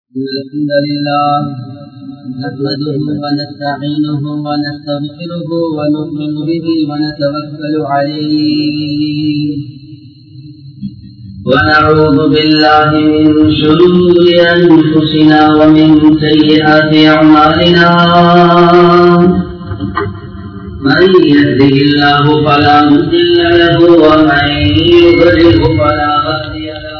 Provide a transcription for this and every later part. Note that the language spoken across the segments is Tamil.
إن الحمد لله نحمده ونستعينه ونستغفره ونؤمن به ونتوكل عليه ونعوذ بالله من شرور أنفسنا ومن سيئات أعمالنا من يهده الله فلا مضل له ومن يضلله فلا هادي له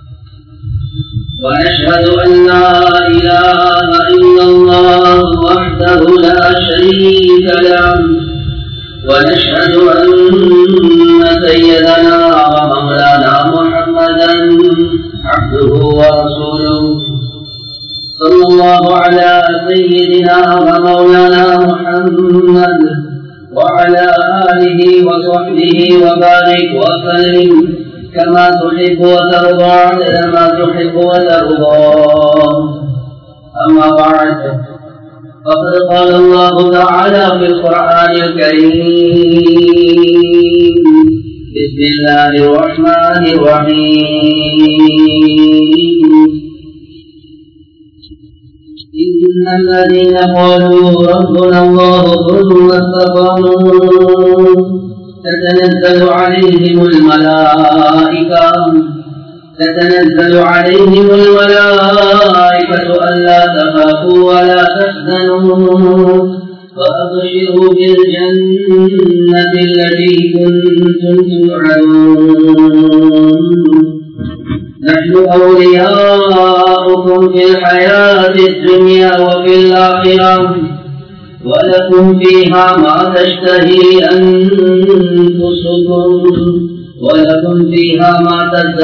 ونشهد أن لا إله إلا الله وحده لا شريك له ونشهد أن سيدنا ومولانا محمدا عبده ورسوله صلى الله على سيدنا ومولانا محمد وعلى آله وصحبه وبارك وسلم كما تحب وترضى عدد ما تحب وترضى أما بعد فقد قال الله تعالى في القرآن الكريم بسم الله الرحمن الرحيم إن الذين قالوا ربنا الله ثم استقاموا تتنزل عليهم الملائكة تتنزل عليهم الملائكة ألا تخافوا ولا تحزنوا وأبشروا بالجنة التي كنتم توعدون نحن أولياؤكم في الحياة الدنيا وفي الآخرة ولكم فيها ما تشتهي أنفسكم ولكم فيها ما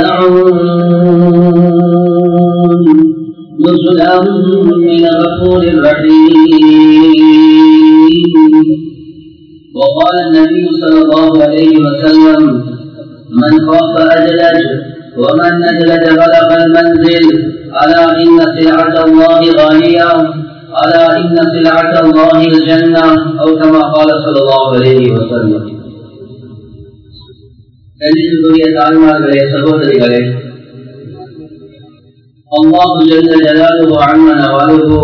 تدعون نزلا من غفور رحيم وقال النبي صلى الله عليه وسلم من خاف أجلج ومن نجلج بلغ المنزل ألا إن سلعة الله غالية ألا إن سلعة الله الجنة أو كما قال صلى الله عليه وسلم கணிதத்துக்குரிய தாய்மார்களே சகோதரிகளே அல்லாஹு ஜல்ல ஜலாலுஹு அம்மன வாலுஹு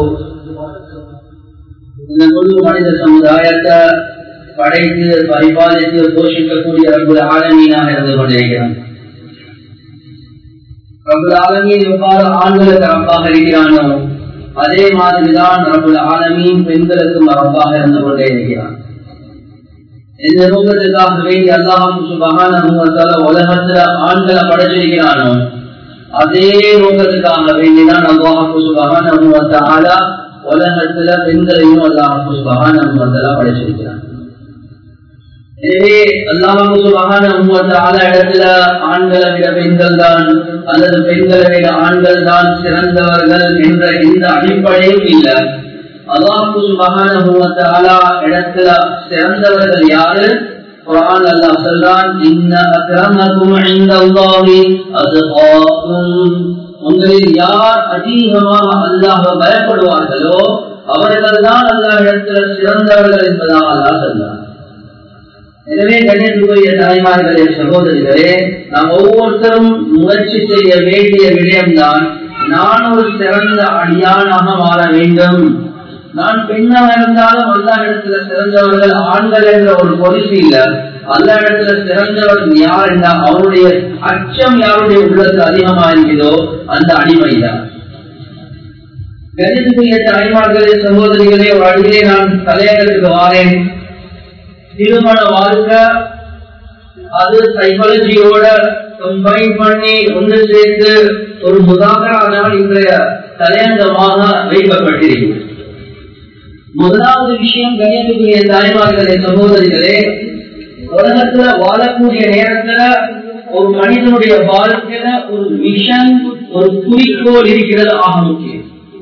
இந்த முழு மனித சமுதாயத்தை படைத்து பரிபாலித்து போஷிக்கக்கூடிய ரபுல் ஆலமீனாக இருந்து கொண்டிருக்கிறான் ரபுல் ஆலமீன் எவ்வாறு ஆண்களுக்கு ரப்பாக இருக்கிறானோ அதே மாதிரிதான் ரபுல் ஆலமீன் பெண்களுக்கும் ரப்பாக இருந்து கொண்டே இருக்கிறான் இந்த நோக்கத்துக்காக வேண்டி அல்லாஹும் சுபகான உலகத்துல ஆண்களை படைச்சிருக்கிறானோ அதே நோக்கத்துக்காக வேண்டிதான் அல்லாஹு சுபகான உலகத்துல பெண்களையும் அல்லாஹு சுபகான படைச்சிருக்கிறான் எனவே அல்லாஹு சுபகான இடத்துல ஆண்களை விட பெண்கள் தான் அல்லது பெண்களை விட ஆண்கள் தான் சிறந்தவர்கள் என்ற இந்த அடிப்படையும் இல்லை அல்லாஹு சுபகான இடத்துல சிறந்தவர்கள் யாரு குரான் அல்லாஹ் சொல்றான் இன்ன அக்ரமக்கும் இந்தல்லாஹி அத்காக்கும் உங்களில் யார் அதிகமாக அல்லாஹ் பயப்படுவார்களோ அவர்கள் தான் அல்லாஹ் இடத்துல சிறந்தவர்கள் என்பதாக அல்லாஹ் சொன்னார் எனவே கண்ணியத்துக்குரிய தாய்மார்களே சகோதரிகளே நாம் ஒவ்வொருத்தரும் முயற்சி செய்ய வேண்டிய விடயம்தான் நான் ஒரு சிறந்த அடியானாக மாற வேண்டும் நான் பெண்ணாக இருந்தாலும் அல்லா இடத்துல சிறந்தவர்கள் ஆண்கள் என்ற ஒரு பொலிசி இல்ல அல்லா இடத்துல சிறந்தவர்கள் யார் என்றால் அவருடைய அச்சம் யாருடைய உள்ளத்து அதிகமா இருக்கிறதோ அந்த அடிமைதான் கணிதத்துக்குரிய தாய்மார்களே சகோதரிகளே ஒரு அடியிலே நான் தலையங்கத்துக்கு வாரேன் திருமண வாழ்க்கை அது சைக்காலஜியோட கம்பைன் பண்ணி ஒன்று சேர்த்து ஒரு முதாகரானால் இன்றைய தலையங்கமாக வைக்கப்பட்டிருக்கிறது முதலாவது விஷயம் கணியத்துக்குரிய தாய்மார்களே சகோதரிகளே உலகத்துல வாழக்கூடிய நேரத்துல ஒரு மனிதனுடைய வாழ்க்கையில ஒரு மிஷன் ஒரு குறிக்கோள் இருக்கிறது ஆக முக்கியம்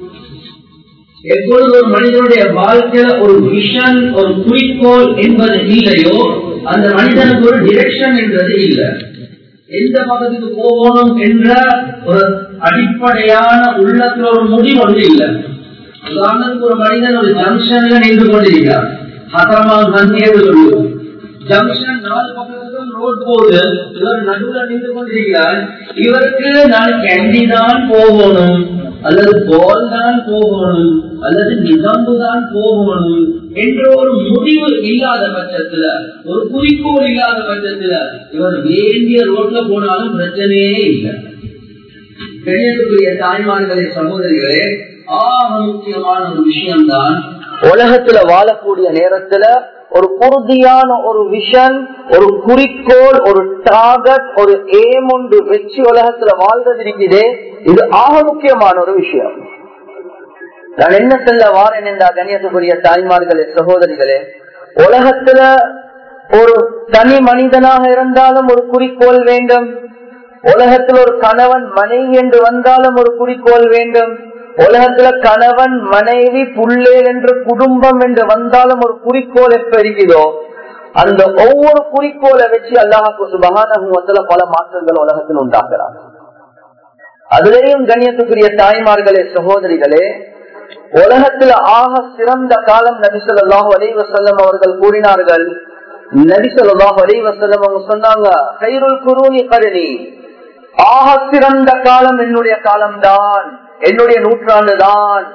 எப்பொழுது ஒரு மனிதனுடைய வாழ்க்கையில ஒரு விஷன் ஒரு குறிக்கோள் என்பது இல்லையோ அந்த மனிதனுக்கு ஒரு டிரெக்ஷன் என்றது இல்லை எந்த பக்கத்துக்கு போகணும் என்ற ஒரு அடிப்படையான உள்ளத்துல ஒரு முடிவு ஒன்று இல்லை உதாரணத்துக்கு ஒரு மனிதன் ஒரு ஜங்ஷன்ல நின்று கொண்டிருக்கிறார் ஹசரமா நந்தி என்று சொல்லுவோம் ஜங்ஷன் நாலு பக்கத்துக்கும் ரோட் போகுது இவர் நடுவில் நின்று கொண்டிருக்கிறார் இவருக்கு நான் கேண்டி தான் போகணும் அல்லது கோல் தான் போகணும் அல்லது நிகம்பு தான் போகணும் என்ற ஒரு முடிவு இல்லாத பட்சத்துல ஒரு குறிக்கோள் இல்லாத பட்சத்துல இவர் வேண்டிய ரோட்ல போனாலும் பிரச்சனையே இல்லை பெரியத்துக்குரிய தாய்மார்களே சகோதரிகளே ஆக முக்கியமான ஒரு விஷயம்தான் உலகத்துல வாழக்கூடிய நேரத்துல ஒரு உறுதியான ஒரு விஷன் ஒரு குறிக்கோள் ஒரு டார்கெட் ஒரு ஏம் ஒன்று வச்சு உலகத்துல வாழ்றது இருக்குதே இது ஆக முக்கியமான ஒரு விஷயம் நான் என்ன சொல்ல வாரேன் என்றா கண்ணியத்துக்குரிய தாய்மார்களே சகோதரிகளே உலகத்துல ஒரு தனி மனிதனாக இருந்தாலும் ஒரு குறிக்கோள் வேண்டும் உலகத்தில் ஒரு கணவன் மனைவி என்று வந்தாலும் ஒரு குறிக்கோள் வேண்டும் உலகத்துல கணவன் மனைவி புள்ளேல் என்று குடும்பம் என்று வந்தாலும் ஒரு குறிக்கோள் எப்ப இருக்குதோ அந்த ஒவ்வொரு குறிக்கோளை வச்சு அல்லாஹாக்கு சுபகான பல மாற்றங்கள் உலகத்தில் உண்டாக்குறாங்க அதுலேயும் கண்ணியத்துக்குரிய தாய்மார்களே சகோதரிகளே உலகத்துல ஆக சிறந்த காலம் நபிசல்லாஹு அலைவசல்லம் அவர்கள் கூறினார்கள் நபிசல்லாஹு அலைவசல்லம் அவங்க சொன்னாங்க கைருள் குருணி கருணி ஆக சிறந்த காலம் என்னுடைய காலம்தான் என்னுடைய நூற்றாண்டு தான்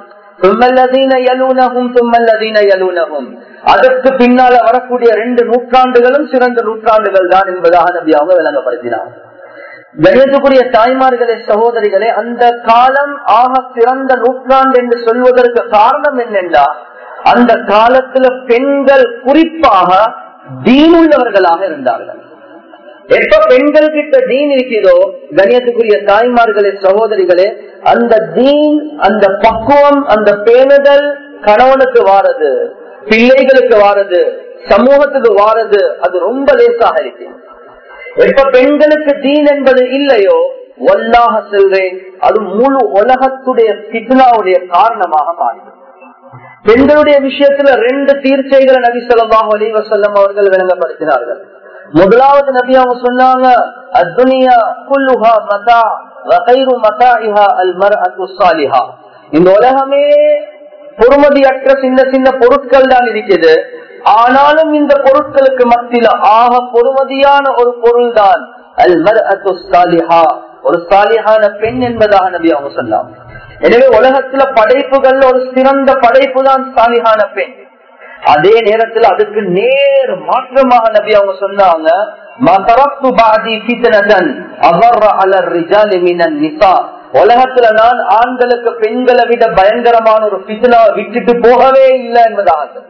அதற்கு பின்னால வரக்கூடிய ரெண்டு நூற்றாண்டுகளும் சிறந்த நூற்றாண்டுகள் தான் என்பதாக நபி அவங்க விளங்கப்படுத்தினார் கணியத்துக்குரிய தாய்மார்களே சகோதரிகளே அந்த காலம் ஆக சிறந்த நூற்றாண்டு என்று சொல்வதற்கு காரணம் என்னென்றா அந்த காலத்துல பெண்கள் குறிப்பாக தீனுள்ளவர்களாக இருந்தார்கள் எப்ப பெண்கள் கிட்ட தீன் இருக்கிறதோ கணியத்துக்குரிய தாய்மார்களே சகோதரிகளே அந்த தீன் அந்த பக்குவம் அந்த பேணுதல் கணவனுக்கு வாரது பிள்ளைகளுக்கு வாரது சமூகத்துக்கு வாரது அது ரொம்ப லேசாக இருக்கு எப்ப பெண்களுக்கு தீன் என்பது இல்லையோ ஒல்லாக செல்றேன் அது முழு உலகத்துடைய பித்னாவுடைய காரணமாக மாறிடும் பெண்களுடைய விஷயத்துல ரெண்டு தீர்ச்சைகளை நபி சொல்லாஹ் அலி வசல்லம் அவர்கள் விளங்கப்படுத்தினார்கள் முதலாவது நபி அவங்க சொன்னாங்க அத்துனியா குல்லுஹா மதா வகைரு மதாஇஹா அல் மர்அத்து ஸாலிஹா இந்த உலகமே பொறுமதியற்ற சின்ன சின்ன பொருட்கள் தான் இருக்குது ஆனாலும் இந்த பொருட்களுக்கு மத்தியில ஆக பொறுமதியான ஒரு பொருள் தான் அல் மர்அத்து ஸாலிஹா ஒரு சாலிஹான பெண் என்பதாக நபி அவங்க சொன்னாங்க எனவே உலகத்துல படைப்புகள் ஒரு சிறந்த படைப்பு தான் சாலிஹான பெண் அதே நேரத்தில் அதுக்கு நேர் மாற்றமாக நபி அவங்க சொன்னாங்க உலகத்துல நான் ஆண்களுக்கு பெண்களை விட பயங்கரமான ஒரு பித்னா விட்டுட்டு போகவே இல்லை என்பதாக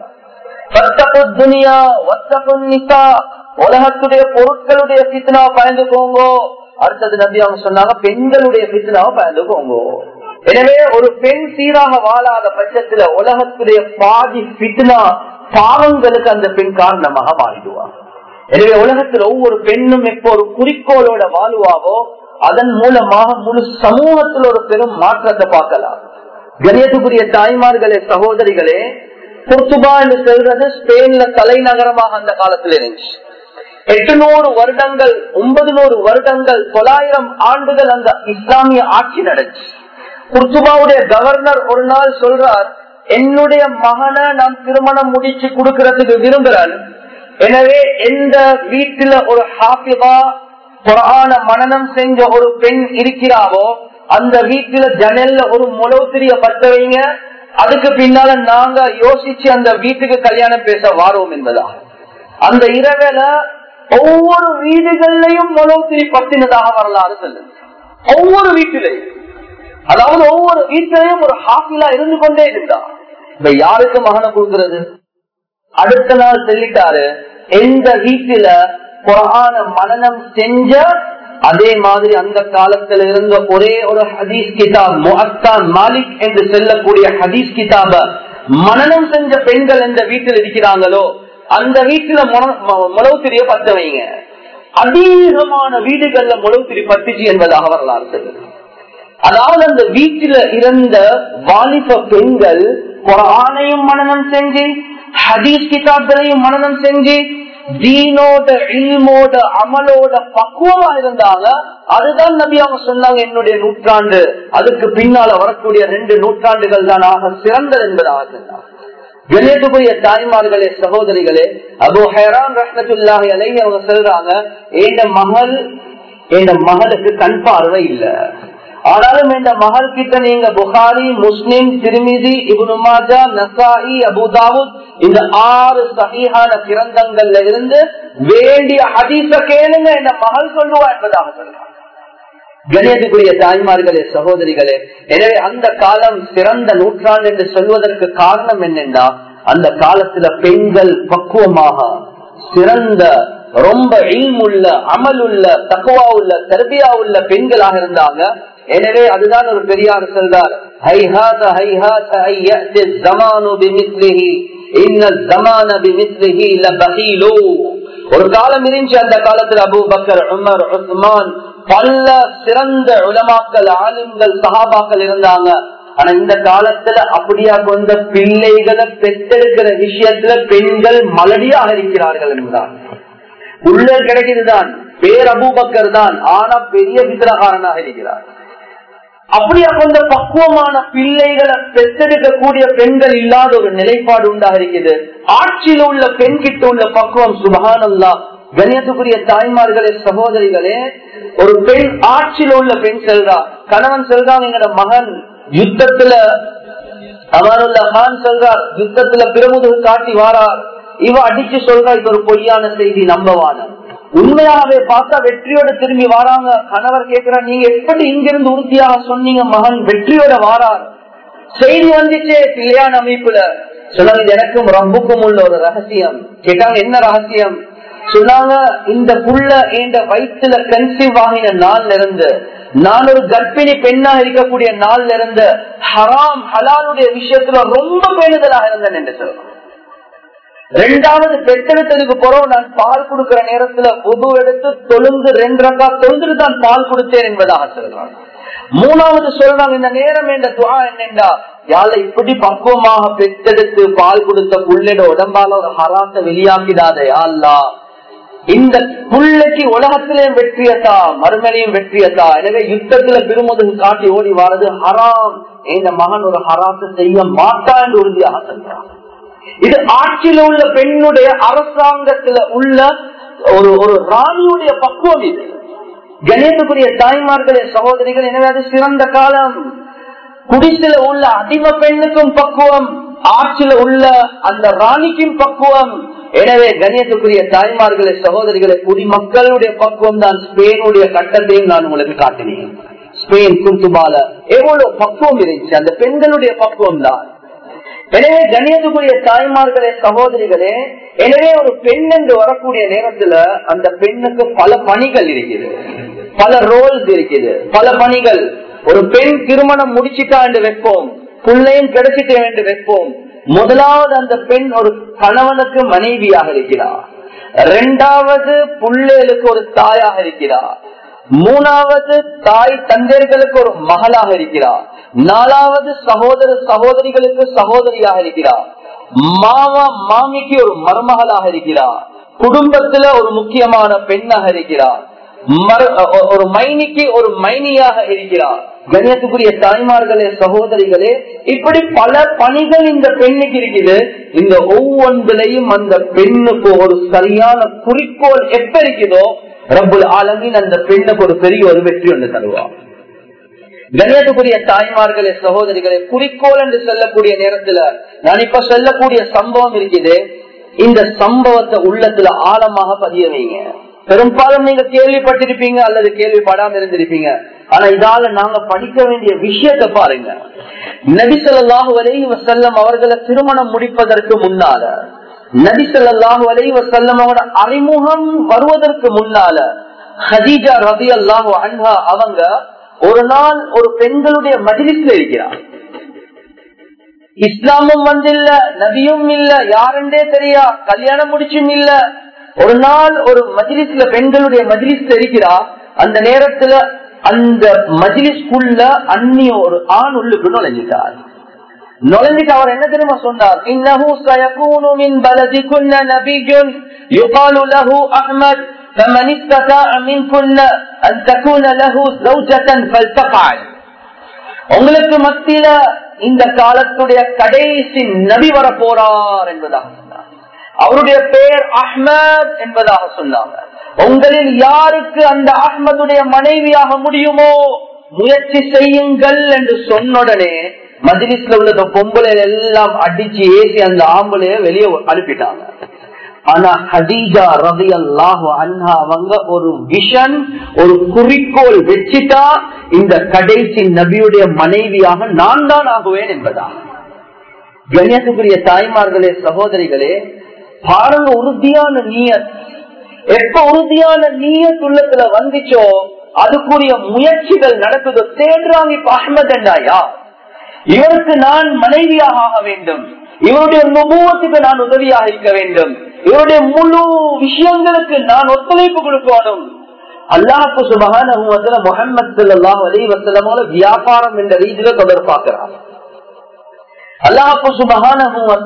உலகத்துடைய பொருட்களுடைய பித்னா பயந்துக்கோங்க அடுத்தது நபி அவங்க சொன்னாங்க பெண்களுடைய பித்னாவை பயந்துக்கோங்க எனவே ஒரு பெண் சீராக வாழாத பட்சத்துல உலகத்துடைய பாதி பித்னா பாவங்களுக்கு அந்த பெண் காரணமாக மாறிடுவார் எனவே உலகத்தில் ஒவ்வொரு பெண்ணும் எப்போ ஒரு குறிக்கோளோட வாழ்வாவோ அதன் மூலமாக முழு சமூகத்தில் ஒரு பெரும் மாற்றத்தை பார்க்கலாம் கணியத்துக்குரிய தாய்மார்களே சகோதரிகளே புர்த்துபா என்று சொல்றது ஸ்பெயின்ல தலைநகரமாக அந்த காலத்தில் இருந்துச்சு எட்டுநூறு வருடங்கள் ஒன்பது நூறு வருடங்கள் தொள்ளாயிரம் ஆண்டுகள் அந்த இஸ்லாமிய ஆட்சி நடந்துச்சு குர்துபாவுடைய கவர்னர் ஒரு நாள் சொல்றார் என்னுடைய மகனை நான் திருமணம் முடிச்சு கொடுக்கறதுக்கு விரும்புறேன் எனவே எந்த வீட்டுல ஒரு ஹாஃபிவா புறான மனநம் செஞ்ச ஒரு பெண் இருக்கிறாவோ அந்த வீட்டுல ஜனல்ல ஒரு முளவுத்திரிய பத்த வைங்க அதுக்கு பின்னால நாங்க யோசிச்சு அந்த வீட்டுக்கு கல்யாணம் பேச வாரோம் என்பதா அந்த இரவேல ஒவ்வொரு வீடுகள்லையும் முளவுத்திரி பத்தினதாக வரலாறு சொல்லுது ஒவ்வொரு வீட்டிலையும் அதாவது ஒவ்வொரு வீட்டிலையும் ஒரு ஹாஃபிலா இருந்து கொண்டே இருந்தா இப்ப யாருக்கு மகனை கொடுக்கிறது அடுத்த நாள் சொல்லிட்டாரு எந்த வீட்டில புறான மனநம் செஞ்ச அதே மாதிரி அந்த காலத்துல இருந்த ஒரே ஒரு ஹதீஸ் கிதாப் முஹத்தான் மாலிக் என்று செல்லக்கூடிய ஹதீஸ் கிதாப மனநம் செஞ்ச பெண்கள் எந்த வீட்டில் இருக்கிறாங்களோ அந்த வீட்டுல முளவுத்திரிய பத்த வைங்க அதிகமான வீடுகள்ல முளவுத்திரி பத்துச்சு என்பதாக வரலாறு சொல்லுது அதாவது அந்த வீட்டில இருந்த வாலிப பெண்கள் குரானையும் மனநம் செஞ்சு ஹதீஸ் கிதாப்களையும் மனநம் செஞ்சு தீனோட இல்மோட அமலோட பக்குவமா இருந்தாங்க அதுதான் நபி அவங்க சொன்னாங்க என்னுடைய நூற்றாண்டு அதுக்கு பின்னால வரக்கூடிய ரெண்டு நூற்றாண்டுகள் தான் ஆக சிறந்தது என்பதாக சொன்னாங்க கணேசபுரிய தாய்மார்களே சகோதரிகளே அபு ஹேரான் ரஹமத்துல்லாஹி அலை அவங்க சொல்றாங்க என் மகள் என் மகளுக்கு கண் பார்வை இல்ல ஆனாலும் இந்த மகள் கிட்ட நீங்க புகாரி முஸ்லிம் திருமிதி இபுனுமாஜா நசாயி அபுதாவுத் இந்த ஆறு சகிஹான கிரந்தங்கள்ல இருந்து வேண்டிய ஹதீச கேளுங்க இந்த மகள் சொல்லுவா என்பதாக சொல்றாங்க கணியத்துக்குரிய தாய்மார்களே சகோதரிகளே எனவே அந்த காலம் சிறந்த நூற்றாண்டு என்று சொல்வதற்கு காரணம் என்னென்னா அந்த காலத்துல பெண்கள் பக்குவமாக சிறந்த ரொம்ப உள்ள அமல் உள்ள தக்குவா உள்ள தர்பியா உள்ள பெண்களாக இருந்தாங்க எனவே அதுதான் ஒரு பெரியார் சொல்றார் ஹைஹாத ஹைஹாத ஐயத்தி ஜமானு பிமிஸ்லிஹி இன்ன ஜமான பிமிஸ்லிஹி லபஹீலு ஒரு காலம் இருந்துச்சு அந்த காலத்துல அபூ பக்கர் உமர் உஸ்மான் பல சிறந்த உலமாக்கள் ஆளுங்கள் சகாபாக்கள் இருந்தாங்க ஆனா இந்த காலத்துல அப்படியா கொண்ட பிள்ளைகளை பெற்றெடுக்கிற விஷயத்துல பெண்கள் மலடியாக இருக்கிறார்கள் என்றார் உள்ள கிடைக்குதுதான் பேர் அபூபக்கர் தான் ஆனா பெரிய விக்கிரகாரனாக இருக்கிறார் அப்படியா கொண்ட பக்குவமான பிள்ளைகளை பெற்றெடுக்கக்கூடிய பெண்கள் இல்லாத ஒரு நிலைப்பாடு உண்டாக இருக்குது ஆட்சியில் உள்ள பெண் கிட்ட உள்ள பக்குவம் சுபகானல்லா கணியத்துக்குரிய தாய்மார்களே சகோதரிகளே ஒரு பெண் ஆட்சியில் உள்ள பெண் செல்றா கணவன் செல்றான் எங்கட மகன் யுத்தத்துல அவனுள்ள கான் செல்றார் யுத்தத்துல பிரமுது காட்டி வாரார் இவ அடிச்சு சொல்றா இது ஒரு பொய்யான செய்தி நம்பவான உண்மையாகவே பார்த்தா வெற்றியோட திரும்பி வாராங்க கணவர் கேட்கிறார் நீங்க எப்படி இங்கிருந்து உறுதியாக சொன்னீங்க மகன் வெற்றியோட வாரார் செய்தி வந்துச்சே கல்யாண அமைப்புல சொன்னாங்க இது எனக்கும் ரப்புக்கும் உள்ள ஒரு ரகசியம் கேட்டாங்க என்ன ரகசியம் சொன்னாங்க இந்த புள்ள என்ற வயிற்றுல கன்சீவ் ஆகின நாள்ல இருந்து நான் ஒரு கர்ப்பிணி பெண்ணா இருக்கக்கூடிய நாள்ல இருந்து ஹராம் ஹலாலுடைய விஷயத்துல ரொம்ப பேணுதலாக இருந்தேன் என்று சொல்றேன் ரெண்டாவது பெற்றெடுத்ததுக்கு பிறகு நான் பால் கொடுக்கிற நேரத்துல புது எடுத்து தொழுந்து ரெண்டு ரக்கா தொழுந்துட்டு தான் பால் கொடுத்தேன் என்பதாக சொல்றாங்க மூணாவது சொல்றாங்க இந்த நேரம் என்ற துவா என்னென்றா யாழ இப்படி பக்குவமாக பெற்றெடுத்து பால் கொடுத்த புள்ளட உடம்பால ஒரு ஹராத்தை வெளியாக்கிடாத யாழ்லா இந்த புள்ளைக்கு உலகத்திலேயும் வெற்றியத்தா மறுமலையும் வெற்றியத்தா எனவே யுத்தத்துல பெருமுதல் காட்டி ஓடி வாரது ஹராம் இந்த மகன் ஒரு ஹராத்தை செய்ய மாட்டான் என்று உறுதியாக சொல்றான் இது ஆட்சியில உள்ள பெண்ணுடைய அரசாங்கத்துல உள்ள ஒரு ஒரு ராணியுடைய பக்குவம் இது கணேசக்குரிய தாய்மார்களே சகோதரிகள் எனவே அது சிறந்த காலம் குடிசில உள்ள அடிம பெண்ணுக்கும் பக்குவம் ஆட்சியில உள்ள அந்த ராணிக்கும் பக்குவம் எனவே கண்ணியத்துக்குரிய தாய்மார்களே சகோதரிகளை குடிமக்களுடைய பக்குவம் தான் ஸ்பெயினுடைய கட்டத்தையும் நான் உங்களுக்கு காட்டினேன் ஸ்பெயின் குர்துபால எவ்வளவு பக்குவம் இருந்துச்சு அந்த பெண்களுடைய பக்குவம் தான் எனவே கண்ணியத்துக்குரிய தாய்மார்களே சகோதரிகளே எனவே ஒரு பெண் என்று வரக்கூடிய நேரத்துல அந்த பெண்ணுக்கு பல பணிகள் இருக்குது பல ரோல்ஸ் இருக்குது பல பணிகள் ஒரு பெண் திருமணம் முடிச்சுட்டா என்று வைப்போம் பிள்ளையும் கிடைச்சிட்டே என்று வைப்போம் முதலாவது அந்த பெண் ஒரு கணவனுக்கு மனைவியாக இருக்கிறார் இரண்டாவது புள்ளேலுக்கு ஒரு தாயாக இருக்கிறார் மூணாவது தாய் தந்தையர்களுக்கு ஒரு மகளாக இருக்கிறார் நாலாவது சகோதர சகோதரிகளுக்கு சகோதரியாக இருக்கிறார் மாமா மாமிக்கு ஒரு மருமகளாக இருக்கிறார் குடும்பத்துல ஒரு முக்கியமான பெண்ணாக இருக்கிறார் ஒரு மைனிக்கு ஒரு மைனியாக இருக்கிறார் கண்ணியத்துக்குரிய தாய்மார்களே சகோதரிகளே இப்படி பல பணிகள் இந்த பெண்ணுக்கு இருக்குது இந்த ஒவ்வொன்றிலையும் அந்த பெண்ணுக்கு ஒரு சரியான குறிக்கோள் எப்ப இருக்குதோ ரப்புல் ஆலமின் அந்த பெண்ணுக்கு ஒரு பெரிய ஒரு வெற்றி ஒன்று தருவார் கண்ணியத்துக்குரிய தாய்மார்களே சகோதரிகளே குறிக்கோள் என்று சொல்லக்கூடிய நேரத்துல நான் இப்ப சொல்லக்கூடிய சம்பவம் இருக்குது இந்த சம்பவத்தை உள்ளத்துல ஆழமாக பதிய வைங்க பெரும்பாலும் நீங்க கேள்விப்பட்டிருப்பீங்க அல்லது கேள்விப்படாம இருந்திருப்பீங்க ஆனா இதால நாங்க படிக்க வேண்டிய விஷயத்தை பாருங்க நபிசல்லாஹு அலைஹி வசல்லம் அவர்களை திருமணம் முடிப்பதற்கு முன்னால நபிசல்லாஹு அலைஹி வசல்லம் அவரோட அறிமுகம் வருவதற்கு முன்னால ஹதீஜா ரபி அல்லாஹு அன்ஹா அவங்க ஒரு நாள் ஒரு பெண்களுடைய மதிலிஸ்ல இருக்கிறார் இஸ்லாமும் வந்தில்ல நபியும் இல்ல யாருன்றே தெரியா கல்யாணம் முடிச்சும் இல்ல ஒரு நாள் ஒரு மஜிலிஸ்ல பெண்களுடைய மஜிலிஸ்ல இருக்கிறா அந்த நேரத்துல அந்த மஜிலிஸ்குள்ள அந்நிய ஒரு ஆண் உள்ளுக்கு நுழைஞ்சிட்டார் நுழைஞ்சிட்டு அவர் என்ன தெரியுமா சொன்னார் இன்னஹு சயகூனு மின் பலதிகுன்ன நபியுன் யுகாலு லஹு அஹ்மத் فمن استطاع منكن ان تكون له زوجة فلتفعل உங்களுக்கு மத்தியில இந்த காலத்துடைய கடைசி நபி வர போறார் என்பதாக சொன்னார் அவருடைய பெயர் அஹ்மத் என்பதாக சொன்னாங்க உங்களில் யாருக்கு அந்த அஹ்மதுடைய மனைவியாக முடியுமோ முயற்சி செய்யுங்கள் என்று சொன்னுடனே மஜிலிஸ்ல உள்ள பொம்பளை எல்லாம் அடிச்சு ஏசி அந்த ஆம்பளைய வெளியே அனுப்பிட்டாங்க ஆனா ஹதீஜா ரவி அல்லாஹ் அண்ணா அவங்க ஒரு விஷன் ஒரு குறிக்கோள் வச்சுட்டா இந்த கடைசி நபியுடைய மனைவியாக நான் தான் ஆகுவேன் என்பதா கண்ணியத்துக்குரிய தாய்மார்களே சகோதரிகளே பாருங்க உறுதியான நீயத் எப்ப உறுதியான நீயத் உள்ளத்துல வந்துச்சோ அதுக்குரிய முயற்சிகள் நடக்குதோ தேடுறாங்க இப்ப அஹமத் என்றாயா இவருக்கு நான் மனைவியாக ஆக வேண்டும் இவருடைய நுபுவத்துக்கு நான் உதவியாக இருக்க வேண்டும் இவருடைய முழு விஷயங்களுக்கு நான் ஒத்துழைப்பு கொடுக்கணும் அல்லாஹு சுபகான முகமது சல்லாஹ் அலி வசலமோட வியாபாரம் என்ற ரீதியில தொடர் பார்க்கிறார் அல்லாஹு சுபகான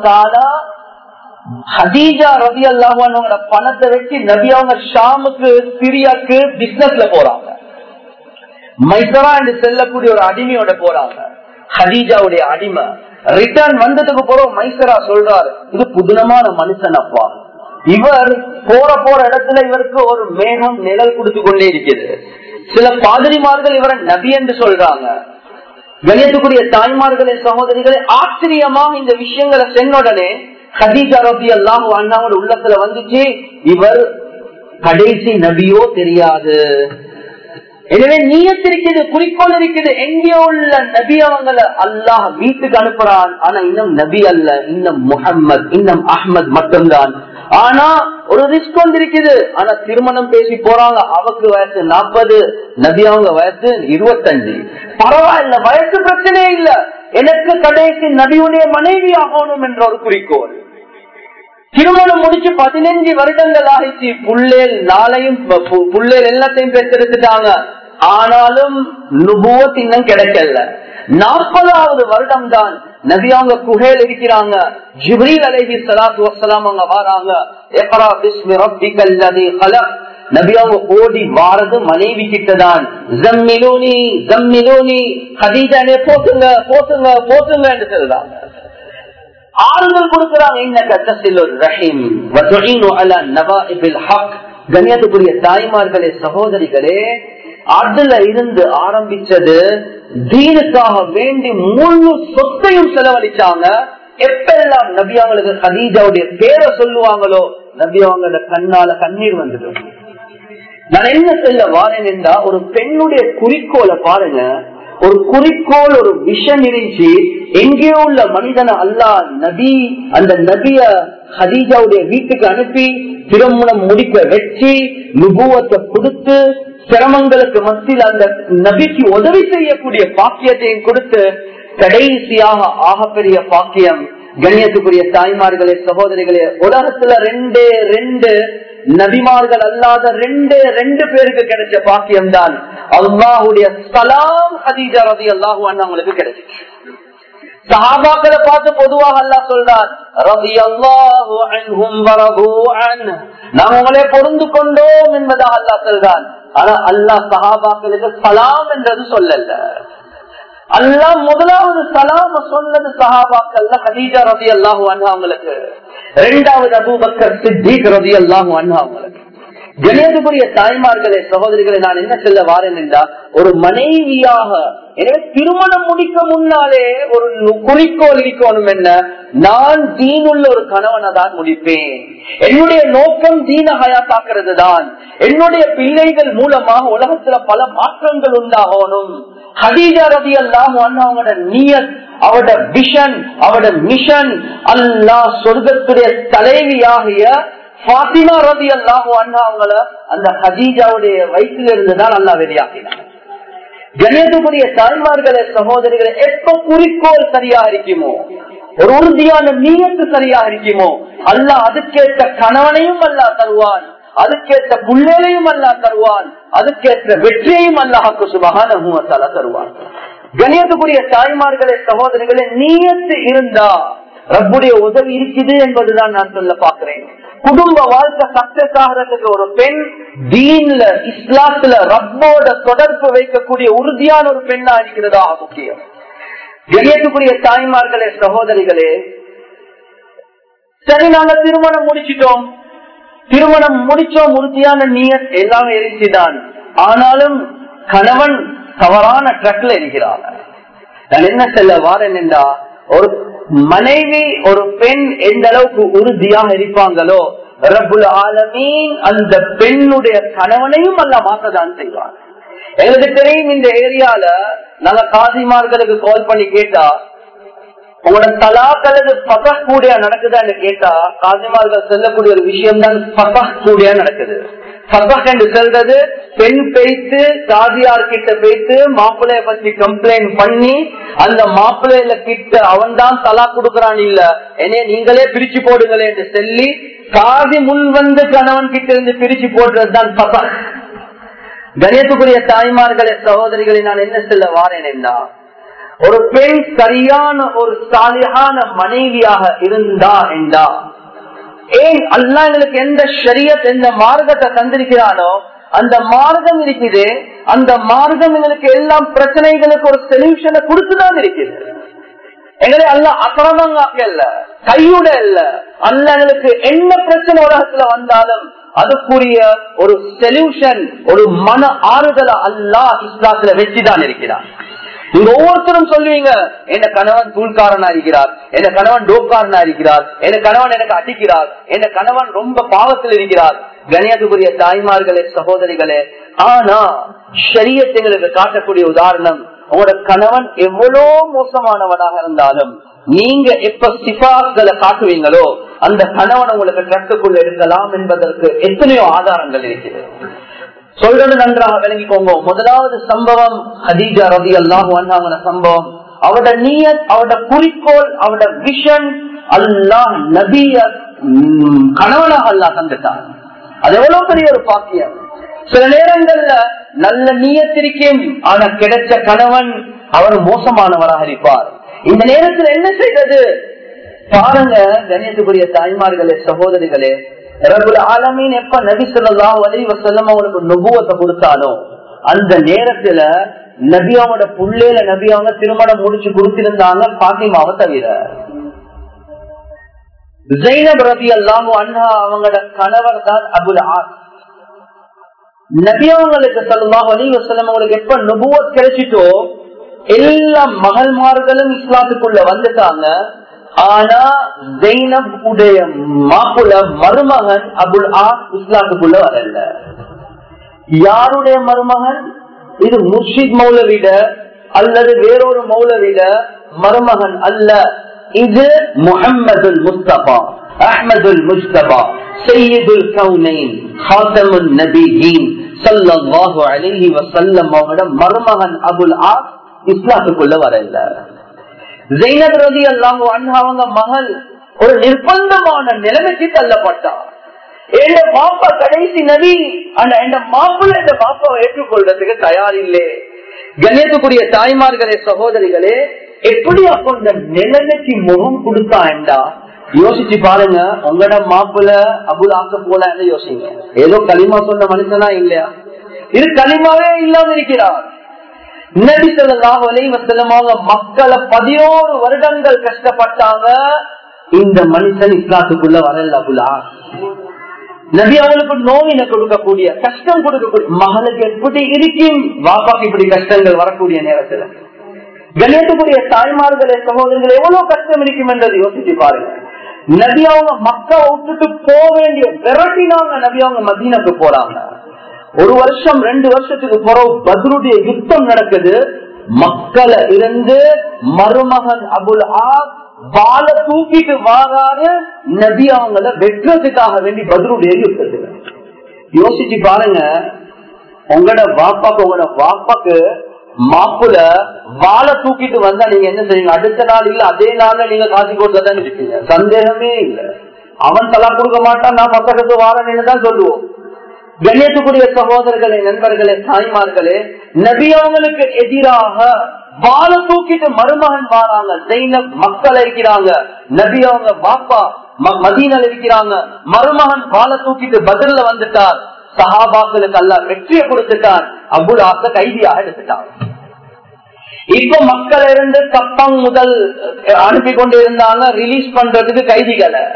ஹதீஜா ரவி அல்லாஹோட பணத்தை வச்சு நபி அவங்க ஷாமுக்கு சிரியாக்கு பிசினஸ்ல போறாங்க மைசரா என்று செல்லக்கூடிய ஒரு அடிமையோட போறாங்க ஹதீஜாவுடைய அடிமை ரிட்டர்ன் வந்ததுக்கு போறோம் மைசரா சொல்றாரு இது புதினமான மனுஷன் அப்பா இவர் போற போற இடத்துல இவருக்கு ஒரு மேகம் நிழல் கொடுத்து கொண்டே இருக்குது சில பாதிரிமார்கள் இவரை நபி என்று சொல்றாங்க கணியத்துக்குரிய தாய்மார்களே சகோதரிகளே ஆச்சரியமாக இந்த விஷயங்களை சென்னுடனே ஹதீஜா ரபி அல்லாஹ் அண்ணாவோட உள்ளத்துல வந்துச்சு இவர் கடைசி நபியோ தெரியாது எனவே நீயத்து இருக்குது குறிக்கோள் இருக்குது எங்கே உள்ள நபி அவங்களை அல்லாஹ் வீட்டுக்கு அனுப்புறான் ஆனா இன்னும் நபி அல்ல இன்னும் முகம்மது இன்னும் அஹ்மத் மட்டும்தான் ஆனா ஒரு ரிஸ்க் வந்து இருக்குது ஆனா திருமணம் பேசி போறாங்க அவக்கு வயசு நாற்பது நபி அவங்க வயசு இருபத்தஞ்சு பரவாயில்ல வயசு பிரச்சனையே இல்ல எனக்கு கடைசி நபியுடைய மனைவி ஆகணும் என்ற ஒரு குறிக்கோள் திருமணம் முடிச்சு பதினஞ்சு வருடங்கள் ஆகிச்சு புள்ளேல் நாளையும் புள்ளேல் எல்லாத்தையும் பெற்றெடுத்துட்டாங்க ஆனாலும் நுபுவத் இன்னும் கிடைக்கல நாற்பதாவது வருடம் தான் நபி அவங்க குகையில் இருக்கிறாங்க ஜிப்ரீல் அலைஹி சலாத்து வசலாம் அவங்க வராங்க எக்ரா பிஸ்மி ரப்பிக்கல் லதி கலக் நபி அவங்க ஓடி வாரது மனைவி கிட்டதான் ஜம்மிலூனி ஜம்மிலூனி ஹதீஜானே போட்டுங்க போட்டுங்க போட்டுங்க என்று சொல்றாங்க ஆறுதல் கொடுக்கிறாங்க கண்ணியத்துக்குரிய தாய்மார்களே சகோதரிகளே அதுல இருந்து ஆரம்பிச்சது தீனுக்காக வேண்டி முழு சொத்தையும் செலவழிச்சாங்க எப்பெல்லாம் நபி அவங்களுக்கு கதீஜாவுடைய பேரை சொல்லுவாங்களோ நபி அவங்களோட கண்ணால கண்ணீர் வந்துடும் நான் என்ன சொல்ல வாரேன் என்றா ஒரு பெண்ணுடைய குறிக்கோளை பாருங்க ஒரு குறிக்கோள் ஒரு விஷம் இருந்துச்சு எங்கேயோ உள்ள மனிதனை அல்லா நபி அந்த நபிய ஹதீஜாவுடைய வீட்டுக்கு அனுப்பி திருமணம் முடிக்க வச்சு நுபுவத்தை கொடுத்து சிரமங்களுக்கு மத்தியில் அந்த நபிக்கு உதவி செய்யக்கூடிய பாக்கியத்தையும் கொடுத்து கடைசியாக ஆகப்பெரிய பாக்கியம் கண்ணியத்துக்குரிய தாய்மார்களே சகோதரிகளே உலகத்துல ரெண்டே ரெண்டு நபிமார்கள் அல்லாத ரெண்டு ரெண்டு பேருக்கு கிடைச்ச பாக்கியம் தான் அல்லாஹுடைய சலாம் ஹதீஜா ரதி அல்லாஹு அவங்களுக்கு கிடைச்சிச்சு சஹாபாக்களை பார்த்து பொதுவாக அல்லா சொல்றார் ரவி அல்லாஹு நாம் உங்களே பொருந்து கொண்டோம் என்பதாக அல்லா சொல்றான் ஆனா அல்லாஹ் சஹாபாக்களுக்கு சலாம் என்றது சொல்லல அல்லாஹ் முதலாவது சலாம சொன்னது சஹாபாக்கள்ல ஹதீஜா ரதி அல்லாஹு அவங்களுக்கு இரண்டாவது அபூபக்கர் சித்திக் ரதி அல்லாஹு அவங்களுக்கு கணேசபுரிய தாய்மார்களே சகோதரிகளை நான் என்ன சொல்ல வாரேன் என்றால் ஒரு மனைவியாக எனவே திருமணம் முடிக்க முன்னாலே ஒரு குறிக்கோள் இருக்கணும் என்ன நான் தீனுள்ள ஒரு கணவனை தான் முடிப்பேன் என்னுடைய நோக்கம் தீன ஹயாத்தாக்குறது தான் என்னுடைய பிள்ளைகள் மூலமாக உலகத்துல பல மாற்றங்கள் உண்டாகணும் ஹதீஜா ரதி அல்லாம் அவங்களோட நியத் அவட விஷன் அவட மிஷன் அல்லாஹ் சொர்க்கத்துடைய தலைவியாகிய பாத்திமா ரதி அல்லாஹு அண்ணா அவங்கள அந்த ஹதீஜாவுடைய வயிற்றில இருந்துதான் நல்லா வெளியாகினாங்க கணேசபுரிய தாய்மார்களே சகோதரிகளை எப்ப குறிக்கோள் சரியா இருக்குமோ ஒரு உறுதியான நீயத்து சரியா இருக்குமோ அல்ல அதுக்கேற்ற கணவனையும் அல்லா தருவான் அதுக்கேற்ற புள்ளலையும் அல்லா தருவான் அதுக்கேற்ற வெற்றியையும் அல்லாஹாக்கு சுபகான தருவான் கணியத்துக்குரிய தாய்மார்களே சகோதரிகளே நீயத்து இருந்தா ரப்புடைய உதவி இருக்குது என்பதுதான் நான் சொல்ல பாக்குறேன் குடும்ப வாழ்க்கை சக்சஸ் ஆகிறதுக்கு ஒரு பெண் தீன்ல இஸ்லாத்துல ரப்போட தொடர்பு வைக்கக்கூடிய உறுதியான ஒரு பெண்ணா இருக்கிறதா முக்கியம் கணியத்துக்குரிய தாய்மார்களே சகோதரிகளே சரி நாங்க திருமணம் முடிச்சிட்டோம் திருமணம் முடிச்சோம் உறுதியான நீயத் எல்லாமே இருந்துதான் ஆனாலும் கணவன் தவறான ட்ரக்ல இருக்கிறாங்க நான் என்ன சொல்ல வாரேன் என்றா ஒரு மனைவி ஒரு பெண் எந்த அளவுக்கு உறுதியாக இருப்பாங்களோ ரபுல் ஆலமீன் அந்த பெண்ணுடைய கணவனையும் அல்ல மாற்றதான் செய்வாங்க எங்களுக்கு தெரியும் இந்த ஏரியால நாங்க காசிமார்களுக்கு கால் பண்ணி கேட்டா உங்களோட தலாக் அல்லது பசக் கூடிய நடக்குதான்னு கேட்டா காசிமார்கள் சொல்லக்கூடிய ஒரு விஷயம் தான் பசக் கூடிய நடக்குது பசக் என்று சொல்றது பெண் பேய்த்து காதியார் கிட்ட பேய்த்து மாப்பிள்ளைய பத்தி கம்ப்ளைண்ட் பண்ணி அந்த மாப்பிள்ளையில கிட்ட அவன் தான் தலா கொடுக்கறான் இல்ல என்னைய நீங்களே பிரிச்சு போடுங்களே என்று சொல்லி காதி முன் வந்து கணவன் கிட்ட இருந்து பிரிச்சு போடுறதுதான் பசக் கணியத்துக்குரிய தாய்மார்களே சகோதரிகளை நான் என்ன சொல்ல வாரேன் என்றா ஒரு பெண் சரியான ஒரு சாலியான மனைவியாக இருந்தா என்றா ஏன் அல்லா எங்களுக்கு எந்த ஷரியத் எந்த மார்க்கத்தை தந்திருக்கிறானோ அந்த மார்க்கம் இருக்குது அந்த மார்க்கம் எங்களுக்கு எல்லாம் பிரச்சனைகளுக்கு ஒரு சொல்யூஷனை கொடுத்துதான் இருக்குது எங்களை அல்ல அசரதங்க இல்ல கையுட இல்ல அல்ல எங்களுக்கு என்ன பிரச்சனை உலகத்துல வந்தாலும் அதுக்குரிய ஒரு சொல்யூஷன் ஒரு மன ஆறுதலை அல்லா இஸ்லாத்துல வச்சுதான் இருக்கிறார் நீங்க ஒவ்வொருத்தரும் சொல்லுவீங்க என்ன கணவன் தூள்காரனா இருக்கிறார் என்ன கணவன் டோப்காரனா இருக்கிறார் என்ன கணவன் எனக்கு அடிக்கிறார் என்ன கணவன் ரொம்ப பாவத்தில் இருக்கிறார் கணியத்துக்குரிய தாய்மார்களே சகோதரிகளே ஆனா ஷரியத் எங்களுக்கு காட்டக்கூடிய உதாரணம் உங்களோட கணவன் எவ்வளவு மோசமானவனாக இருந்தாலும் நீங்க எப்ப சிபாக்களை காட்டுவீங்களோ அந்த கணவன் உங்களுக்கு ட்ரக்குக்குள்ள எடுக்கலாம் என்பதற்கு எத்தனையோ ஆதாரங்கள் இருக்கிறது சொல்றது நன்றாக விளங்கிக்கோங்க முதலாவது சம்பவம் ஹதீஜா ரவி அல்லாஹ் சம்பவம் அவட நீயத் அவட குறிக்கோள் அவட விஷன் அல்லாஹ் நபிய கணவனாக அல்லா தந்துட்டான் அது எவ்வளவு பெரிய ஒரு பாக்கியம் சில நேரங்கள்ல நல்ல நீயத்திருக்கேன் ஆனா கிடைச்ச கணவன் அவர் மோசமானவராக இருப்பார் இந்த நேரத்தில் என்ன செய்வது பாருங்க கணியத்துக்குரிய தாய்மார்களே சகோதரிகளே ரபுல் ஆலமீன் எப்ப நபி சொல்லா வலி வசல்லம் அவனுக்கு நுபுவத்தை கொடுத்தானோ அந்த நேரத்துல நபியாவோட புள்ளேல நபி அவங்க திருமணம் முடிச்சு கொடுத்திருந்தாங்க பாத்திமாவை தவிர ஜெயினப் ரபி அல்லாமு அண்ணா அவங்களோட கணவர் தான் அபுல் ஆஸ் நபி அவங்களுக்கு சொல்லலாம் வலி வசல்லம் அவங்களுக்கு எப்ப நுபுவத் கிடைச்சிட்டோ எல்லா மகள்மார்களும் இஸ்லாத்துக்குள்ள வந்துட்டாங்க ஆனா ஜெயினப் உடைய மாப்புல மருமகன் அபுல் ஆ இஸ்லாத்துக்குள்ள வரல யாருடைய மருமகன் இது முர்ஷித் மௌலவிட அல்லது வேறொரு மௌலவிட மருமகன் அல்ல இது முகம்மதுல் முஸ்தபா அஹமதுல் முஸ்தபா சையதுல் கவுனைன் ஹாத்தமுல் நபியின் சல்லல்லாஹு அலைஹி வஸல்லம் அவங்களோட மருமகன் அபுல் ஆ இஸ்லாத்துக்குள்ள வரல ஜெயினப் ரதி அல்லாம அவங்க மகள் ஒரு நிர்பந்தமான நிலைமைக்கு தள்ளப்பட்டார் என் பாப்பா கடைசி நதி ஆனா என் மாப்பிள்ள இந்த பாப்பாவை ஏற்றுக்கொள்றதுக்கு தயார் இல்லை கணேசக்குரிய தாய்மார்களே சகோதரிகளே எப்படி அப்போ இந்த நிலைமைக்கு முகம் கொடுத்தா என்றா யோசிச்சு பாருங்க உங்களோட மாப்பிள்ள அபுல் ஆக்க போல யோசிங்க ஏதோ களிமா சொன்ன மனுஷனா இல்லையா இது களிமாவே இல்லாம இருக்கிறார் நபி சொல்லாஹ் அலைவசல்லமாக மக்களை பதினோரு வருடங்கள் கஷ்டப்பட்டாங்க இந்த மனுஷன் இஸ்லாத்துக்குள்ள வரல அபுலா நபி அவளுக்கு நோவினை கொடுக்கக்கூடிய கஷ்டம் கொடுக்கக்கூடிய மகளுக்கு எப்படி இருக்கும் வாப்பாக்கு இப்படி கஷ்டங்கள் வரக்கூடிய நேரத்துல கணேசக்கூடிய தாய்மார்களே சகோதரர்கள் எவ்வளவு கஷ்டம் இருக்கும் என்றதை யோசிச்சு பாருங்க நபி அவங்க மக்களை விட்டுட்டு போக வேண்டிய விரட்டினாங்க நபி அவங்க மதீனக்கு போறாங்க ஒரு வருஷம் ரெண்டு வருஷத்துக்கு பிறகு பத்ருடைய யுத்தம் நடக்குது மக்களை இருந்து மருமகன் அபுல் ஆ பால தூக்கிட்டு வாராரு நபி அவங்கள வெட்டுறதுக்காக வேண்டி பத்ருடைய யுத்தத்துல யோசிச்சு பாருங்க உங்களோட வாப்பாக்கு உங்களோட வாப்பாக்கு மாப்புல வாழை தூக்கிட்டு வந்தா நீங்க என்ன செய்வீங்க அடுத்த நாள் இல்ல அதே நாள்ல நீங்க காசி கொடுத்ததான் இருப்பீங்க சந்தேகமே இல்ல அவன் தலா கொடுக்க மாட்டான் நான் பக்கத்து வாரன்னு தான் சொல்லுவோம் கண்ணியத்துக்குரிய சகோதரர்களே நண்பர்களே தாய்மார்களே நபி அவங்களுக்கு எதிராக வாழ தூக்கிட்டு மருமகன் வாராங்க ஜெயினப் மக்கள் இருக்கிறாங்க நபி அவங்க பாப்பா மதீனல் இருக்கிறாங்க மருமகன் வாழ தூக்கிட்டு பதில வந்துட்டார் சஹாபாக்களுக்கு அல்ல வெற்றியை கொடுத்துட்டான் அபுல் ஆச கைதியாக எடுத்துட்டான் இப்ப மக்கள் இருந்து கப்பம் முதல் அனுப்பி கொண்டு இருந்தாங்க ரிலீஸ் பண்றதுக்கு கைதிகளை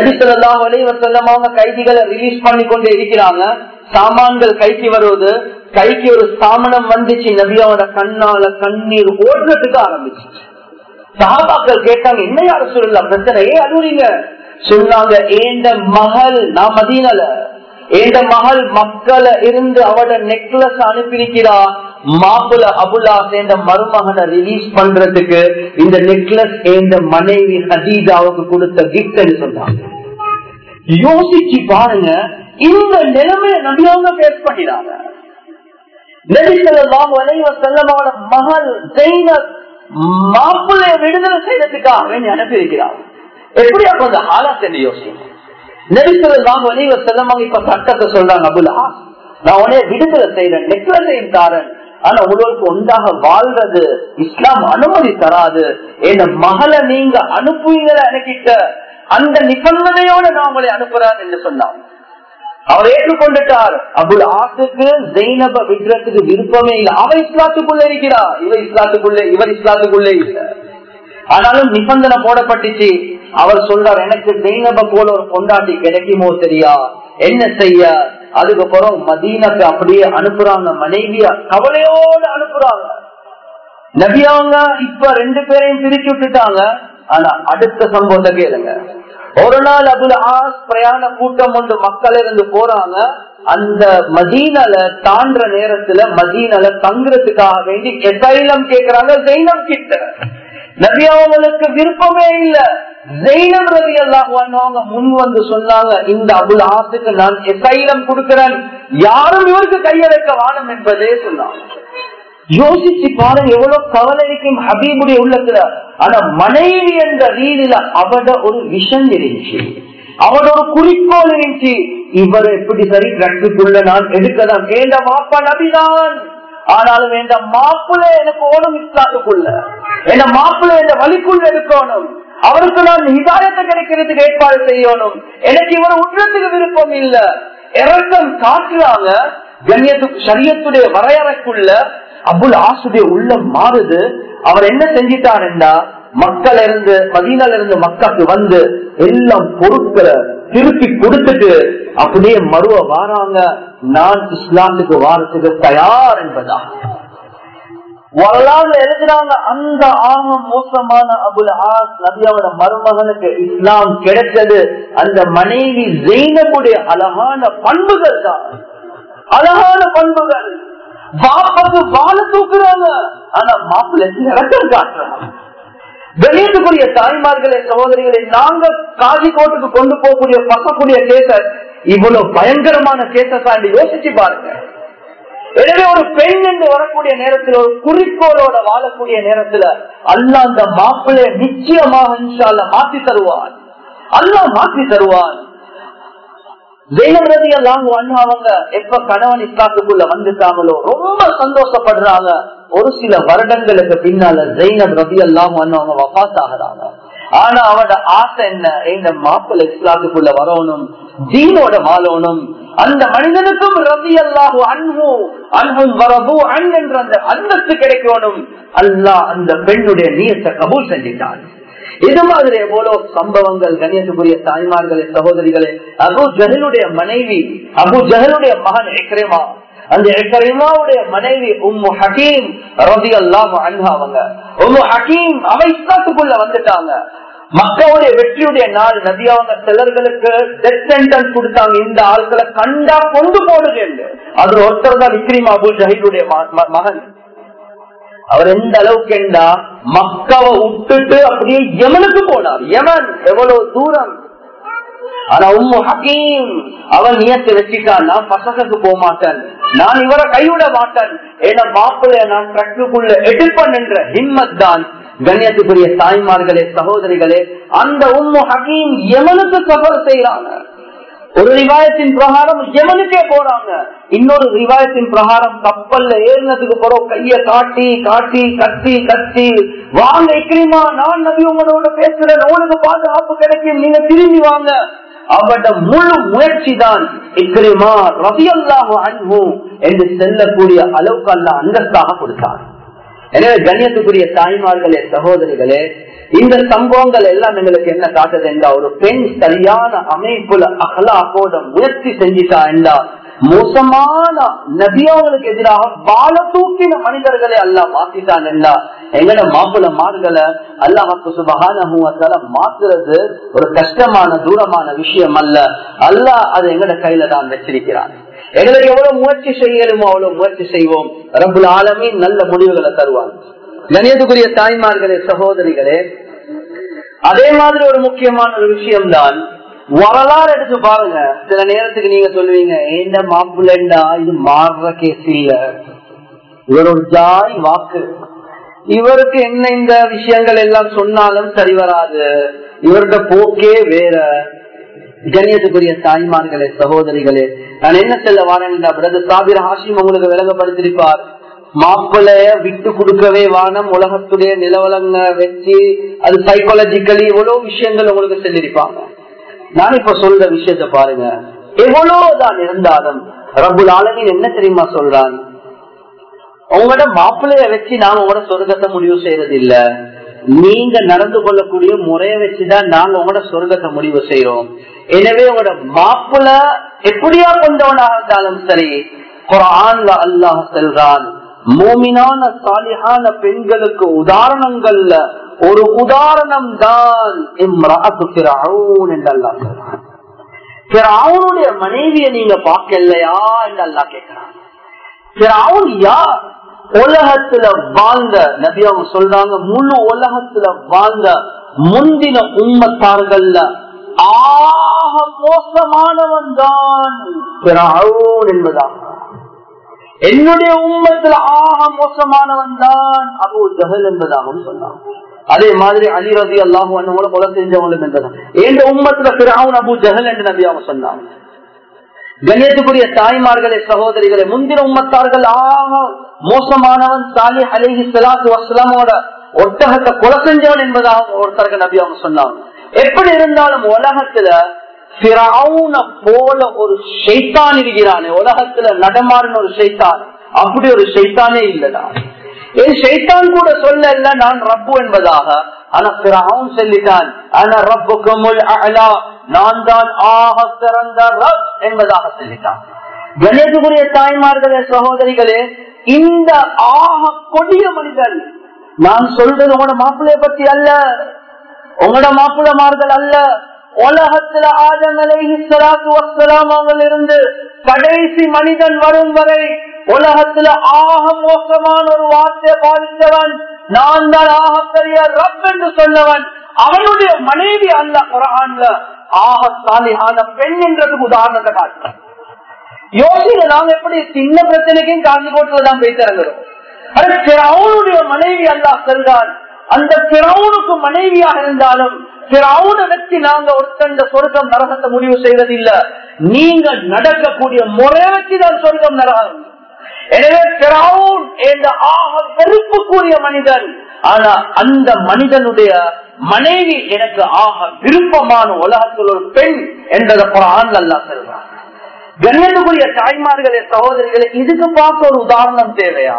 நடித்தலாம் வலைவசல்லமாக கைதிகளை ரிலீஸ் பண்ணி கொண்டு இருக்கிறாங்க சாமான்கள் கைக்கு வருவது கைக்கு ஒரு சாமனம் வந்துச்சு நபியாவோட கண்ணால கண்ணீர் ஓடுறதுக்கு ஆரம்பிச்சு சகாபாக்கள் கேட்டாங்க என்ன யார சொல்லலாம் பிரச்சனை ஏன் அழுறீங்க சொன்னாங்க ஏண்ட மகள் நான் மதீனல ஏண்ட மகள் மக்களை இருந்து அவட நெக்லஸ் அனுப்பியிருக்கிறா மாப்பிள அபுல்லா சேர்ந்த மருமகனை ரிலீஸ் பண்றதுக்கு இந்த நெக்லஸ் ஏந்த மனைவி ஹதீஜாவுக்கு கொடுத்த கிஃப்ட் சொன்னாங்க யோசிச்சு பாருங்க இந்த நிலைமையை நபியாவங்க பேஸ் பண்ணினாங்க நபிசல்லாஹு அலைஹி வஸல்லம் அவரோட மகள் ஜெயினப் மாப்பிள்ளைய விடுதலை செய்யறதுக்காக வேண்டி அனுப்பியிருக்கிறார் எப்படி அப்ப அந்த ஹாலாத் என்று யோசிங்க நபிசல்லாஹு அலைஹி வஸல்லம் அவங்க இப்ப சட்டத்தை சொல்றாங்க அபுல் ஆஸ் நான் உடனே விடுதலை செய்யறேன் நெக்லஸையும் தாரன் ஆனா உங்களுக்கு ஒன்றாக வாழ்றது இஸ்லாம் அனுமதி தராது என் மகளை நீங்க அனுப்புவீங்களா எனக்கிட்ட அந்த நிபந்தனையோட நான் உங்களை அனுப்புறேன் என்று சொன்னான் அவர் ஏற்றுக்கொண்டுட்டார் அபுல் ஆசுக்கு ஜெயினப விடுறதுக்கு விருப்பமே இல்லை அவன் இஸ்லாத்துக்குள்ள இருக்கிறா இவர் இஸ்லாத்துக்குள்ளே இவர் இஸ்லாத்துக்குள்ளே இல்லை ஆனாலும் நிபந்தனை போடப்பட்டுச்சு அவர் சொல்றார் எனக்கு ஜெயினப போல ஒரு கொண்டாட்டி கிடைக்குமோ தெரியா என்ன செய்ய அதுக்கப்புறம் மதீனக்கு அப்படியே அனுப்புறாங்க மனைவியா கவலையோடு அனுப்புறாங்க நபியாங்க இப்ப ரெண்டு பேரையும் பிரிச்சு விட்டுட்டாங்க ஆனா அடுத்த சம்பவத்தை கேளுங்க ஒரு நாள் அதுல ஆஸ் பிரயாண கூட்டம் ஒன்று மக்கள் இருந்து போறாங்க அந்த மதீனல தாண்டுற நேரத்துல மதீனல தங்குறதுக்காக வேண்டி எசைலம் கேக்குறாங்க ஜெயினம் கிட்ட நபி அவங்களுக்கு விருப்பமே இல்ல ஜெயினம் ரவி எல்லாம் முன் வந்து சொன்னாங்க இந்த அபுல் ஆசுக்கு நான் எசைலம் கொடுக்கிறேன் யாரும் இவருக்கு கையெழுக்க வானம் என்பதே சொன்னாங்க யோசிச்சு பாருங்க எவ்வளவு கவலை இருக்கும் ஹபீபுடைய உள்ளத்துல ஆனா மனைவி என்ற ரீதியில அவட ஒரு விஷன் இருந்துச்சு அவட ஒரு குறிக்கோள் இருந்துச்சு இவர் எப்படி சரி ட்ரக்குள்ள நான் எடுக்கதான் வேண்ட மாப்பா நபிதான் ஆனாலும் வேண்ட மாப்பிள்ள எனக்கு ஓடும் இஸ்லாத்துக்குள்ள என்ன மாப்பிள்ள என்ற வழிக்குள்ள இருக்கணும் அவருக்கு நான் ஹிதாயத்தை கிடைக்கிறதுக்கு ஏற்பாடு செய்யணும் எனக்கு இவர் உற்றத்துக்கு விருப்பம் இல்ல இறக்கம் காட்டுறாங்க கண்ணியத்துக்கு சரியத்துடைய வரையறைக்குள்ள அபுல் ஆசுடைய உள்ளம் மாறுது அவர் என்ன செஞ்சிட்டாருண்டா மக்கள் இருந்து மதீனால இருந்து மக்களுக்கு வந்து எல்லாம் பொருட்களை திருப்பி கொடுத்துட்டு அப்படியே மறுவ வாராங்க நான் இஸ்லாத்துக்கு வாரத்துக்கு தயார் என்பதா வரலாறு எழுதுறாங்க அந்த ஆக மோசமான அபுல் ஆஸ் நபியாவோட மருமகனுக்கு இஸ்லாம் கிடைச்சது அந்த மனைவி ஜெயினமுடைய அழகான பண்புகள் தான் அழகான பண்புகள் பாப்பாக்கு வாழ தூக்குறாங்க ஆனா மாப்பிள்ளை இறக்கம் காட்டுறாங்க வெளியேற்றக்கூடிய தாய்மார்களே சகோதரிகளை நாங்க காஜிகோட்டுக்கு கொண்டு போகக்கூடிய பக்கக்கூடிய கேசஸ் இவ்வளவு பயங்கரமான கேசஸா யோசிச்சு பாருங்க எனவே ஒரு பெண் என்று வரக்கூடிய நேரத்தில் ஒரு குறிக்கோளோட வாழக்கூடிய நேரத்துல அல்ல அந்த மாப்பிள்ளைய நிச்சயமாக இன்ஷால்ல மாத்தி தருவான் அல்லா மாத்தி தருவான் ஜெயலலிதா எல்லாம் அவங்க எப்ப கணவன் இஸ்லாத்துக்குள்ள வந்துட்டாங்களோ ரொம்ப சந்தோஷப்படுறாங்க ஒரு சில வருடங்களுக்கு பின்னால ஜெயினப் ரவி எல்லாம் அவங்க வபாஸ் ஆகிறாங்க ஆனா அவட ஆசை என்ன இந்த மாப்பிள்ள இஸ்லாத்துக்குள்ள வரணும் ஜீனோட வாழணும் அந்த மனிதனுக்கும் ரவி அல்லாஹு அன்பு அன்பும் வரவு அன் என்ற அந்த அந்தஸ்து கிடைக்கணும் அல்லாஹ் அந்த பெண்ணுடைய நீயத்தை கபூல் செஞ்சிட்டான் இது மாதிரி எவ்வளவு சம்பவங்கள் கண்ணியத்துக்குரிய தாய்மார்களே சகோதரிகளே அபு ஜஹலுடைய மனைவி அபு ஜஹலுடைய மகன் எக்ரேமா அந்த எக்ரேமாவுடைய மனைவி உம்மு ஹக்கீம் ரவி அல்லாஹ் அவங்க உம்மு ஹக்கீம் அவ இஸ்லாத்துக்குள்ள வந்துட்டாங்க மக்களுடைய வெற்றியுடைய நாள் நதியாவங்க சிலர்களுக்கு டெத் சென்டென்ஸ் கொடுத்தாங்க இந்த ஆட்களை கண்டா கொண்டு போடுங்க அது ஒருத்தர் தான் இக்ரீம் அபு ஜஹீலுடைய மகன் அவர் எந்த அளவுக்கு என்றா மக்காவை விட்டுட்டு அப்படியே யமனுக்கு போனார் யமன் எவ்வளவு தூரம் ஆனா உம்மு ஹக்கீம் அவன் நியத்தை வச்சுட்டான் நான் பசங்களுக்கு போக மாட்டேன் நான் இவரை கைவிட மாட்டேன் ஏன்னா மாப்பிள்ளைய நான் ட்ரக்குக்குள்ள எடுப்பேன் என்ற ஹிம்மத் தான் கண்ணியத்துக்குரிய தாய்மார்களே சகோதரிகளே அந்த உம்மு ஹக்கீம் யமனுக்கு சஃபர் செய்யறாங்க ஒரு ரிவாயத்தின் பிரகாரம் எவனுக்கே போறாங்க இன்னொரு ரிவாயத்தின் பிரகாரம் கப்பல்ல ஏறினதுக்கு போறோம் கைய காட்டி காட்டி கட்டி கட்டி வாங்க இக்கிரிமா நான் நபி உங்களோட பேசுறேன் உங்களுக்கு பாதுகாப்பு கிடைக்கும் நீங்க திரும்பி வாங்க அவட முழு முயற்சி தான் இக்கிரிமா ரவி அல்லாஹு அன்பு என்று செல்லக்கூடிய அளவுக்கு அல்ல அந்தஸ்தாக கொடுத்தார் எனவே கண்ணியத்துக்குரிய தாய்மார்களே சகோதரிகளே இந்த சம்பவங்கள் எல்லாம் எங்களுக்கு என்ன காட்டுது என்றா ஒரு பெண் சரியான அமைப்புல அகலாக்கோட முயற்சி செஞ்சிட்டா என்றா மோசமான நபியாவுக்கு எதிராக பால தூக்கின மனிதர்களை அல்ல மாத்திட்டான் என்றா எங்கட மாப்பிள்ள மார்களை அல்லாஹாக்கு சுபகான மாத்துறது ஒரு கஷ்டமான தூரமான விஷயம் அல்ல அல்லாஹ் அது எங்கட கையில தான் வச்சிருக்கிறான் எங்களுக்கு எவ்வளவு முயற்சி செய்யணுமோ அவ்வளவு முயற்சி செய்வோம் ரபுல் ஆலமே நல்ல முடிவுகளை தருவாங்க கணியத்துக்குரிய தாய்மார்களே சகோதரிகளே அதே மாதிரி ஒரு முக்கியமான ஒரு விஷயம்தான் வரலாறு எடுத்து பாருங்க சில நேரத்துக்கு நீங்க சொல்லுவீங்க ஏண்ட மாப்பிள்ளா இது மாறுற கேஸ் இல்ல இவர் ஒரு ஜாய் வாக்கு இவருக்கு என்ன இந்த விஷயங்கள் எல்லாம் சொன்னாலும் சரி வராது இவருடைய போக்கே வேற கண்ணியத்துக்குரிய தாய்மார்களே சகோதரிகளே நான் என்ன சொல்ல வரேன் பிரதர் சாபிர் ஹாஷிம் உங்களுக்கு விளங்கப்படுத்திருப்பார் மாப்பிள்ளைய விட்டு கொடுக்கவே வானம் உலகத்துடைய நிலவலங்க வச்சு அது சைக்காலஜிக்கலி எவ்வளவு விஷயங்கள் உங்களுக்கு சொல்லியிருப்பாங்க நான் இப்ப சொல்ற விஷயத்த பாருங்க எவ்வளவுதான் இருந்தாலும் ரபுல் ஆலமின் என்ன தெரியுமா சொல்றான் உங்களோட மாப்பிள்ளைய வச்சு நாங்க உங்களோட சொர்க்கத்தை முடிவு செய்யறது இல்ல நீங்க நடந்து கொள்ளக்கூடிய முறைய வச்சுதான் நாங்க உங்களோட சொர்க்கத்தை முடிவு செய்யறோம் எனவே உங்களோட மாப்பிள்ள எப்படியா கொண்டவனாக இருந்தாலும் சரி குரான்ல அல்லாஹ் செல்றான் மூமினான சாலிஹான பெண்களுக்கு உதாரணங்கள்ல ஒரு உதாரணம் தான் அவனுடைய மனைவியை நீங்க பார்க்கலையா என்று அல்லா கேட்கிறான் யார் உலகத்துல வாழ்ந்த நபி அவங்க சொல்றாங்க முழு உலகத்துல வாழ்ந்த முந்தின உம்மத்தார்கள்ல ஆக மோசமானவன் தான் என்பதாக என்னுடைய உம்மத்துல ஆக மோசமானவன் தான் அபு ஜஹல் என்பதாகவும் சொன்னான் அதே மாதிரி அலி ரதி அல்லாஹு அண்ணவங்கள கொலை செஞ்சவங்களும் என்பதான் எந்த உம்மத்துல பிறாவும் அபு ஜஹல் என்று நபி அவங்க சொன்னாங்க கண்ணியத்துக்குரிய தாய்மார்களே சகோதரிகளே முந்தின உம்மத்தார்கள் ஆக மோசமானவன் சாலி அலிஹி சலாத்து வசலாமோட ஒட்டகத்தை கொலை செஞ்சவன் என்பதாக ஒருத்தருக்கு நபி அவங்க சொன்னாங்க எப்படி இருந்தாலும் உலகத்துல போல ஒரு ஷைத்தான் இருக்கிறானே உலகத்துல நடமாறின ஒரு ஷைத்தான் அப்படி ஒரு ஷைத்தானே இல்லடா என் ஷைத்தான் கூட சொல்ல நான் ரப்பு என்பதாக ஆனா பிறவும் சொல்லிட்டான் ஆனா ரப்புக்குமுல் அலா நான் தான் ஆக சிறந்த ரப் என்பதாக சொல்லிட்டான் கணேசபுரிய தாய்மார்களே சகோதரிகளே இந்த ஆக கொடிய மனிதன் நான் சொல்றது உங்களோட மாப்பிள்ளைய பத்தி அல்ல உங்களோட மாப்பிள்ளமார்கள் அல்ல உலகத்துல ஆதம் அலைஹி ஸலாத்து வஸ்ஸலாம் இருந்து கடைசி மனிதன் வரும் வரை உலகத்துல ஆக மோசமான ஒரு வார்த்தையை பாதித்தவன் நான் தான் ஆக பெரிய ரப் என்று சொன்னவன் அவனுடைய மனைவி அல்ல குரான்ல ஆக சாலியான பெண் என்றதுக்கு உதாரணத்தை காட்டுறான் யோசிக்க நாங்க எப்படி சின்ன பிரச்சனைக்கும் காந்தி கோட்டில்தான் போய் திறங்குறோம் அவனுடைய மனைவி அல்லா செல்றான் அந்த பிறவுனுக்கு மனைவியாக இருந்தாலும் பிறவுனை வச்சு நாங்க ஒருத்தண்ட சொர்க்கம் நரகத்தை முடிவு செய்வது இல்ல நீங்க நடக்கக்கூடிய முறை வச்சுதான் சொர்க்கம் நரகம் எனவே பிறவுன் என்ற ஆக வெறுப்புக்குரிய மனிதன் ஆனா அந்த மனிதனுடைய மனைவி எனக்கு ஆக விருப்பமான உலகத்தில் ஒரு பெண் என்றதை குரான் அல்லா செல்றான் கண்ணியத்துக்குரிய தாய்மார்களே சகோதரிகளே இதுக்கு பார்க்க ஒரு உதாரணம் தேவையா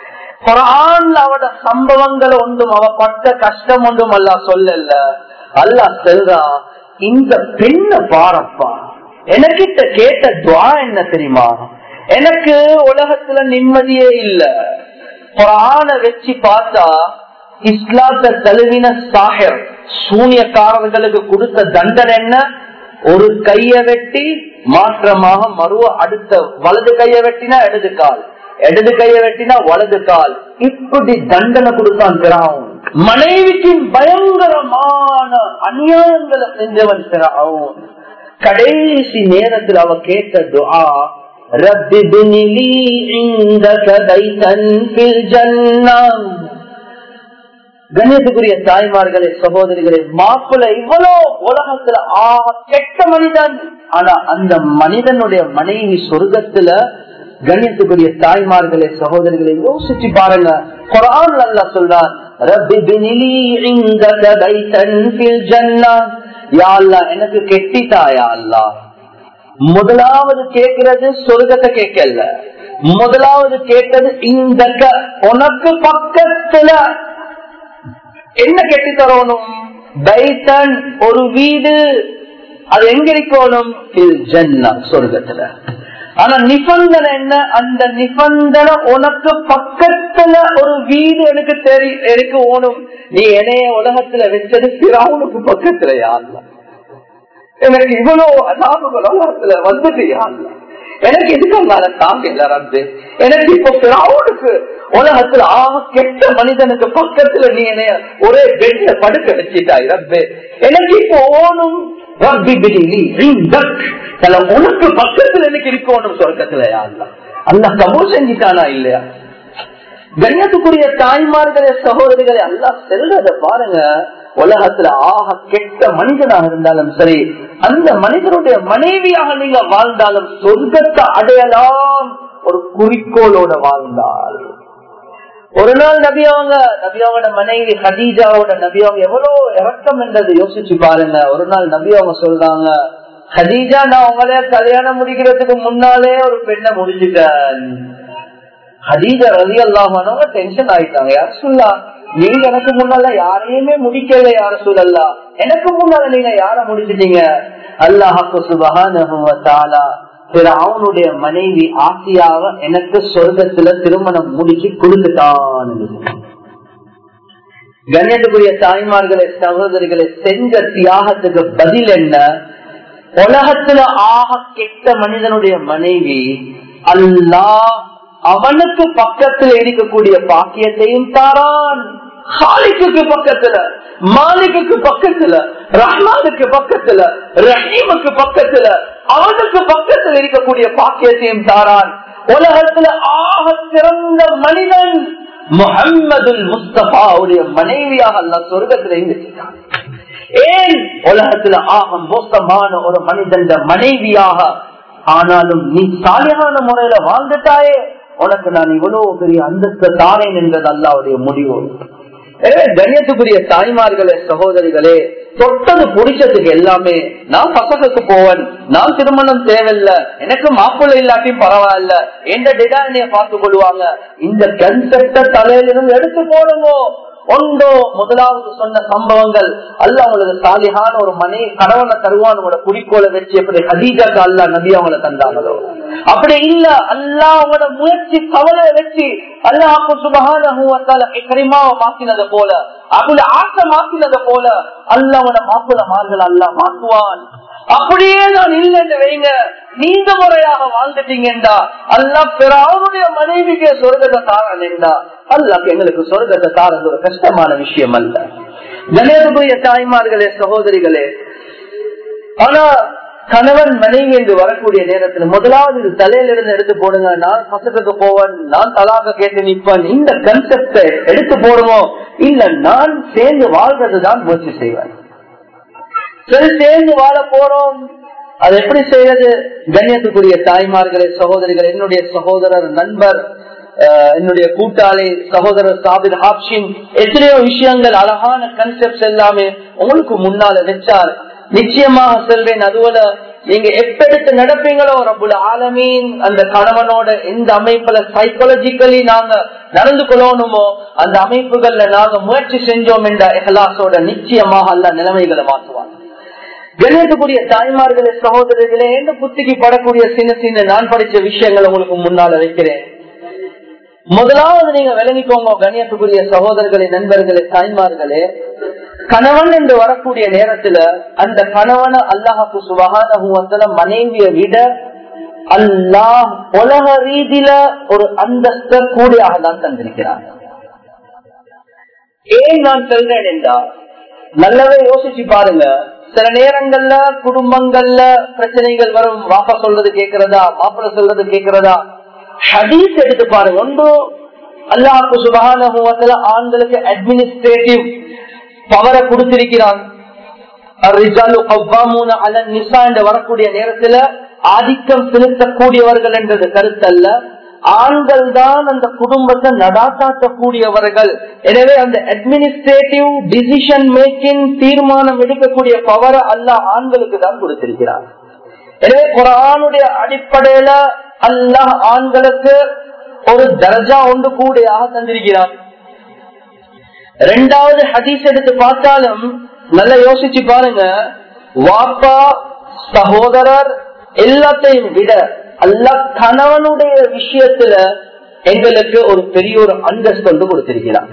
குரான்ல அவட சம்பவங்கள் ஒன்றும் அவ பட்ட கஷ்டம் ஒன்றும் அல்ல சொல்லல அல்ல செல்றா இந்த பெண்ண பாரப்பா எனக்கிட்ட கேட்ட துவா என்ன தெரியுமா எனக்கு உலகத்துல நிம்மதியே இல்ல குரான வச்சு பார்த்தா இஸ்லாத்த தழுவின சாஹர் சூனியக்காரர்களுக்கு கொடுத்த தண்டனை என்ன ஒரு கைய வெட்டி மாற்றமாக மறுவ அடுத்த வலது கைய வெட்டினா இடது கால் இடது கைய வெட்டினா வலது கால் இப்படி தண்டனை கொடுத்தான் பிறாவும் மனைவிக்கு பயங்கரமான அநியாயங்களை செஞ்சவன் பிறாவும் கடைசி நேரத்தில் அவ கேட்ட துஆ رب ابن لي عندك بيتا في الجنة கணேசக்குரிய தாய்மார்களே சகோதரிகளே மாப்பிள்ள இவ்வளோ உலகத்துல ஆக கெட்ட மனிதன் ஆனா அந்த மனிதனுடைய மனைவி சொர்க்கத்துல கண்ணியத்துக்குரிய தாய்மார்களே சகோதரிகளை யோசிச்சு பாருங்க குரான் அல்ல சொல்றான் எனக்கு கெட்டித்தாயா அல்லா முதலாவது கேட்கிறது சொர்க்கத்தை கேட்கல முதலாவது கேட்டது இந்த உனக்கு பக்கத்துல என்ன கெட்டி தரணும் பைத்தன் ஒரு வீடு அது எங்க இருக்கணும் ஜன்னா சொர்க்கத்துல ஆனா நிபந்தனை என்ன அந்த நிபந்தனை உனக்கு பக்கத்துல ஒரு வீடு எனக்கு தெரி எனக்கு ஓணும் நீ என்னைய உலகத்துல வச்சது பிறவுனுக்கு பக்கத்துல யாருல எனக்கு இவ்வளவு அதாபங்கள் உலகத்துல வந்துட்டு யாருல எனக்கு எதுக்காக தாங்கல ரத்து எனக்கு இப்ப பிறவுனுக்கு உலகத்துல ஆக கெட்ட மனிதனுக்கு பக்கத்துல நீ என்னைய ஒரே பெட்ல படுக்க வச்சிட்டாய் ரத்து எனக்கு இப்போ ஓணும் ரப்பி பிடிலி உனக்கு பக்கத்துல எனக்கு இருக்கணும் சொர்க்கத்துல யாருல அல்ல கபூர் செஞ்சிட்டானா இல்லையா கண்ணியத்துக்குரிய தாய்மார்களே சகோதரிகளை எல்லாம் செல்றத பாருங்க உலகத்துல ஆக கெட்ட மனிதனாக இருந்தாலும் சரி அந்த மனிதனுடைய மனைவியாக நீங்க வாழ்ந்தாலும் சொர்க்கத்தை அடையலாம் ஒரு குறிக்கோளோட வாழ்ந்தால் ஒரு நாள் நபியவங்க நபியாவோட மனைவி ஹதீஜாவோட நபியவங்க எவ்வளவு இறக்கம் என்றது யோசிச்சு பாருங்க ஒரு நாள் நபியவங்க சொல்றாங்க ஹதீஜா நான் உங்களே கல்யாணம் முடிக்கிறதுக்கு முன்னாலே ஒரு பெண்ணை முடிச்சுட்டேன் ஹதீஜா ரவி அல்லாமனவங்க டென்ஷன் ஆயிட்டாங்க யார் சொல்லா நீங்க எனக்கு முன்னால யாரையுமே முடிக்கல யார சொல்லல எனக்கு முன்னால நீங்க யார முடிச்சிட்டீங்க அல்லாஹாக்கு சுபகான அவனுடைய மனைவி ஆசியாவ எனக்கு சொர்க்கத்துல திருமணம் முடிச்சு கொடுத்துட்டான் கண்ணியத்துக்குரிய தாய்மார்களை சகோதரிகளை செஞ்ச தியாகத்துக்கு பதில் என்ன உலகத்துல ஆக கெட்ட மனிதனுடைய மனைவி அல்லாஹ் அவனுக்கு பக்கத்துல இருக்கக்கூடிய பாக்கியத்தையும் தாரான் ஹாலிக்கு பக்கத்துல மாலிக்கு பக்கத்துல ரஹ்மானுக்கு பக்கத்துல ரஹீமுக்கு பக்கத்துல அவனுக்கு பக்கத்துல இருக்கக்கூடிய பாக்கியத்தையும் தாரான் உலகத்துல ஆக சிறந்த மனிதன் முகம்மது முஸ்தபாவுடைய மனைவியாக அல்ல சொர்க்கத்துல இருந்துட்டான் ஏன் உலகத்துல ஆக மோசமான ஒரு மனிதன் மனைவியாக ஆனாலும் நீ சாலையான முறையில வாழ்ந்துட்டாயே உனக்கு நான் இவ்வளவு பெரிய அந்தஸ்து தாரேன் என்றது அல்லாவுடைய முடிவு எனவே கண்ணியத்துக்குரிய தாய்மார்களே சகோதரிகளே தொட்டது புடிச்சதுக்கு எல்லாமே நான் பக்கத்துக்கு போவன் நான் திருமணம் தேவையில்ல எனக்கு மாப்பிள்ளை இல்லாட்டியும் பரவாயில்ல எந்த டிடா என்னைய பார்த்து கொள்வாங்க இந்த கன்செப்ட தலையிலிருந்து எடுத்து போடுங்க ஒன்றோ முதலாவது சொன்ன சம்பவங்கள் அல்ல அவங்களுக்கு சாலிகான ஒரு மனை கணவனை தருவான் உங்களோட குறிக்கோளை வச்சு எப்படி ஹதீஜாக்கு அல்லா நபி அவங்களை தந்தாங்களோ அப்படி இல்ல அல்லா அவங்களோட முயற்சி கவலை வச்சு அல்லாஹு சுபகான கரிமாவை மாத்தினது போல அவங்கள ஆசை மாத்தினது போல அல்ல அவனோட மாப்பிள மார்கள் அல்லா மாத்துவான் அப்படியே நான் இல்லைன்னு வைங்க நீண்ட முறையாக வாழ்ந்துட்டீங்கடா அல்லா பிறாவுடைய மனைவிக்கு சொர்க்கத்தை தாரா அல்லாக்கு எங்களுக்கு சொர்க்கத்தை தாரது ஒரு கஷ்டமான விஷயம் அல்ல கணேசபுரிய தாய்மார்களே சகோதரிகளே ஆனா கணவன் மனைவி என்று வரக்கூடிய நேரத்தில் முதலாவது இது தலையிலிருந்து எடுத்து போடுங்க நான் பசத்துக்கு போவன் நான் தலாக கேட்டு நிற்பேன் இந்த கன்செப்டை எடுத்து போடுவோம் இல்ல நான் சேர்ந்து வாழ்றதுதான் முயற்சி செய்வேன் சரி சேர்ந்து வாழ போறோம் அது எப்படி செய்யறது கண்ணியத்துக்குரிய தாய்மார்களே சகோதரிகள் என்னுடைய சகோதரர் நண்பர் என்னுடைய கூட்டாளி சகோதரர் சாபிர் ஹாப்ஷின் எத்தனையோ விஷயங்கள் அழகான கன்செப்ட் எல்லாமே உங்களுக்கு முன்னால வச்சார் நிச்சயமாக செல்வேன் அதுவல நீங்க எப்பெடுத்து நடப்பீங்களோ ரபுல் ஆலமீன் அந்த கணவனோட எந்த அமைப்புல சைக்காலஜிக்கலி நாங்க நடந்து கொள்ளணுமோ அந்த அமைப்புகள்ல நாங்க முயற்சி செஞ்சோம் என்ற எஹலாசோட நிச்சயமாக அல்ல நிலைமைகளை மாற்றுவாங்க கணேசக்கூடிய தாய்மார்களே சகோதரர்களே எந்த புத்திக்கு படக்கூடிய சின்ன சின்ன நான் படிச்ச விஷயங்கள் உங்களுக்கு முன்னால வைக்கிறேன் முதலாவது நீங்க விளங்கிக்கோங்க கணியத்துக்குரிய சகோதரர்களே நண்பர்களே தாய்மார்களே கணவன் என்று வரக்கூடிய நேரத்துல அந்த கணவனை அல்லாஹாக்கு சுபகான மனைவிய விட அல்லாஹ் உலக ரீதியில ஒரு அந்தஸ்த கூடியாக தான் தந்திருக்கிறார் ஏன் நான் சொல்றேன் என்றால் நல்லாவே யோசிச்சு பாருங்க சில நேரங்கள்ல குடும்பங்கள்ல பிரச்சனைகள் வரும் வாப்பா சொல்றது கேக்குறதா மாப்பிள்ள சொல்றது கேக்குறதா ஹதீஸ் எடுத்து பாருங்க ஒன்று அல்லாஹு சுபகான ஆண்களுக்கு அட்மினிஸ்ட்ரேட்டிவ் பவரை கொடுத்திருக்கிறான் வரக்கூடிய நேரத்துல ஆதிக்கம் செலுத்தக்கூடியவர்கள் என்றது கருத்தல்ல ஆண்கள் தான் அந்த குடும்பத்தை நடாத்தாட்டக்கூடியவர்கள் எனவே அந்த அட்மினிஸ்ட்ரேட்டிவ் டிசிஷன் மேக்கிங் தீர்மானம் எடுக்கக்கூடிய பவரை அல்ல ஆண்களுக்கு தான் கொடுத்திருக்கிறார் எனவே குரானுடைய அடிப்படையில அல்லாஹ் ஆண்களுக்கு ஒரு தர்ஜா ஒன்று கூடையாக தந்திருக்கிறார் ரெண்டாவது ஹதீஸ் எடுத்து பார்த்தாலும் நல்லா யோசிச்சு பாருங்க வாப்பா சகோதரர் எல்லாத்தையும் விட அல்ல கணவனுடைய விஷயத்துல எங்களுக்கு ஒரு பெரிய ஒரு அந்தஸ்து வந்து கொடுத்திருக்கிறார்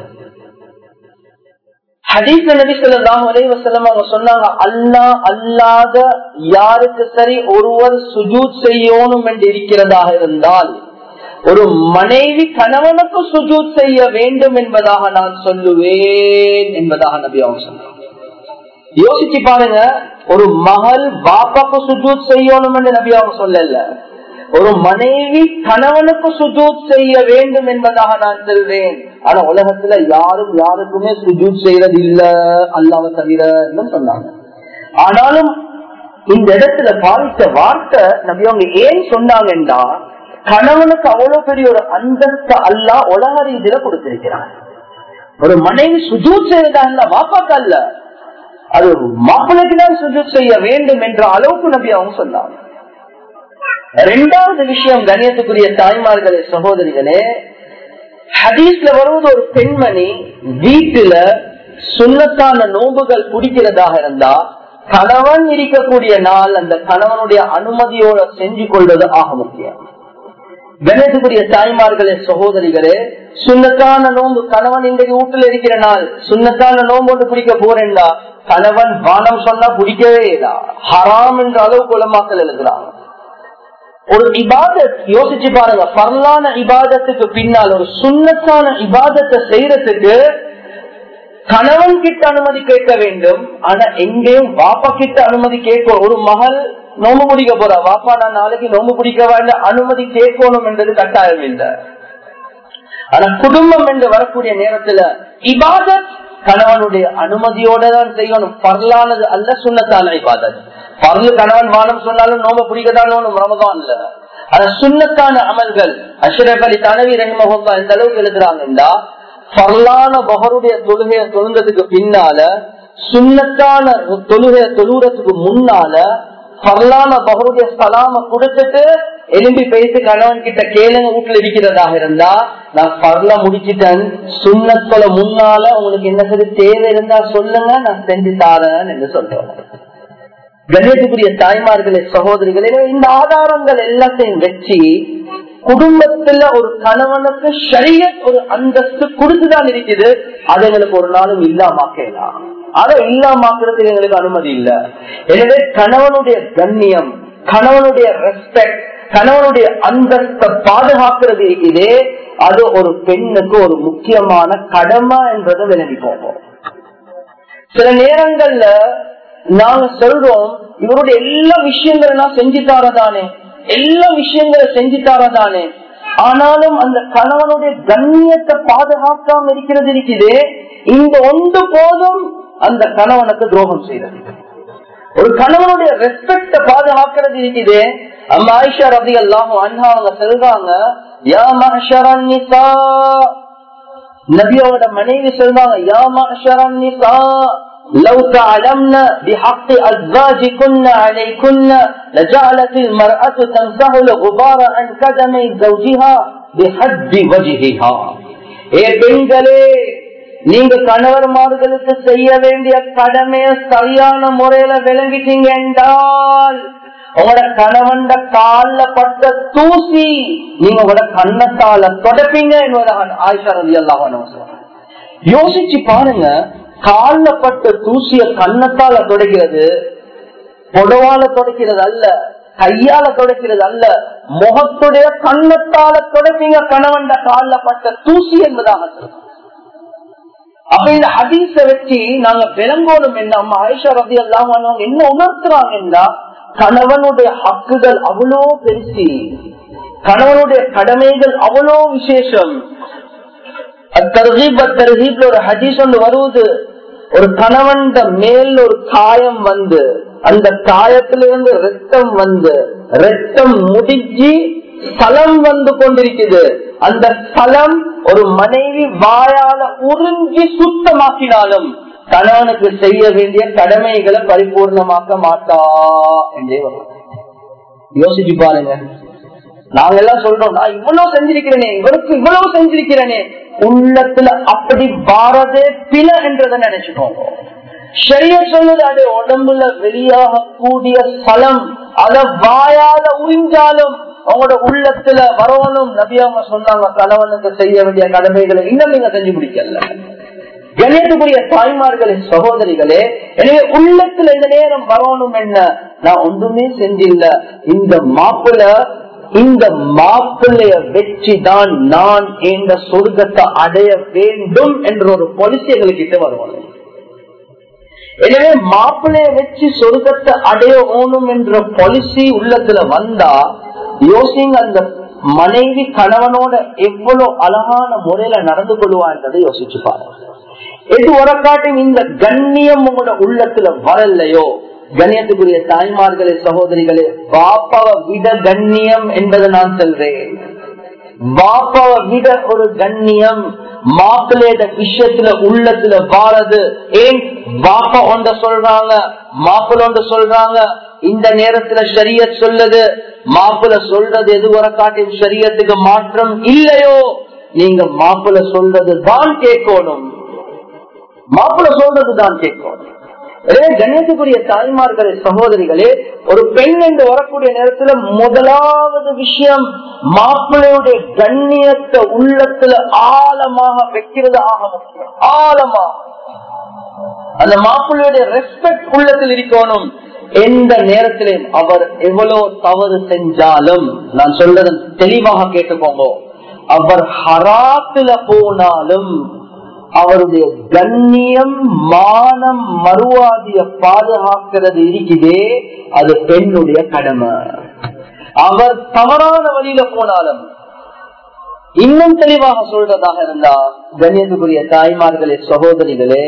ஹதீஸ் நபி ஸல்லல்லாஹு அலைஹி வஸல்லம் அவங்க சொன்னாங்க அல்லாஹ் அல்லாத யாருக்கு சரி ஒருவர் சுஜூத் செய்யணும் என்று இருக்கிறதாக இருந்தால் ஒரு மனைவி கணவனுக்கு சுஜூத் செய்ய வேண்டும் என்பதாக நான் சொல்லுவேன் என்பதாக நபி அவங்க சொன்னாங்க யோசிச்சு பாருங்க ஒரு மகள் பாப்பாக்கு சுஜூத் செய்யணும் என்று நபி அவங்க சொல்லல ஒரு மனைவி கணவனுக்கு சுஜூத் செய்ய வேண்டும் என்பதாக நான் சொல்றேன் ஆனா உலகத்துல யாரும் யாருக்குமே சுஜூத் செய்யறது இல்ல அல்லாம தவிர சொன்னாங்க ஆனாலும் இந்த இடத்துல பாதித்த வார்த்தை நபி அவங்க ஏன் சொன்னாங்கன்னா கணவனுக்கு அவ்வளவு பெரிய ஒரு அந்தஸ்து அல்லா உலக ரீதியில கொடுத்திருக்கிறார் ஒரு மனைவி சுஜூத் செய்யறதா இல்ல வாப்பாக்கு அல்ல அது மாப்பிளைக்கு தான் சுஜூத் செய்ய வேண்டும் என்ற அளவுக்கு நபி அவங்க சொன்னாங்க ரெண்டாவது விஷயம் கணியத்துக்குரிய தாய்மார்களே சகோதரிகளே ஹதீஸ்ல வருவது ஒரு பெண்மணி வீட்டுல சுண்ணத்தான நோம்புகள் குடிக்கிறதாக இருந்தா கணவன் இருக்கக்கூடிய நாள் அந்த கணவனுடைய அனுமதியோட செஞ்சு கொள்வது ஆக முக்கியம் கணேசக்குரிய தாய்மார்களே சகோதரிகளே சுண்ணத்தான நோம்பு கணவன் இன்றைக்கு வீட்டுல இருக்கிற நாள் சுண்ணத்தான நோம்பு ஒன்று குடிக்க போறேன்டா கணவன் வானம் சொன்னா குடிக்கவே இல்ல ஹராம் என்ற அளவு குலமாக்கல் எழுதுறாங்க ஒரு இபாதத் யோசிச்சு பாருங்க பரலான இபாதத்துக்கு பின்னால் ஒரு சுண்ணத்தான இபாதத்தை செய்யறதுக்கு கணவன் கிட்ட அனுமதி கேட்க வேண்டும் ஆனா எங்கேயும் வாப்பா கிட்ட அனுமதி கேட்க ஒரு மகள் நோம்பு பிடிக்க போறா வாப்பா நான் நாளைக்கு நோம்பு பிடிக்க வேண்டிய அனுமதி கேட்கணும் என்றது கட்டாயம் இல்லை ஆனா குடும்பம் என்று வரக்கூடிய நேரத்துல இபாதத் கணவனுடைய அனுமதியோட தான் செய்யணும் பரலானது அல்ல சுண்ணத்தான இபாதத் பரலு கணவன் வானம் சொன்னாலும் நோம்ப பிடிக்கதான் ரமதான் இல்ல ஆனா சுண்ணத்தான அமல்கள் அஷ்ரப் அலி தனவி ரஹிமஹா எந்த அளவுக்கு எழுதுறாங்கன்னா பரலான பகருடைய தொழுகைய தொழுந்ததுக்கு பின்னால சுண்ணத்தான தொழுகைய தொழுறதுக்கு முன்னால பரலான பகருடைய ஸ்தலாம கொடுத்துட்டு எலும்பி பேசி கணவன் கிட்ட கேளுங்க வீட்டுல இருக்கிறதாக இருந்தா நான் பரல முடிச்சிட்டேன் சுண்ணத்தோட முன்னால உங்களுக்கு என்ன சரி தேவை இருந்தா சொல்லுங்க நான் செஞ்சு தாரேன் என்று சொல்றேன் கணேசக்குரிய தாய்மார்களே சகோதரிகளே இந்த ஆதாரங்கள் எல்லாத்தையும் வச்சு குடும்பத்துல ஒரு கணவனுக்கு சரிய ஒரு அந்தஸ்து கொடுத்துதான் இருக்குது அது எங்களுக்கு ஒரு நாளும் இல்லாமக்கலாம் அதை இல்லாமக்கிறதுக்கு எங்களுக்கு அனுமதி இல்ல எனவே கணவனுடைய கண்ணியம் கணவனுடைய ரெஸ்பெக்ட் கணவனுடைய அந்தஸ்தை பாதுகாக்கிறது இருக்குதே அது ஒரு பெண்ணுக்கு ஒரு முக்கியமான கடமை என்றதை விளங்கி போவோம் சில நேரங்கள்ல நாங்க சொல்றோம் இவருடைய எல்லா விஷயங்களெல்லாம் செஞ்சு தாரதானே எல்லா விஷயங்களை செஞ்சு தாரதானே ஆனாலும் அந்த கணவனுடைய கண்ணியத்தை பாதுகாக்காம இருக்கிறது இருக்குது இந்த ஒன்று போதும் அந்த கணவனுக்கு துரோகம் செய்யறது ஒரு கணவனுடைய ரெஸ்பெக்ட பாதுகாக்கிறது இருக்குது அம்மா ஆயிஷா ரவி எல்லாம் அண்ணா அவங்க சொல்றாங்க யா மஹஷரன் நிசா நபியோட மனைவி சொல்றாங்க யா மஹஷரன் நிசா لو تعلمن بحق أزواجكن عليكن لجعلت المرأة تمسح الغبار عن قدم زوجها بحد وجهها ஏ பெண்களே நீங்க கணவர்மார்களுக்கு செய்ய வேண்டிய கடமைய சரியான முறையில விளங்கிட்டீங்க என்றால் உங்களோட கணவன் கால பட்ட தூசி நீங்க உங்களோட கண்ணத்தால தொடப்பீங்க என்பதாக ஆயிஷா ரவி அல்லாஹ் யோசிச்சு பாருங்க கால பட்ட தூசிய கண்ணத்தால தொடக்கிறது பொடவால தொடக்கிறது அல்ல கையால தொடக்கிறது அல்ல முகத்துடைய கண்ணத்தால தொடப்பீங்க கணவன் கால பட்ட தூசி என்பதாக அப்ப இந்த ஹதீஸ வச்சு நாங்க விளங்கோணும் என்ன அம்மா ஆயிஷா ரபி எல்லாம் என்ன உணர்த்துறாங்கன்னா கணவனுடைய ஹக்குகள் அவ்வளோ பெருசி கணவனுடைய கடமைகள் அவ்வளோ விசேஷம் ஒரு ஹதீஸ் ஒன்று வருவது ஒரு கணவன் மேல் ஒரு காயம் வந்து அந்த காயத்திலிருந்து ரத்தம் வந்து ரத்தம் முடிஞ்சு ஸ்தலம் வந்து கொண்டிருக்குது அந்த ஸ்தலம் ஒரு மனைவி வாயால உறிஞ்சி சுத்தமாக்கினாலும் கணவனுக்கு செய்ய வேண்டிய கடமைகளை பரிபூர்ணமாக்க மாட்டா என்றே வரும் யோசிச்சு பாருங்க நாங்க எல்லாம் சொல்றோம் நான் இவ்வளவு செஞ்சிருக்கிறேனே இவருக்கு இவ்வளவு செஞ்சிருக்கிறேனே உள்ளத்துல அப்படி வாரதே பில என்றதை நினைச்சுக்கோங்க சரிய சொல்லுது அது உடம்புல வெளியாக கூடிய ஸ்தலம் அத வாயால உறிஞ்சாலும் உங்களோட உள்ளத்துல வரவணும் நபியாம சொன்னாங்க கணவனுக்கு செய்ய வேண்டிய கடமைகளை இன்னும் நீங்க செஞ்சு முடிக்கல கணியத்துக்குரிய தாய்மார்களின் சகோதரிகளே எனவே உள்ளத்துல இந்த நேரம் வரணும் என்ன நான் ஒன்றுமே செஞ்சில்ல இந்த மாப்பிள்ள இந்த மாப்பிள்ளைய வச்சுதான் நான் இந்த சொர்க்கத்தை அடைய வேண்டும் என்ற ஒரு பொலிசி எங்களுக்கு வருவாங்க எனவே மாப்பிள்ளைய வச்சு சொர்க்கத்தை அடையணும் என்ற பாலிசி உள்ளத்துல வந்தா யோசிங்க அந்த மனைவி கணவனோட எவ்வளவு அழகான முறையில நடந்து கொள்வான்றதை யோசிச்சு பாருங்க எது உரக்காட்டும் இந்த கண்ணியம் உங்களோட உள்ளத்துல வரலையோ கண்ணியத்துக்குரிய தாய்மார்களே சகோதரிகளே பாப்பாவை விட கண்ணியம் என்பதை நான் சொல்றேன் பாப்பாவை விட ஒரு கண்ணியம் மாப்பிள்ளையோட விஷயத்துல உள்ளத்துல வாழது ஏன் பாப்பா ஒன்ற சொல்றாங்க மாப்பிள்ள ஒன்று சொல்றாங்க இந்த நேரத்துல சரிய சொல்லுது மாப்பிள்ள சொல்றது எது வர காட்டும் சரியத்துக்கு மாற்றம் இல்லையோ நீங்க மாப்பிள்ள சொல்றது தான் கேட்கணும் மாப்பிள்ள சொல்றது தான் கேட்கணும் கண்ணியத்துக்குரிய தாய்மார்களே சகோதரிகளே ஒரு பெண் என்று வரக்கூடிய நேரத்துல முதலாவது விஷயம் மாப்பிள்ளையுடைய கண்ணியத்தை உள்ளத்துல ஆழமாக வைக்கிறது ஆக முக்கியம் ஆழமாக அந்த மாப்பிள்ளையுடைய ரெஸ்பெக்ட் உள்ளத்தில் இருக்கணும் எந்த நேரத்திலும் அவர் எவ்வளவு தவறு செஞ்சாலும் நான் சொல்றது தெளிவாக கேட்டுக்கோங்க அவர் ஹராத்துல போனாலும் அவருடைய கண்ணியம் மானம் மறுவாதிய பாதுகாக்கிறது இருக்குதே அது பெண்ணுடைய கடமை அவர் தவறான வழியில போனாலும் இன்னும் தெளிவாக சொல்றதாக இருந்தா கண்ணியத்துக்குரிய தாய்மார்களே சகோதரிகளே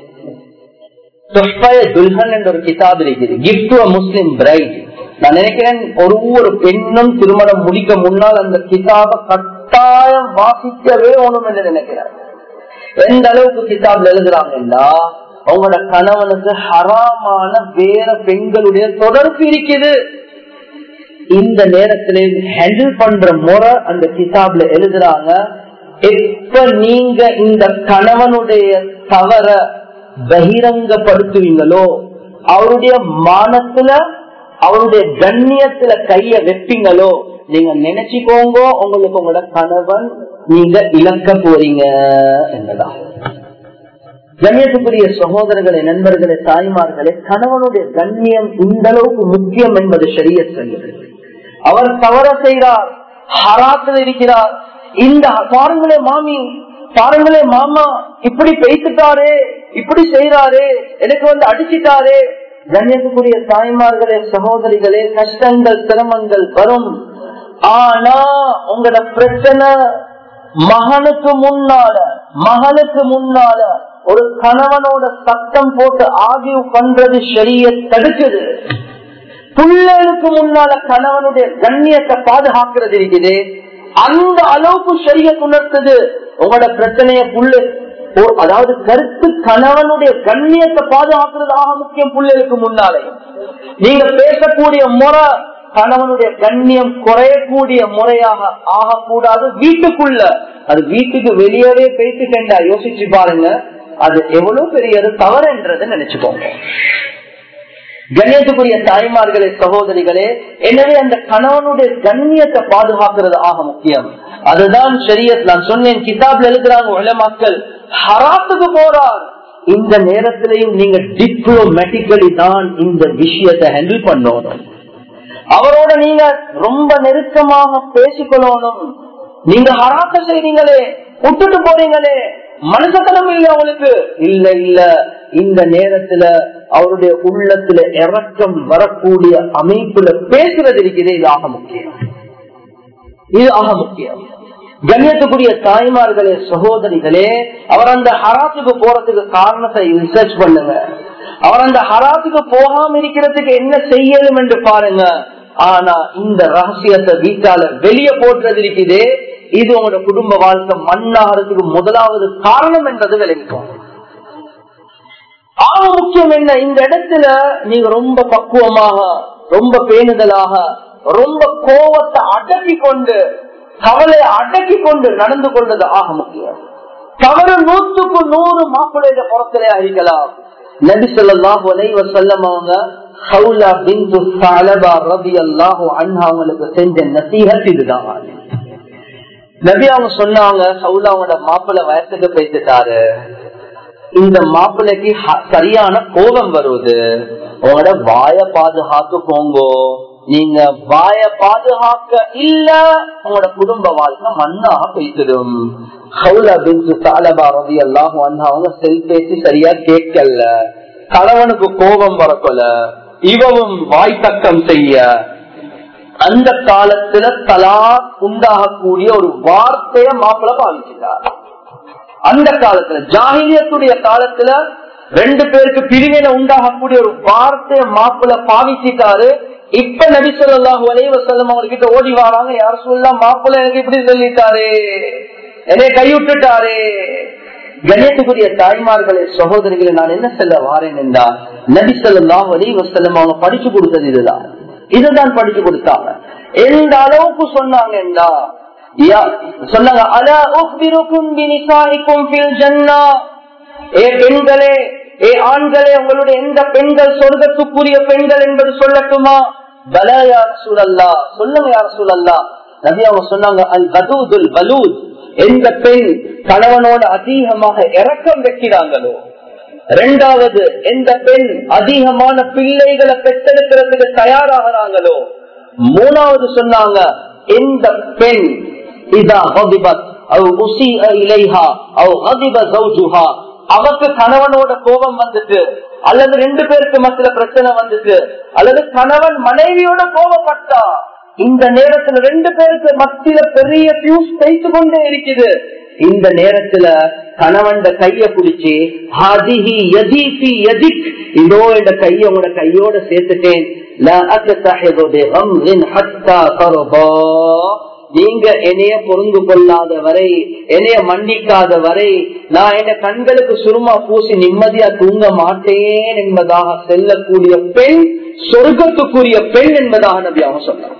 துல்ஹன் என்ற ஒரு கிதாப் இருக்குது கிஃப்ட் டு முஸ்லிம் பிரைட் நான் நினைக்கிறேன் ஒரு ஒரு பெண்ணும் திருமணம் முடிக்க முன்னால் அந்த கிதாபை கட்டாயம் வாசிக்கவே வேணும் என்று நினைக்கிறேன் எந்த அளவுக்கு கிதாப்ல எழுதுறாங்கன்னா அவங்களோட கணவனுக்கு ஹராமான வேற பெண்களுடைய தொடர்பு இருக்குது இந்த நேரத்திலே ஹேண்டில் பண்ற முறை அந்த கிதாப்ல எழுதுறாங்க எப்ப நீங்க இந்த கணவனுடைய தவற பகிரங்கப்படுத்துவீங்களோ அவருடைய மானத்துல அவருடைய கண்ணியத்துல கைய வைப்பீங்களோ நீங்க நினைச்சுக்கோங்க உங்களுக்கு உங்களோட கணவன் நீங்க இழக்க போறீங்க என்பதா கண்ணியத்துக்குரிய சகோதரர்களே நண்பர்களே தாய்மார்களே கணவனுடைய கண்ணியம் இந்த அளவுக்கு முக்கியம் என்பது சரிய சொல்லுது அவர் தவற செய்கிறார் ஹராத்தில் இருக்கிறார் இந்த பாருங்களே மாமி பாருங்களே மாமா இப்படி பேசிட்டாரே இப்படி செய்யறாரு எனக்கு வந்து அடிச்சிட்டாரே கண்ணியத்துக்குரிய தாய்மார்களே சகோதரிகளே கஷ்டங்கள் சிரமங்கள் வரும் ஆனா உங்களோட பிரச்சனை மகனுக்கு முன்னால மகனுக்கு முன்னால ஒரு கணவனோட சட்டம் போட்டு ஆகிய பண்றது சரிய தடுக்குது பிள்ளைகளுக்கு முன்னால கணவனுடைய கண்ணியத்தை பாதுகாக்கிறது இருக்குது அந்த அளவுக்கு சரிய உணர்த்தது உங்களோட பிரச்சனைய புள்ளு அதாவது கருத்து கணவனுடைய கண்ணியத்தை பாதுகாக்கிறது ஆக முக்கியம் பிள்ளைகளுக்கு முன்னாலே நீங்க பேசக்கூடிய முறை கணவனுடைய கண்ணியம் குறையக்கூடிய முறையாக ஆகக்கூடாது வீட்டுக்குள்ள அது வீட்டுக்கு வெளியவே பேசி கண்டா யோசிச்சு பாருங்க அது எவ்வளவு பெரிய தவறு என்றதை நினைச்சுக்கோங்க கண்ணியத்துக்குரிய தாய்மார்களே சகோதரிகளே எனவே அந்த கணவனுடைய கண்ணியத்தை பாதுகாக்கிறது ஆக முக்கியம் அதுதான் சரியத் நான் சொன்னேன் கிதாப்ல எழுதுறாங்க உலமாக்கள் ஹராத்துக்கு போறார் இந்த நேரத்திலையும் நீங்க டிப்ளோமேட்டிக்கலி தான் இந்த விஷயத்தை ஹேண்டில் பண்ணணும் அவரோட நீங்க ரொம்ப நெருக்கமாக பேசிக்கொள்ளணும் நீங்க ஹராத்த செய்றீங்களே விட்டுட்டு போறீங்களே மனசத்தனம் இல்ல அவங்களுக்கு இல்ல இல்ல இந்த நேரத்துல அவருடைய உள்ளத்துல இறக்கம் வரக்கூடிய அமைப்புல பேசுறது இருக்குது இது ஆக முக்கியம் இது ஆக முக்கியம் கண்ணியத்துக்குரிய தாய்மார்களே சகோதரிகளே அவர் அந்த ஹராத்துக்கு போறதுக்கு காரணத்தை ரிசர்ச் பண்ணுங்க அவர் அந்த ஹராத்துக்கு போகாம இருக்கிறதுக்கு என்ன செய்யணும் என்று பாருங்க ஆனா இந்த ரகசியத்தை வீட்டால வெளியே போட்டுறது இருக்குது இது உங்களோட குடும்ப வாழ்க்கை மண்ணாகிறதுக்கு முதலாவது காரணம் என்றது விளங்கிக்கும் ஆக முக்கியம் என்ன இந்த இடத்துல நீங்க ரொம்ப பக்குவமாக ரொம்ப பேணுதலாக ரொம்ப கோவத்தை அடக்கி கொண்டு கவலை அடக்கி கொண்டு நடந்து கொண்டது ஆக முக்கியம் தவறு நூற்றுக்கு நூறு மாப்பிள்ளைய புறத்திலே அறிக்கலாம் நபி சொல்லாஹ் செல்லம் அவங்க ஹவுலா பிந்து சாலபா ரபி அல்லாஹு அன்ஹா அவங்களுக்கு செஞ்ச நசீகத் இதுதான் நபி அவங்க சொன்னாங்க ஹவுலா அவங்களோட மாப்பிள்ள வயசுக்கு போயிட்டுட்டாரு இந்த மாப்பிள்ளைக்கு ஹ- சரியான கோபம் வருது உங்களோட வாய பாதுகாத்து போங்கோ நீங்க வாய பாதுகாக்க இல்ல உங்களோட குடும்ப வாழ்க்கை மண்ணாக போய்த்திடும் ஹவுலா பிந்து சாலபா ரவி அல்லாஹு அன்ஹா அவங்க செல் பேசி சரியா கேட்கல கணவனுக்கு கோபம் வரக்கொல இவவும் வாய் தக்கம் செய்ய அந்த காலத்துல தலா உண்டாகக்கூடிய ஒரு வார்த்தைய மாப்பிள்ள பாவிச்சிட்டார் அந்த காலத்துல ஜாகிலியத்துடைய காலத்துல ரெண்டு பேருக்கு பிரிவினை உண்டாகக்கூடிய ஒரு வார்த்தைய மாப்பிள்ள பாவிச்சிட்டாரு இப்ப நபி சொல்லாஹு அலைவ செல்லம் அவர்கிட்ட ஓடி வராங்க யார் சொல்லலாம் மாப்பிள்ள எனக்கு இப்படி சொல்லிட்டாரு என்னை கைவிட்டுட்டாரு கணேசக்குரிய தாய்மார்களே சகோதரிகளை நான் என்ன சொல்ல வாரேன் என்றா நபி சொல்லாஹு அலைவ செல்லம் அவங்க படிச்சு கொடுத்தது இதுதான் இதுதான் படிச்சு கொடுத்தாங்க எந்த அளவுக்கு சொன்னாங்கன்னா யா, சொன்னாங்க அலா உக்பிருக்கும் பினிசாயிக்கும் ஃபில் ஜன்னா ஏ பெண்களே ஏ ஆண்களே உங்களுடைய எந்த பெண்கள் சொர்க்கத்துக்குரிய பெண்கள் என்பது சொல்லட்டுமா பல யார் சூழல்லா சொல்லுங்க யார் சூழல்லா நபி அவங்க சொன்னாங்க அல் பதூதுல் பலூத் எந்த பெண் கணவனோட அதிகமாக இறக்கம் வைக்கிறாங்களோ இரண்டாவது எந்த பெண் அதிகமான பிள்ளைகளை பெற்றெடுக்கிறதுக்கு தயாராகிறாங்களோ மூணாவது சொன்னாங்க எந்த பெண் இதா ஹதிபத் அவ் உசிஅ இலைஹா அவ் ஹதிப ஜௌஜுஹா அவக்கு கணவனோட கோபம் வந்துட்டு அல்லது ரெண்டு பேருக்கு மத்தியில பிரச்சனை வந்துட்டு அல்லது கணவன் மனைவியோட கோபப்பட்டா இந்த நேரத்துல ரெண்டு பேருக்கு மத்தியில பெரிய பியூஸ் தைத்து கொண்டே இருக்குது இந்த நேரத்துல கணவன் கைய பிடிச்சி ஹதிஹி யதீஃபி யதிக் இதோ இந்த கைய உங்களோட கையோட சேர்த்துட்டேன் லா அத்தஹிது பிஹம்ரின் ஹத்தா தர்பா நீங்க என்னைய பொருந்து கொள்ளாத வரை என்னைய மன்னிக்காத வரை நான் என்ன கண்களுக்கு சுருமா பூசி நிம்மதியா தூங்க மாட்டேன் என்பதாக செல்லக்கூடிய பெண் சொர்க்கத்துக்குரிய பெண் என்பதாக நபி அவன் சொன்னான்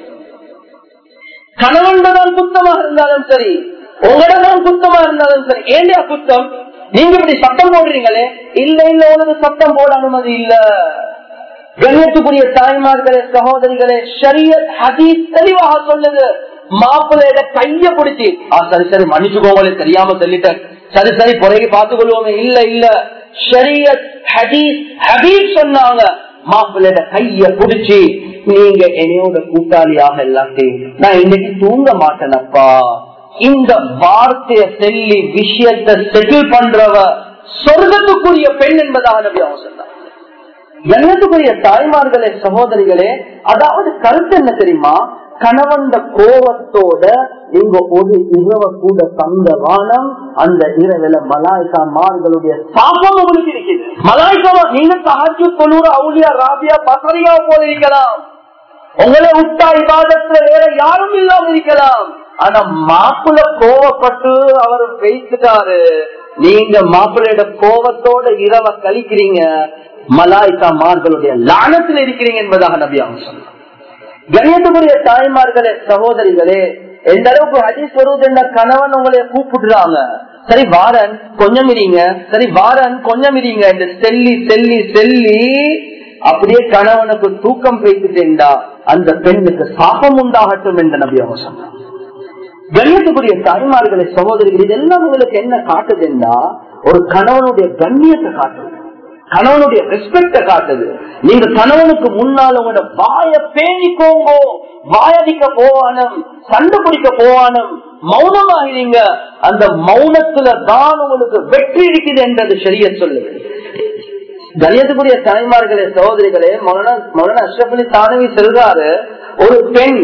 கணவன் தான் குத்தமாக இருந்தாலும் சரி உங்களிடம் குத்தமா இருந்தாலும் சரி ஏண்டியா குத்தம் நீங்க இப்படி சட்டம் போடுறீங்களே இல்ல இல்ல உனக்கு சட்டம் போட அனுமதி இல்ல கண்ணியத்துக்குரிய தாய்மார்களே சகோதரிகளே ஷரியத் ஹதீஸ் தெளிவாக சொல்லுது மாப்பிள்ளையிட கைய பிடிச்சி ஆ சரி சரி மன்னிச்சுக்கோங்களே தெரியாம சொல்லிட்டேன் சரி சரி பிறகு பார்த்துக் கொள்வோமே இல்ல இல்ல ஷரியத் ஹதீஸ் ஹபீப் சொன்னாங்க மாப்பிள்ளையிட கைய பிடிச்சி நீங்க என்னையோட கூட்டாளியாக எல்லாத்தையும் நான் இன்னைக்கு தூங்க மாட்டேனப்பா இந்த வார்த்தைய சொல்லி விஷயத்தை செட்டில் பண்றவ சொர்க்கத்துக்குரிய பெண் என்பதாக நபி அவன் சொன்னார் எண்ணத்துக்குரிய தாய்மார்களே சகோதரிகளே அதாவது கருத்து என்ன தெரியுமா கணவன் கோபத்தோட நீங்க ஒரு இரவ கூட தந்த வானம் அந்த இரவில மலாய்கா மார்களுடைய சாபம் உங்களுக்கு இருக்குது மலாய்கா நீங்க சாட்சி கொள்ளூர அவுலியா ராபியா பசரியா போல இருக்கலாம் உங்களை விட்டா இபாதத்துல வேற யாரும் இல்லாம இருக்கலாம் ஆனா மாப்பிள்ள கோவப்பட்டு அவர் பேசிட்டாரு நீங்க மாப்பிள்ளையோட கோவத்தோட இரவ கழிக்கிறீங்க மலாய்கா மார்களுடைய லானத்தில் இருக்கிறீங்க என்பதாக நபி அவங்க சொன்னார் கணியத்துக்குரிய தாய்மார்களே சகோதரிகளே எந்த அளவுக்கு ஹதீஸ் வருவது என்ற கணவன் உங்களை கூப்பிடுறாங்க சரி வாரன் கொஞ்சம் இருங்க சரி வாரன் கொஞ்சம் இருங்க இந்த செல்லி செல்லி செல்லி அப்படியே கணவனுக்கு தூக்கம் வைத்துட்டேன்டா அந்த பெண்ணுக்கு சாபம் உண்டாகட்டும் என்று நபி அவங்க சொன்னாங்க கண்ணியத்துக்குரிய தாய்மார்களை சகோதரிகள் இதெல்லாம் உங்களுக்கு என்ன காட்டுதுன்னா ஒரு கணவனுடைய கண்ணியத்தை காட்டுது கணவனுடைய ரெஸ்பெக்ட காட்டுது நீங்க கணவனுக்கு முன்னால உங்களோட வாய பேணிக்கோங்கோ வாயடிக்க போவானும் சண்டை பிடிக்க போவானும் மௌனமாகிறீங்க அந்த மௌனத்துல தான் உங்களுக்கு வெற்றி இருக்குது என்றது சரிய சொல்லுது கணியத்துக்குரிய தாய்மார்களே சகோதரிகளே மௌன அஷ்ரபலி தானவி செல்றாரு ஒரு பெண்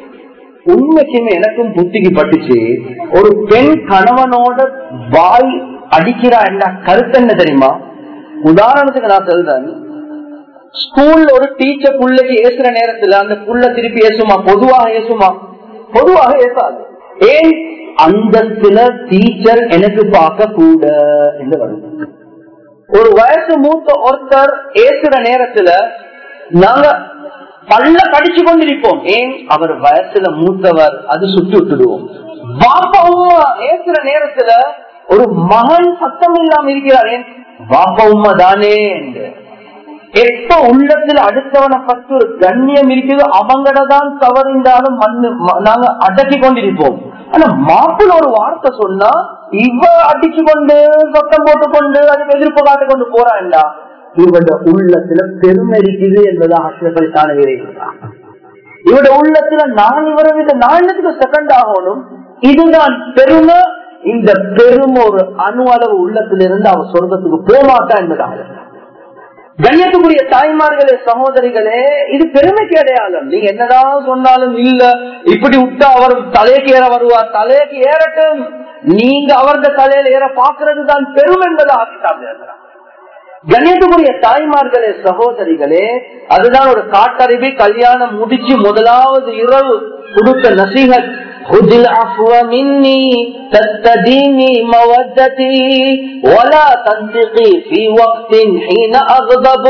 உண்மைக்குமே எனக்கும் புத்திக்கு பட்டுச்சு ஒரு பெண் கணவனோட வாய் அடிக்கிறா என்ன கருத்து என்ன தெரியுமா உதாரணத்துக்கு நான் சொல்றேன் ஸ்கூல்ல ஒரு டீச்சர் புள்ளைக்கு ஏசுற நேரத்துல அந்த புள்ள திருப்பி ஏசுமா பொதுவாக ஏசுமா பொதுவாக ஏசாது ஏன் அந்த சில டீச்சர் எனக்கு பார்க்க கூட என்று வருது ஒரு வயசு மூத்த ஒருத்தர் ஏசுற நேரத்துல நாங்க பல்ல கடிச்சு கொண்டிருப்போம் ஏன் அவர் வயசுல மூத்தவர் அது சுட்டு விட்டுடுவோம் பாப்பா உமா ஏசுற நேரத்துல ஒரு மகன் சத்தம் இல்லாம இருக்கிறார் ஏன் பாப்பா உமா தானே என்று எப்ப உள்ளத்துல அடுத்தவனை பற்றி ஒரு கண்ணியம் இருக்குது அவங்கடதான் தவறிந்தாலும் மண்ணு ம- நாங்க அடக்கி கொண்டிருப்போம் ஆனா மாப்பிள்ள ஒரு வார்த்தை சொன்னா இவ அடிச்சு கொண்டு சத்தம் போட்டு கொண்டு அதுக்கு எதிர்ப்பு காட்டு கொண்டு போறான்டா இவட உள்ளத்துல பெருமை இருக்குது என்பதை ஆசிரியப்படித்தான விரைகிறான் இவட உள்ளத்துல நான் இவரை விட நாலத்துக்கு செகண்ட் ஆகணும் இதுதான் பெருமை இந்த பெருமை ஒரு அணு அளவு உள்ளத்திலிருந்து அவன் சொர்க்கத்துக்கு போமாட்டா என்பதாக கண்ணியத்துக்குரிய தாய்மார்களே சகோதரிகளே இது பெருமைக்கு அடையாளம் நீங்க என்னதான் சொன்னாலும் இல்ல இப்படி விட்டா அவர் தலைக்கு ஏற வருவார் தலைக்கு ஏறட்டும் நீங்க அவரது தலையில ஏற பாக்குறது தான் பெருமை என்பதை ஆக்கிட்டாங்க கண்ணியத்துக்குரிய தாய்மார்களே சகோதரிகளே அதுதான் ஒரு காட்டறிவி கல்யாணம் முடிச்சு முதலாவது இரவு கொடுத்த நசிகத் خذ العفو مني تستديني مودتي ولا تنطقي في وقت حين اغضب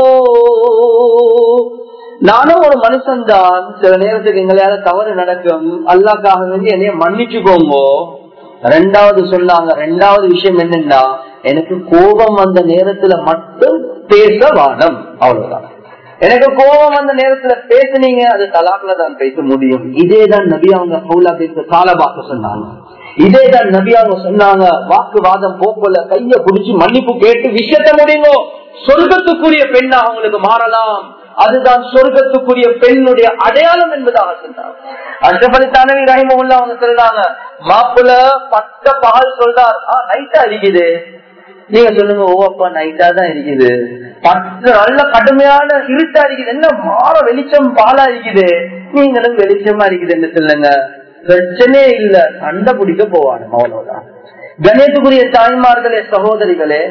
நானும் ஒரு மனுஷன் தான் சில நேரத்துக்கு எங்களால தவறு நடக்கும் அல்லாக்காக வேண்டி என்னைய மன்னிச்சுக்கோங்க ரெண்டாவது சொன்னாங்க ரெண்டாவது விஷயம் என்னன்னா எனக்கு கோபம் அந்த நேரத்துல மட்டும் பேச வானம் அவ்வளவுதான் எனக்கு கோபம் அந்த நேரத்துல பேசுனீங்க அது தலாக்ல தான் பேச முடியும் இதேதான் நபி அவங்க பவுலா பேச காலபாக்க சொன்னாங்க இதேதான் நபி அவங்க சொன்னாங்க வாக்குவாதம் போக்கல கைய புடிச்சு மன்னிப்பு கேட்டு விஷயத்த முடியுங்க சொர்க்கத்துக்குரிய பெண்ணா அவங்களுக்கு மாறலாம் அதுதான் சொர்க்கத்துக்குரிய பெண்ணுடைய அடையாளம் என்பதாக சொன்னாங்க அஷ்டபலி தானவி ரஹிமுல்லா அவங்க சொல்றாங்க மாப்பிள்ள பட்ட பகல் சொல்றார் நைட்டா இருக்குது நீங்க சொல்லுங்க ஓ அப்பா நைட்டா தான் இருக்குது பத்து நல்ல கடுமையான இருட்டா இருக்குது என்ன மாற வெளிச்சம் பாலா இருக்குது நீங்களும் வெளிச்சமா இருக்குதுன்னு சொல்லுங்க பிரச்சனையே இல்ல சண்டை பிடிக்க போவானு அவ்வளவுதான் கணேசக்குரிய தாய்மார்களே சகோதரிகளே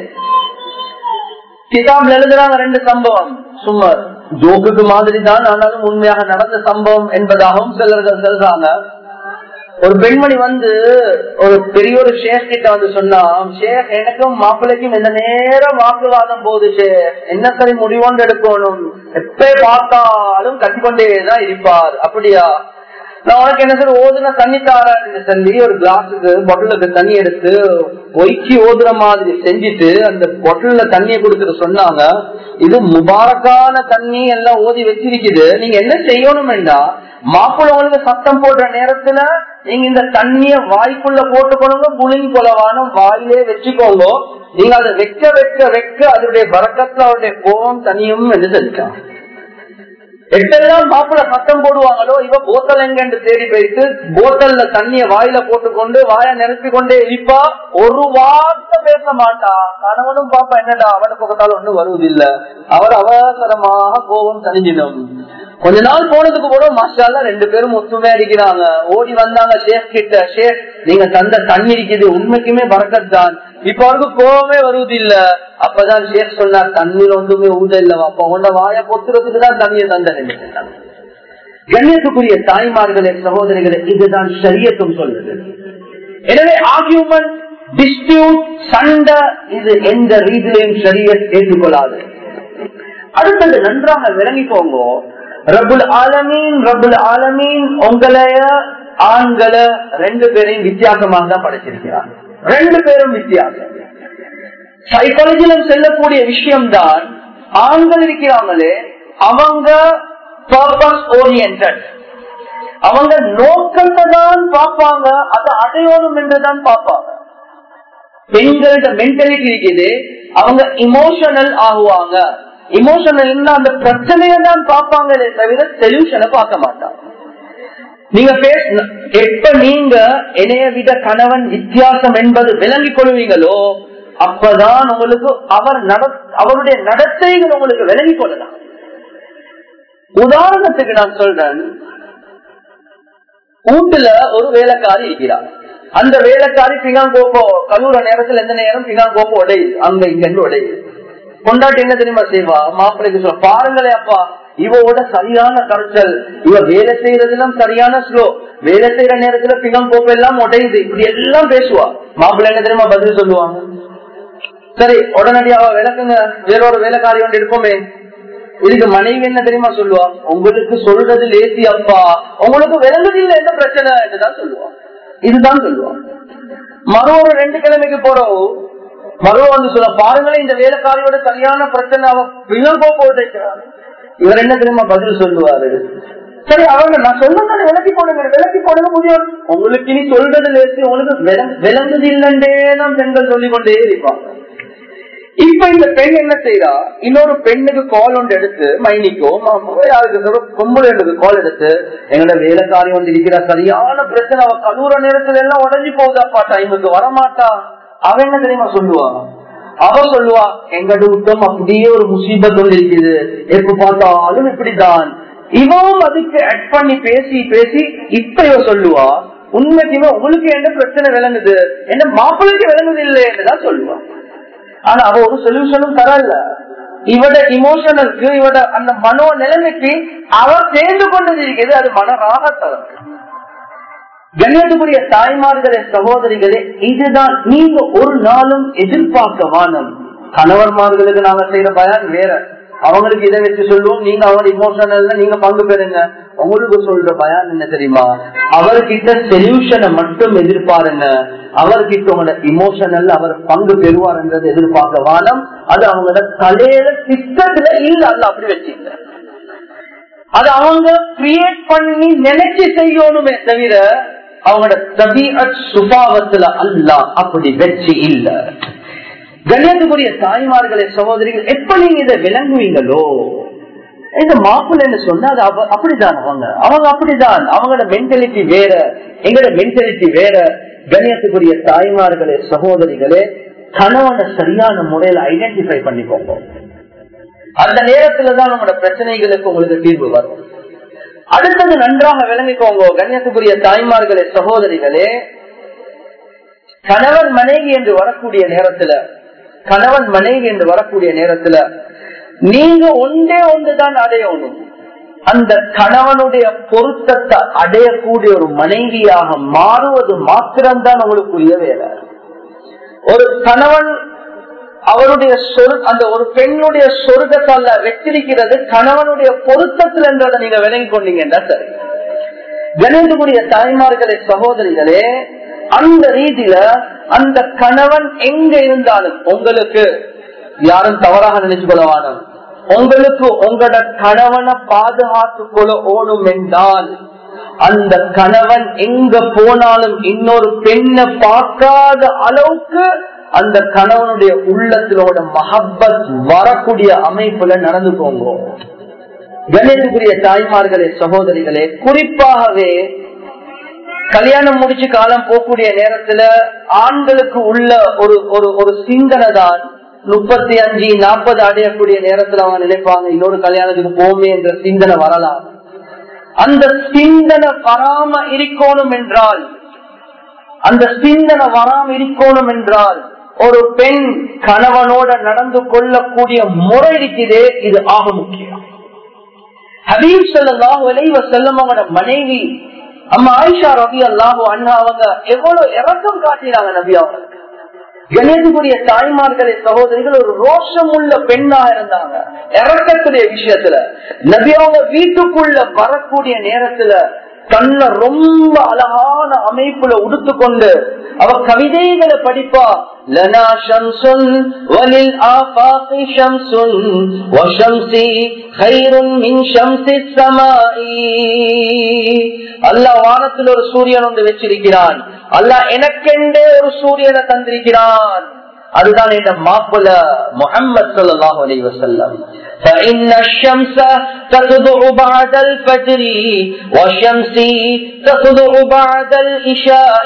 கிதாப்ல எழுதுறாங்க ரெண்டு சம்பவம் சும்மா ஜோக்குக்கு மாதிரி தான் ஆனாலும் உண்மையாக நடந்த சம்பவம் என்பதாகவும் சிலர்கள் சொல்றாங்க ஒரு பெண்மணி வந்து ஒரு பெரிய ஒரு ஷேக் கிட்ட வந்து சொன்னா ஷேக் எனக்கும் மாப்பிள்ளைக்கும் இந்த நேரம் வாக்குவாதம் போகுது ஷேக் என்ன சரி முடிவோண்டு எடுக்கணும் எப்ப பார்த்தாலும் கட்டிக்கொண்டேதான் இருப்பார் அப்படியா நான் உனக்கு என்ன சார் ஓதுன தண்ணி தாரன்னு சொல்லி ஒரு கிளாஸுக்கு பொட்டலுக்கு தண்ணி எடுத்து ஒய்க்கி ஓதுற மாதிரி செஞ்சுட்டு அந்த பொட்டல்ல தண்ணியை கொடுத்துட்டு சொன்னாங்க இது முபாரக்கான தண்ணி எல்லாம் ஓதி வச்சிருக்குது நீங்க என்ன செய்யணும் வேண்டாம் மாப்பிள்ள உங்களுக்கு சத்தம் போடுற நேரத்துல நீங்க இந்த தண்ணிய வாய்க்குள்ள போட்டுக்கணுங்க புளிங் கொலவானும் வாயிலே வச்சுக்கோங்க நீங்க அதை வைக்க வைக்க வைக்க அதனுடைய வரக்கத்துல அவருடைய கோபம் தனியும் என்று சொல்லிட்டாங்க எட்டெல்லாம் மாப்பிள்ள சத்தம் போடுவாங்களோ இவ போத்தல் எங்க தேடி போயிட்டு போத்தல்ல தண்ணிய வாயில போட்டுக்கொண்டு வாய நிரப்பி கொண்டே இருப்பா ஒரு வார்த்தை பேச மாட்டா கணவனும் பாப்பா என்னடா அவனுக்கு பக்கத்தாலும் ஒண்ணும் வருவதில்லை அவர் அவசரமாக கோபம் தனிஞ்சிடும் கொஞ்ச நாள் போனதுக்கு கூட மாஷால ரெண்டு பேரும் ஒத்துமை அடிக்கிறாங்க ஓடி வந்தாங்க ஷேக் கிட்ட ஷேக் நீங்க தந்த தண்ணி இருக்குது உண்மைக்குமே பறக்கத் தான் இப்ப அவருக்கு கோபமே வருவதில்ல அப்பதான் ஷேக் சொன்னார் தண்ணீர் ஒன்றுமே ஊத இல்லவா அப்ப உண்ட வாய பொத்துறதுக்கு தான் தண்ணியை தந்த கண்ணியத்துக்குரிய தாய்மார்களே சகோதரிகளே இதுதான் சரியத்தும் சொல்லுது எனவே ஆர்கியூமெண்ட் டிஸ்பியூட் சண்டை இது எந்த ரீதியிலையும் சரியத் ஏற்றுக்கொள்ளாது அடுத்தது நன்றாக விளங்கிக்கோங்க ரபுல் ஆலமீன் ரபுல் ஆலமீன் உங்களைய ஆண்களை ரெண்டு பேரையும் வித்தியாசமாக தான் படைச்சிருக்கிறார் ரெண்டு பேரும் வித்தியாசம் சைக்காலஜிலும் செல்லக்கூடிய விஷயம்தான் ஆண்கள் இருக்கிறாங்களே அவங்க பர்பஸ் ஓரியன்ட் அவங்க நோக்கத்தை தான் பார்ப்பாங்க அதை அடையணும் என்றுதான் பார்ப்பாங்க பெண்களோட மென்டாலிட்டி இருக்குது அவங்க இமோஷனல் ஆகுவாங்க இமோஷனல் அந்த பிரச்சனையை தான் பார்ப்பாங்களே தவிர சொல்யூஷனை பார்க்க மாட்டாங்க நீங்க பேச எப்ப நீங்க இணைய விட கணவன் வித்தியாசம் என்பது விளங்கிக் கொள்வீங்களோ அப்பதான் உங்களுக்கு அவர் நட அவருடைய நடத்தைகள் உங்களுக்கு விளங்கிக் கொள்ளலாம் உதாரணத்துக்கு நான் சொல்றேன் வீட்டுல ஒரு வேலைக்காரி இருக்கிறார் அந்த வேலைக்காரி பிங்காங்கோப்போ கழுவுற நேரத்துல எந்த நேரம் பிங்காங்கோப்போ உடையுது அங்க இங்க உடையுது கொண்டாட்டி என்ன தெரியுமா செய்வா மாப்பிள்ளைக்கு சொல்ல பாருங்களே அப்பா இவோட சரியான கரைச்சல் இவ வேலை செய்யறதுலாம் சரியான ஸ்லோ வேலை செய்யற நேரத்துல பிங்கம் கோப்பை எல்லாம் உடையுது இப்படி எல்லாம் பேசுவா மாப்பிள்ளை என்ன தெரியுமா பதில் சொல்லுவாங்க சரி உடனடியாக விளக்குங்க வேலோட வேலைக்காரி ஒன்று இருப்போமே இதுக்கு மனைவி என்ன தெரியுமா சொல்லுவா உங்களுக்கு சொல்றது லேசி அப்பா உங்களுக்கு விளங்குதில்லை எந்த பிரச்சனை என்றுதான் சொல்லுவா இதுதான் சொல்லுவா மறு ஒரு ரெண்டு கிழமைக்கு போறோம் மறுவ வந்து சொல்ல பாருங்களேன் இந்த வேலைக்காரியோட சரியான பிரச்சனை அவ விளங்கோ போட்டிருக்கிறார் இவர் என்ன தெரியுமா பதில் சொல்லுவாரு சரி அவங்க நான் சொன்னதை விலக்கி போடுங்க விலக்கி போடுங்க முடியும் உங்களுக்கு இனி சொல்றது லேசி உங்களுக்கு விளங்- விளங்குது இல்லைன்றே தான் பெண்கள் சொல்லிக் கொண்டே இருப்பாங்க இப்ப இந்த பெண் என்ன செய்யறா இன்னொரு பெண்ணுக்கு கால் ஒன்று எடுத்து மைனிக்கோ மாமாவோ யாருக்கு சொல்ல பொம்பளைக்கு கால் எடுத்து எங்களோட வேலைக்காரி வந்து இருக்கிற சரியான பிரச்சனை அவ கலூர நேரத்துல எல்லாம் உடஞ்சி போகுதாப்பா டைமுக்கு வரமாட்டா அவ என்ன தெரியுமா சொல்லுவா அவ சொல்லுவா எங்கட விட்டம் அப்படியே ஒரு முசீபத் ஒன்று இருக்குது எப்ப பார்த்தாலும் இப்படிதான் இவன் அதுக்கு அட் பண்ணி பேசி பேசி இப்ப இவ சொல்லுவா உண்மைக்குமே உங்களுக்கு என்ன பிரச்சனை விளங்குது என்ன மாப்பிள்ளைக்கு விளங்குது இல்லைன்னு தான் சொல்லுவா ஆனா அவ ஒரு சொல்யூஷனும் தரல இவட இமோஷனலுக்கு இவட அந்த மனோ நிலைமைக்கு அவர் சேர்ந்து கொண்டது இருக்கிறது அது மன ராகத்தரம் கண்ணியத்துக்குரிய தாய்மார்களே சகோதரிகளே இதுதான் நீங்க ஒரு நாளும் எதிர்பார்க்க வானம் கணவன்மார்களுக்கு நாங்க செய்யற பயான் வேற அவங்களுக்கு இதை வச்சு சொல்லுவோம் நீங்க அவர் இமோஷனல்ல நீங்க பங்கு பெறுங்க உங்களுக்கு சொல்ற பயான் என்ன தெரியுமா அவர்கிட்ட சொல்யூஷனை மட்டும் எதிர்பாருங்க அவர்கிட்ட உங்களோட இமோஷனல் அவர் பங்கு பெறுவார்ன்றது எதிர்பார்க்க வானம் அது அவங்களோட தலையில சிஸ்டத்துல இல்ல அல்ல அப்படி வச்சுங்க அது அவங்க கிரியேட் பண்ணி நினைச்சு செய்யணுமே தவிர அவங்களோட தபிஅத் சுபாவத்துல அல்ல அப்படி வச்சு இல்ல கண்ணியத்துக்குரிய தாய்மார்களே சகோதரிகள் எப்ப நீங்க இதை விளங்குவீங்களோ இந்த மாப்பிள்ளைன்னு சொன்னா அது அவ- அப்படிதான் அவங்க அவங்க அப்படிதான் அவங்களோட மென்டாலிட்டி வேற எங்களோட மென்டாலிட்டி வேற கண்ணியத்துக்குரிய தாய்மார்களே சகோதரிகளே கணவனை சரியான முறையில ஐடென்டிஃபை பண்ணிக்கோங்க அந்த நேரத்துலதான் உங்களோட பிரச்சனைகளுக்கு உங்களுக்கு தீர்வு வரும் அடுத்தது நன்றாக விளங்கிக்கோங்க கண்ணியத்துக்குரிய தாய்மார்களே சகோதரிகளே கணவன் மனைவி என்று வரக்கூடிய நேரத்துல கணவன் மனைவி என்று வரக்கூடிய நேரத்துல நீங்க ஒன்றே ஒன்றுதான் அடையணும் அந்த கணவனுடைய பொருத்தத்தை அடையக்கூடிய ஒரு மனைவியாக மாறுவது மாத்திரம்தான் உங்களுக்குரிய வேலை ஒரு கணவன் அவருடைய சொரு அந்த ஒரு பெண்ணுடைய சொருகத்தால வெற்றிருக்கிறது கணவனுடைய பொருத்தத்தில் என்றதை நீங்க விளங்கி கொண்டீங்கன்னா சரி கணேசனுடைய தாய்மார்களே சகோதரிகளே அந்த ரீதியில அந்த கணவன் எங்க இருந்தாலும் உங்களுக்கு யாரும் தவறாக நினைச்சு கொள்ளவான உங்களுக்கு உங்களோட கணவனை பாதுகாத்துக் கொள்ள ஓடும் என்றால் அந்த கணவன் எங்க போனாலும் இன்னொரு பெண்ணை பார்க்காத அளவுக்கு அந்த கணவனுடைய உள்ளத்திலோட மஹப்பத் வரக்கூடிய அமைப்புல நடந்து போங்க கணேசக்குரிய தாய்மார்களே சகோதரிகளே குறிப்பாகவே கல்யாணம் முடிச்சு காலம் போகக்கூடிய நேரத்துல ஆண்களுக்கு உள்ள ஒரு ஒரு ஒரு சிந்தனை தான் முப்பத்தி அஞ்சு நாற்பது அடையக்கூடிய நேரத்துல அவங்க நினைப்பாங்க இன்னொரு கல்யாணத்துக்கு போமே என்ற சிந்தனை வரலாம் அந்த சிந்தனை வராம இருக்கணும் என்றால் அந்த சிந்தனை வராம இருக்கணும் என்றால் ஒரு பெண் கணவனோட நடந்து கொள்ளக்கூடிய முறை இருக்குதே இது ஆக முக்கியம் ஹபீப் சல்லாஹு அலைவ செல்லம் அவங்களோட மனைவி அம்மா ஆயிஷா ரவி அல்லாஹு அண்ணா அவங்க எவ்வளவு இறக்கம் காட்டினாங்க நபி அவங்களுக்கு கணேசனுடைய தாய்மார்களே சகோதரிகள் ஒரு ரோஷம் உள்ள பெண்ணா இருந்தாங்க இறக்கக்கூடிய விஷயத்துல நபி அவங்க வீட்டுக்குள்ள வரக்கூடிய நேரத்துல தன்னை ரொம்ப அழகான அமைப்புல உடுத்துக்கொண்டு அவ கவிதைகளை படிப்பா லனா ஷம்சுன் வலில் ஆஃபாகி ஷம்சுன் வஷம்சி கைருன் மின் ஷம்சி ஸமாஇ அல்லாஹ் வானத்தில் ஒரு சூரியன் ஒன்று வச்சிருக்கிறான் அல்லாஹ் எனக்கெண்டே ஒரு சூரியனை தந்திருக்கிறான் அதுதான் என் மாப்பிள்ள முகமது ஸல்லல்லாஹு அலைஹி வஸல்லம் فإن الشمس تطلع بعد الفجر والشمس تطلع بعد الإشاء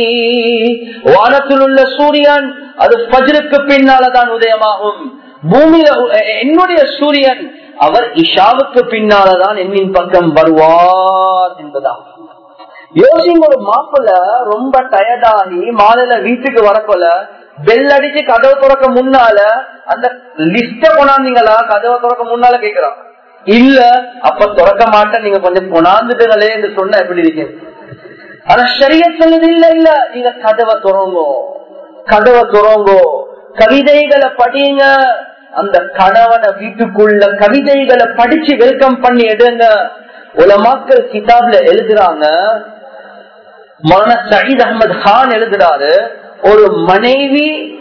வானத்தில் உள்ள சூரியன் அது ஃபஜ்ருக்கு பின்னாலதான் உதயமாகும் பூமியில என்னுடைய சூரியன் அவர் இஷாவுக்கு பின்னாலதான் என்னின் பக்கம் வருவார் என்பதாகும் யோசிங்க ஒரு மாப்பிள்ள ரொம்ப டயர்டாகி மாலையில வீட்டுக்கு வரக்கொள்ள பெல் அடிச்சு கதவை திறக்க முன்னால அந்த லிஸ்ட கொண்டாந்தீங்களா கதவை திறக்க முன்னால கேக்குறான் இல்ல அப்ப திறக்க மாட்டேன் நீங்க கொஞ்சம் கொண்டாந்துட்டுங்களே என்று சொன்ன எப்படி இருக்கு ஆனா சரிய சொல்லுது இல்ல இல்ல நீங்க கதவை துறங்கோ கதவை துறங்கோ கவிதைகளை படிங்க அந்த கணவனை வீட்டுக்குள்ள கவிதைகளை படிச்சு வெல்கம் பண்ணி எடுங்க உலமாக்கள் கிதாப்ல எழுதுறாங்க மௌலானா சயீத் அகமது கான் எழுதுறாரு ஒரு மனைவி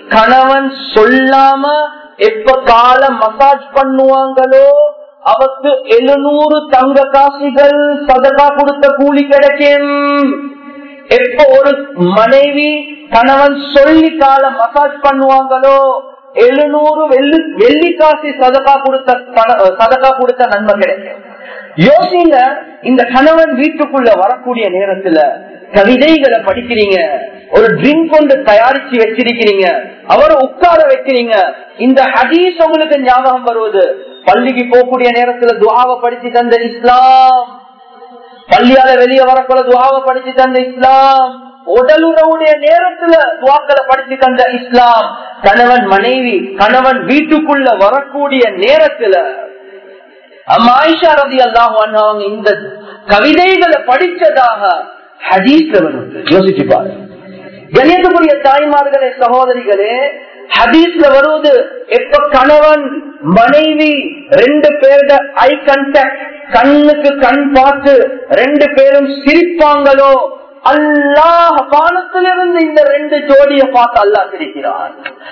கணவன் சொல்லாம எப்ப கால மசாஜ் பண்ணுவாங்களோ அவருக்கு எழுநூறு தங்க காசுகள் சதகா கொடுத்த கூலி கிடைக்கும் எப்ப ஒரு மனைவி கணவன் சொல்லி கால மசாஜ் பண்ணுவாங்களோ எழுநூறு வெள்ளி வெள்ளிக்காசி சதகா கொடுத்த பண- சதகா கொடுத்த நன்மை கிடைக்கும் யோசிங்க இந்த கணவன் வீட்டுக்குள்ள வரக்கூடிய நேரத்துல கவிதைகளை படிக்கிறீங்க ஒரு ட்ரிங்க் கொண்டு தயாரிச்சு வச்சிருக்கிறீங்க அவரை உட்கார வைக்கிறீங்க இந்த ஹதீஸ் உங்களுக்கு ஞாபகம் வருவது பள்ளிக்கு போகக்கூடிய நேரத்துல துவாவை படிச்சு தந்த இஸ்லாம் பள்ளியால வெளியே வரக்குள்ள துவாவை படிச்சு தந்த இஸ்லாம் உடலுறவுடைய நேரத்துல துவாக்களை படிச்சு தந்த இஸ்லாம் கணவன் மனைவி கணவன் வீட்டுக்குள்ள வரக்கூடிய நேரத்துல அம்மா ஆயிஷா ரதி அல்லாஹ் அவங்க இந்த கவிதைகளை படிச்சதாக ஹதீஸ்ல வருது யோசிச்சு பாருங்க கணியத்துக்குரிய தாய்மார்களே சகோதரிகளே ஹதீஸ்ல வருவது எப்ப கணவன் மனைவி ரெண்டு பேருட ஐ கண்டாக்ட் கண்ணுக்கு கண் பார்த்து ரெண்டு பேரும் சிரிப்பாங்களோ அல்லாஹ் வானத்திலிருந்து இந்த ரெண்டு ஜோடியை பார்த்து அல்லாஹ் சிரிக்கிறான்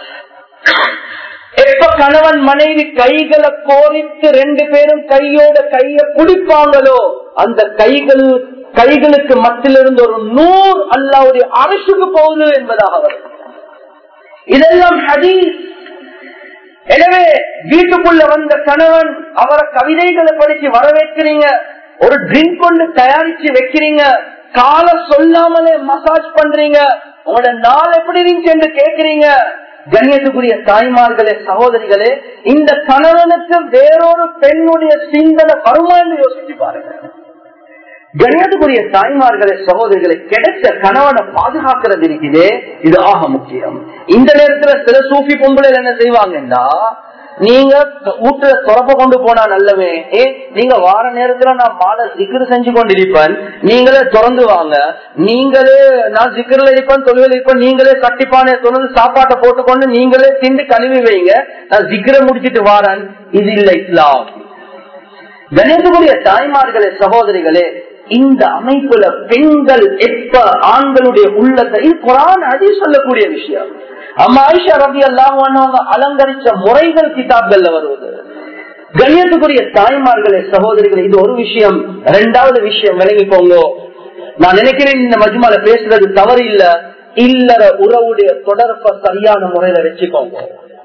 எப்ப கணவன் மனைவி கைகளை கோரித்து ரெண்டு பேரும் கையோட கைய பிடிப்பாங்களோ அந்த கைகள் கைகளுக்கு மத்திலிருந்து ஒரு நூறு அல்லாவுடைய அரசுக்கு போகுது என்பதாக வரும் இதெல்லாம் ஹதீஸ் எனவே வீட்டுக்குள்ள வந்த கணவன் அவரை கவிதைகளை படிச்சு வரவேற்கிறீங்க ஒரு ட்ரிங்க் கொண்டு தயாரிச்சு வைக்கிறீங்க கால சொல்லாமலே மசாஜ் பண்றீங்க உங்களோட நாள் எப்படி இருந்துச்சு என்று கேட்கிறீங்க கண்ணியத்துக்குரிய தாய்மார்களே சகோதரிகளே இந்த கணவனுக்கு வேறொரு பெண்ணுடைய சிந்தனை வருமா என்று யோசிச்சு பாருங்க கண்ணியத்துக்குரிய தாய்மார்களே சகோதரிகளை கிடைச்ச கணவனை பாதுகாக்கிறது இருக்குதே இது ஆக முக்கியம் இந்த நேரத்துல சில சூஃபி பொம்பளை என்ன செய்வாங்கன்னா நீங்க வீட்டுல துறப்ப கொண்டு போனா நல்லவே ஏ நீங்க வார நேரத்துல நான் மாலை சிக்கர் செஞ்சு கொண்டிருப்பேன் நீங்களே திறந்து வாங்க நீங்களே நான் சிக்கர்ல இருப்பேன் தொழில் இருப்பேன் நீங்களே கட்டிப்பான திறந்து சாப்பாட்டை போட்டுக்கொண்டு நீங்களே திண்டு கழுவி வைங்க நான் சிக்கரை முடிச்சிட்டு வாரேன் இது இல்ல இஸ்லாம் கணேசனுடைய தாய்மார்களே சகோதரிகளே இந்த அமைப்புல பெண்கள் எப்ப ஆண்களுடைய உள்ளத்தை இது குரான் அடி சொல்லக்கூடிய விஷயம் அம்மா ஆயிஷா ரபி அல்லாம அலங்கரிச்ச முறைகள் கிதாப்கள்ல வருவது கண்ணியத்துக்குரிய தாய்மார்களே சகோதரிகளே இது ஒரு விஷயம் இரண்டாவது விஷயம் விளங்கிக்கோங்க நான் நினைக்கிறேன் இந்த மஜ்மால பேசுறது தவறு இல்ல இல்லற உறவுடைய தொடர்பை சரியான முறையில வச்சுக்கோங்க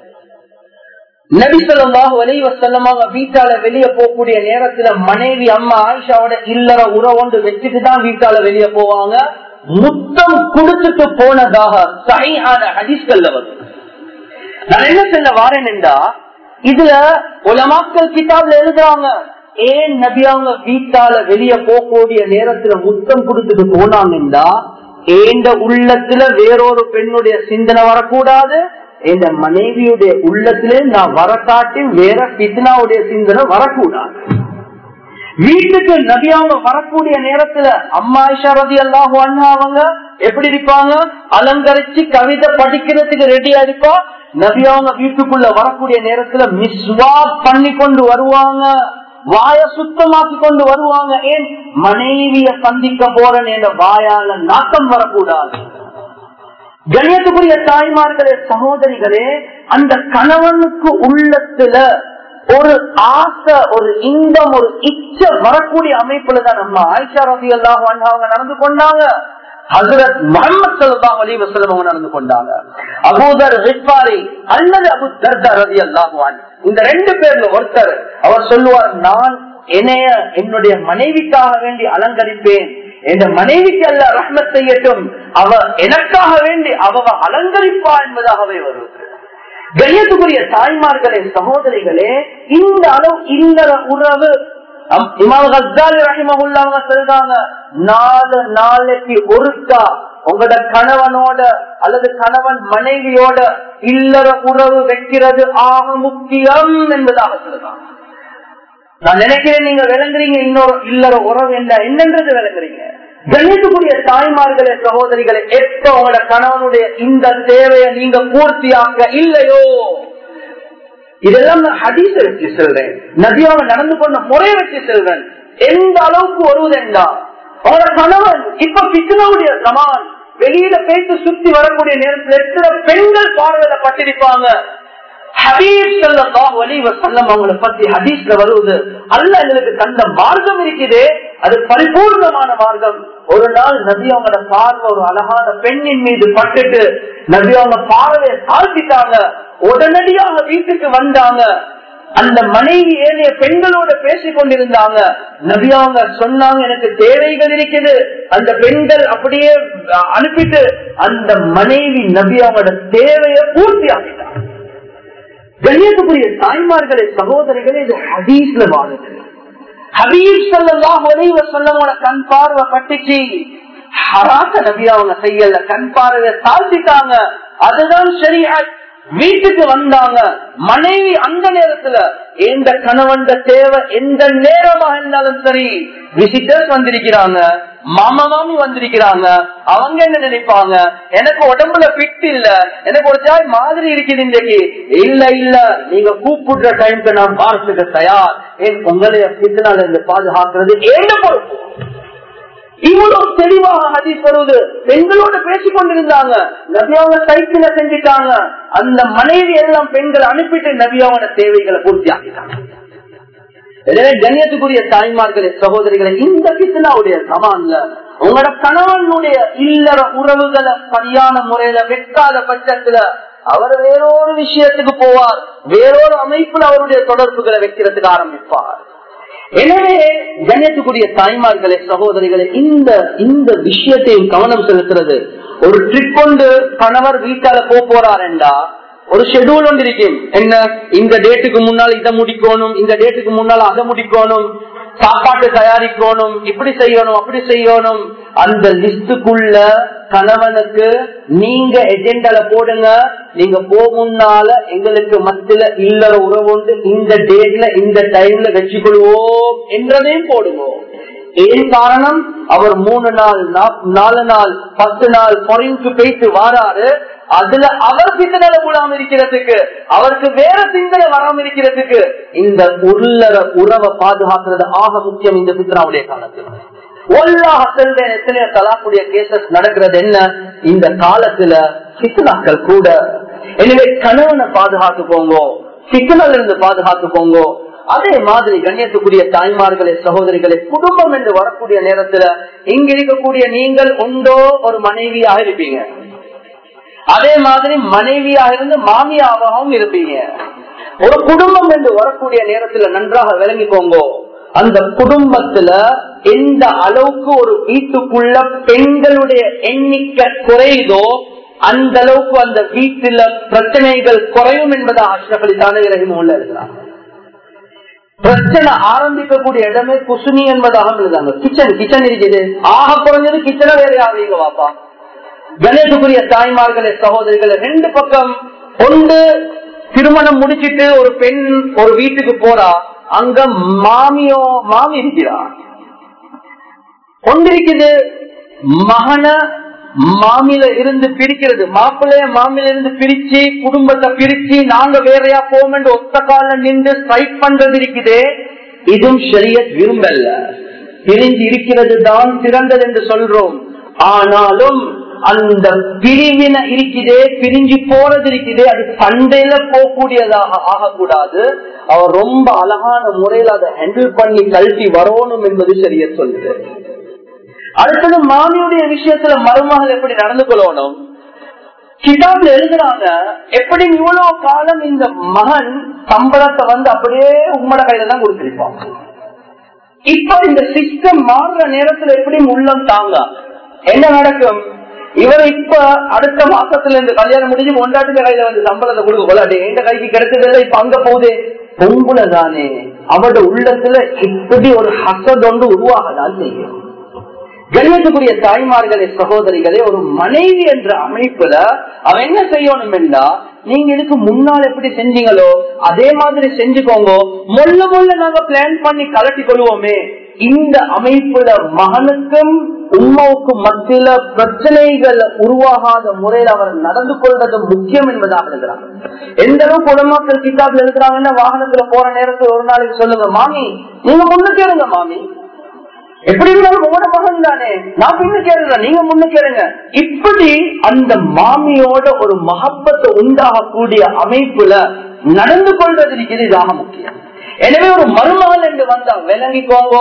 நபிசல்லாஹு அலைவ செல்லமாக வீட்டால வெளியே போகக்கூடிய நேரத்துல மனைவி அம்மா ஆயிஷாவோட இல்லற உறவுண்டு வச்சுட்டு தான் வீட்டால வெளியே போவாங்க முத்தம் கொடுத்துட்டு போனதாக சரியான ஹதீஸ்கள்ல வரும் நான் என்ன சொல்ல வாரேன் என்றா இதுல உலமாக்கள் கிதாப்ல எழுதுறாங்க ஏன் நபி அவங்க வீட்டால வெளியே போகக்கூடிய நேரத்துல முத்தம் கொடுத்துட்டு போனாங்கன்னா ஏண்ட உள்ளத்துல வேறொரு பெண்ணுடைய சிந்தனை வரக்கூடாது என் மனைவியுடைய உள்ளத்திலே நான் வரக்காட்டி வேற பித்னாவுடைய சிந்தனை வரக்கூடாது வீட்டுக்கு நபியாவங்க வரக்கூடிய நேரத்துல அம்மா ஐஷா ரதி அல்லாஹு அவங்க எப்படி இருப்பாங்க அலங்கரிச்சு கவிதை படிக்கிறதுக்கு ரெடியா இருப்பா நபியாவங்க வீட்டுக்குள்ள வரக்கூடிய நேரத்துல மிஸ்வா பண்ணி கொண்டு வருவாங்க வாய சுத்தமாக்கி கொண்டு வருவாங்க ஏன் மனைவிய சந்திக்க போறேன் என்ற வாயால நாட்டம் வரக்கூடாது கணியத்துக்குரிய தாய்மார்களே சகோதரிகளே அந்த கணவனுக்கு உள்ளத்துல ஒரு ஆசை ஒரு இன்பம் ஒரு இச்ச வரக்கூடிய அமைப்புல தான் நம்ம ஆயிஷா ரவி அல்லாஹ் அவங்க நடந்து கொண்டாங்க ஹசரத் முகமது சல்லா அலி வசலம் அவங்க நடந்து கொண்டாங்க அபூதர் ரிஃபாரி அல்லது அபு தர்தா ரவி அல்லாஹுவான் இந்த ரெண்டு பேர்ல ஒருத்தர் அவர் சொல்லுவார் நான் என்னைய என்னுடைய மனைவிக்காக வேண்டி அலங்கரிப்பேன் என்ற மனைவிக்கு அல்ல ரஹ்மத் செய்யட்டும் அவ எனக்காக வேண்டி அவ அலங்கரிப்பா என்பதாகவே வருவது கண்ணியத்துக்குரிய தாய்மார்களே சகோதரிகளே இந்த அளவு இல்லற உறவு இமாம் கஸ்தாலி ரஹிமகுல்லாங்க சொல்றாங்க நாலு நாளைக்கு ஒருக்கா உங்களோட கணவனோட அல்லது கணவன் மனைவியோட இல்லற உறவு வைக்கிறது ஆக முக்கியம் என்பதாக சொல்றாங்க நான் நினைக்கிறேன் நீங்க விளங்குறீங்க இன்னொரு இல்லற உறவு என்ன என்னன்றது விளங்குறீங்க கணித்துக்குரிய தாய்மார்களே சகோதரிகளை எப்ப உங்களோட கணவனுடைய இந்த தேவையை நீங்க பூர்த்தியாக்க இல்லையோ இதெல்லாம் நான் ஹதீஸ வச்சு செல்றேன் நதியாக நடந்து கொண்ட முறையை வச்சு செல்றேன் எந்த அளவுக்கு வருவதென்றா உங்களோட கணவன் இப்ப பித்னாவுடைய சமான் வெளியில பேசி சுத்தி வரக்கூடிய நேரத்துல எத்தனை பெண்கள் பார்வையில பட்டிருப்பாங்க ஹபீப் ஸல்லல்லாஹு அலைஹி வஸல்லம் அவங்கள பத்தி ஹதீஸ்ல வருவது அல்ல எங்களுக்கு தந்த மார்க்கம் இருக்குதே அது பரிபூர்ணமான மார்க்கம் ஒரு நாள் நபி அவங்களோட பார்வை ஒரு அழகான பெண்ணின் மீது பட்டுட்டு நபி அவங்க பார்வையை தாழ்த்திட்டாங்க உடனடியாக வீட்டுக்கு வந்தாங்க அந்த மனைவி ஏனைய பெண்களோட பேசிக் கொண்டிருந்தாங்க நபி அவங்க சொன்னாங்க எனக்கு தேவைகள் இருக்குது அந்த பெண்கள் அப்படியே அஹ், அனுப்பிட்டு அந்த மனைவி நபி அவங்களோட தேவையை பூர்த்தி ஆகிட்டாங்க கண்ணியத்துக்குரிய தாய்மார்களே சகோதரிகளே இது ஹதீஸ்ல வாழுது ஹபீப் ஸல்லல்லாஹு அலைஹி வஸல்லமோட கண் பார்வை பட்டுச்சு ஹராத்த நபி அவங்க செய்யல கண் பார்வையை தாழ்த்திட்டாங்க அதுதான் சரியா வீட்டுக்கு வந்தாங்க மனைவி அந்த நேரத்துல எந்த கணவன் தேவை எந்த நேரமா இருந்தாலும் சரி விசிட்டர்ஸ் வந்திருக்கிறாங்க மாமா மாமி வந்திருக்கிறாங்க அவங்க என்ன நினைப்பாங்க எனக்கு உடம்புல பிட் இல்ல எனக்கு ஒரு ஜாய் மாதிரி இருக்குது இன்றைக்கு இல்ல இல்ல நீங்க கூப்பிடுற டைம்க்கு நான் பார்த்துக்க தயார் ஏன் உங்களைய பித்தனால இருந்து பாதுகாக்கிறது ஏன் பொறுப்பு இவ்வளவு தெளிவாக ஹதீஸ் வருவது பெண்களோட பேசிக் கொண்டிருந்தாங்க நபியாவங்க சைக்கிள செஞ்சுட்டாங்க அந்த மனைவி எல்லாம் பெண்கள் அனுப்பிட்டு நபியாவோட தேவைகளை பூர்த்தி ஆக்கிட்டாங்க எனவே கண்ணியத்துக்குரிய தாய்மார்களே சகோதரிகளை இந்த கிருஷ்ணாவுடைய சமான்ல உங்களோட கணவனுடைய இல்லற உறவுகளை சரியான முறையில வெட்டாத பட்சத்துல அவர் வேறொரு விஷயத்துக்கு போவார் வேறொரு அமைப்புல அவருடைய தொடர்புகளை வைக்கிறதுக்கு ஆரம்பிப்பார் எனவே கண்ணியத்துக்குரிய தாய்மார்களே சகோதரிகளே இந்த இந்த விஷயத்தையும் கவனம் செலுத்துறது ஒரு ட்ரிப் கொண்டு கணவர் வீட்டால போக போறாருண்டா ஒரு ஷெடியூல் ஒன்று இருக்கும் என்ன இந்த டேட்டுக்கு முன்னால் இதை முடிக்கணும் இந்த டேட்டுக்கு முன்னால் அதை முடிக்கணும் சாப்பாட்டு தயாரிக்கணும் இப்படி செய்யணும் அப்படி செய்யணும் அந்த லிஸ்டுக்குள்ள கணவனுக்கு நீங்க எஜெண்டால போடுங்க நீங்க போகும்னால எங்களுக்கு மத்தியில இல்லற உறவு உண்டு இந்த டேட்ல இந்த டைம்ல வச்சுக்கொள்வோம் என்றதையும் போடுவோம் ஏன் காரணம் அவர் மூணு நாள் நா- நாலு நாள் பத்து நாள் பொறிங்கு பேசி வாராரு அதுல அவர் சிந்தனை கூடாம இருக்கிறதுக்கு அவருக்கு வேற சிந்தனை வராம இருக்கிறதுக்கு இந்த உள்ளர உறவை பாதுகாக்கிறது ஆக முக்கியம் இந்த சித்ராவுடைய காலத்தில் ஒல்லாக செல்ற எத்தனையோ தலாக்குடைய கேசஸ் நடக்கிறது என்ன இந்த காலத்துல சித்தனாக்கள் கூட எனவே கணவனை பாதுகாத்துக்கோங்க சிக்கனில் இருந்து பாதுகாத்துக்கோங்க அதே மாதிரி கண்ணியத்துக்குரிய தாய்மார்களே சகோதரிகளே குடும்பம் என்று வரக்கூடிய நேரத்துல இங்க இருக்கக்கூடிய நீங்கள் உண்டோ ஒரு மனைவியாக இருப்பீங்க அதே மாதிரி மனைவியாக இருந்து மாமியாகவும் இருப்பீங்க ஒரு குடும்பம் என்று வரக்கூடிய நேரத்துல நன்றாக விளங்கிக்கோங்க அந்த குடும்பத்துல எந்த அளவுக்கு ஒரு வீட்டுக்குள்ள பெண்களுடைய எண்ணிக்கை குறையுதோ அந்த அளவுக்கு அந்த வீட்டுல பிரச்சனைகள் குறையும் என்பதை அஷ்ரப் அலி தானே ரஹிமுல்ல இருக்கிறார் பிரச்சனை ஆரம்பிக்கக்கூடிய இடமே குசுனி என்பதாக எழுதாங்க கிச்சன் கிச்சன் இருக்குது ஆக குறைஞ்சது கிச்சனை வேற யாரையும் வாப்பா கணேசக்குரிய தாய்மார்களே சகோதரிகளே ரெண்டு பக்கம் ஒன்று திருமணம் முடிச்சிட்டு ஒரு பெண் ஒரு வீட்டுக்கு போறா அங்க மாமியோ மாமி இருக்கிறா ஒன்றிருக்குது மகன மாமில இருந்து பிரிக்கிறது மாப்பிள்ளைய மாமில இருந்து பிரிச்சு குடும்பத்தை பிரிச்சு நாங்க வேறையா போம் என்று ஒத்த கால நின்று ஸ்ட்ரைக் பண்றது இருக்குதே இதுவும் சரியத் விரும்பல பிரிஞ்சு இருக்கிறது தான் சிறந்தது என்று சொல்றோம் ஆனாலும் அந்த பிரிவினை இருக்குதே பிரிஞ்சு போறது இருக்குதே அது சண்டையில போகக்கூடியதாக ஆகக்கூடாது அவர் ரொம்ப அழகான முறையில் அதை ஹேண்டில் பண்ணி கழட்டி வரணும் என்பது சரிய சொல்லுது அடுத்தது மாமியுடைய விஷயத்துல மருமகள் எப்படி நடந்து கொள்ளணும் கிதாப்ல எழுதுறாங்க எப்படி இவ்வளவு காலம் இந்த மகன் சம்பளத்தை வந்து அப்படியே உம்மட கையில தான் கொடுத்திருப்பான் இப்ப இந்த சிஸ்டம் மாறுற நேரத்துல எப்படியும் உள்ளம் தாங்க என்ன நடக்கும் இவர் இப்ப அடுத்த மாசத்துல இருந்து கல்யாணம் முடிஞ்சு கொண்டாட்டு கையில வந்து சம்பளத்தை கொடுக்க கொள்ளாது எந்த கைக்கு கிடைச்சது இப்ப அங்க போகுது பொம்புல தானே அவரோட உள்ளத்துல இப்படி ஒரு ஹசத் ஒன்று உருவாகதான் செய்யும் கண்ணியத்துக்குரிய தாய்மார்களே சகோதரிகளே ஒரு மனைவி என்ற அமைப்புல அவன் என்ன செய்யணும் என்றா நீங்க இதுக்கு முன்னால் எப்படி செஞ்சீங்களோ அதே மாதிரி செஞ்சுக்கோங்க மொல்ல மொல்ல நாங்க பிளான் பண்ணி கலட்டி கொள்வோமே இந்த அமைப்புல மகனுக்கும் உமாவுக்கும் மத்தியில பிரச்சனைகள் உருவாகாத முறையில் அவர் நடந்து கொள்வது முக்கியம் என்பதாக எழுதுறாங்க எந்த அளவுக்கு உடமாக்கள் கிட்டாப்ல எழுதுறாங்கன்னா வாகனத்துல போற நேரத்தில் ஒரு நாளைக்கு சொல்லுங்க மாமி நீங்க முன்னுக்கு இருங்க மாமி எப்படி இருந்தாலும் உங்களோட மகன் தானே நான் பின்னுக்கு ஏறுறேன் நீங்க முன்னுக்கு ஏறுங்க இப்படி அந்த மாமியோட ஒரு மகப்பத்தை உண்டாகக்கூடிய அமைப்புல நடந்து கொள்வது இருக்கிறது இதாக முக்கியம் எனவே ஒரு மருமகள் என்று வந்தா விளங்கிக்கோங்க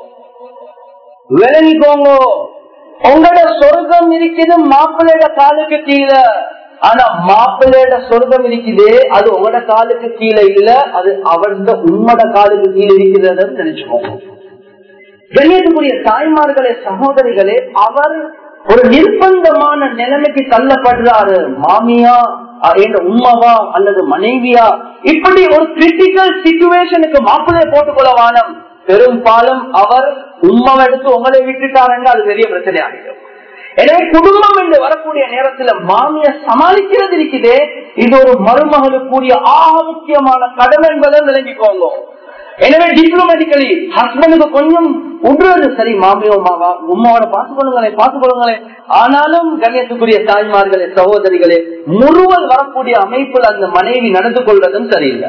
விளங்கிக்கோங்க உங்களோட சொர்க்கம் இருக்குது மாப்பிள்ளையோட காலுக்கு கீழே ஆனா மாப்பிள்ளையோட சொர்க்கம் இருக்குது அது உங்களோட காலுக்கு கீழே இல்ல அது அவர்த உம்மோட காலுக்கு கீழே இருக்கிறதுன்னு தெரிஞ்சுக்கோங்க கண்ணியத்துக்குரிய தாய்மார்களே சகோதரிகளே அவர் ஒரு நிர்பந்தமான நிலைமைக்கு தள்ளப்படுறாரு மாமியா என்ற உண்மவா அல்லது மனைவியா இப்படி ஒரு கிரிட்டிக்கல் சிச்சுவேஷனுக்கு மாப்பிள்ளைய போட்டுக்கொள்ள வானம் பெரும்பாலும் அவர் உண்மவை எடுத்து உங்களை விட்டுட்டாருங்க அது பெரிய பிரச்சனையாகிடும் எனவே குடும்பம் என்று வரக்கூடிய நேரத்துல மாமிய சமாளிக்கிறது இருக்குதே இது ஒரு மருமகளுக்குரிய ஆக முக்கியமான கடமை என்பதை விளங்கிக்கோங்க எனவே டிப்ளமேட்டிக்கலி ஹஸ்பண்டுக்கு கொஞ்சம் விடுறது சரி மாமியோ மாவா உமாவோட பார்த்து கொள்ளுங்களே பார்த்து கொள்ளுங்களே ஆனாலும் கண்ணியத்துக்குரிய தாய்மார்களே சகோதரிகளே முழுவல் வரக்கூடிய அமைப்புல அந்த மனைவி நடந்து கொள்வதும் சரியில்லை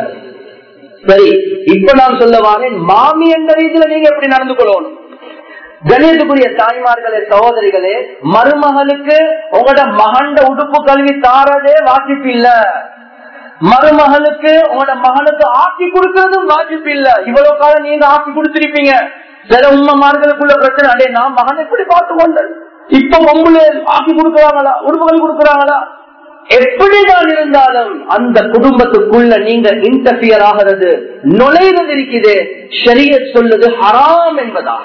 சரி இப்ப நான் சொல்ல வாரேன் மாமி என்ற ரீதியில நீங்க எப்படி நடந்து கொள்ளணும் கணியத்துக்குரிய தாய்மார்களே சகோதரிகளே மருமகளுக்கு உங்களோட மகண்ட உடுப்பு கல்வி தாரதே வாசிப்பு இல்ல மருமகளுக்கு உங்களோட மகனுக்கு ஆக்கி கொடுக்கறதும் வாசிப்பு இல்ல இவ்வளவு காலம் நீங்க ஆக்கி கொடுத்திருப்பீங்க சில உண்மைமார்களுக்குள்ள பிரச்சனை அடே நான் மகன் எப்படி பார்த்து கொண்டேன் இப்ப உங்களே ஆக்கி கொடுக்கறாங்களா உடுப்புகள் கொடுக்கறாங்களா எப்படிதான் இருந்தாலும் அந்த குடும்பத்துக்குள்ள நீங்க இன்டர்பியர் ஆகிறது நுழைவது இருக்குது ஷரிய சொல்லுது ஹராம் என்பதாக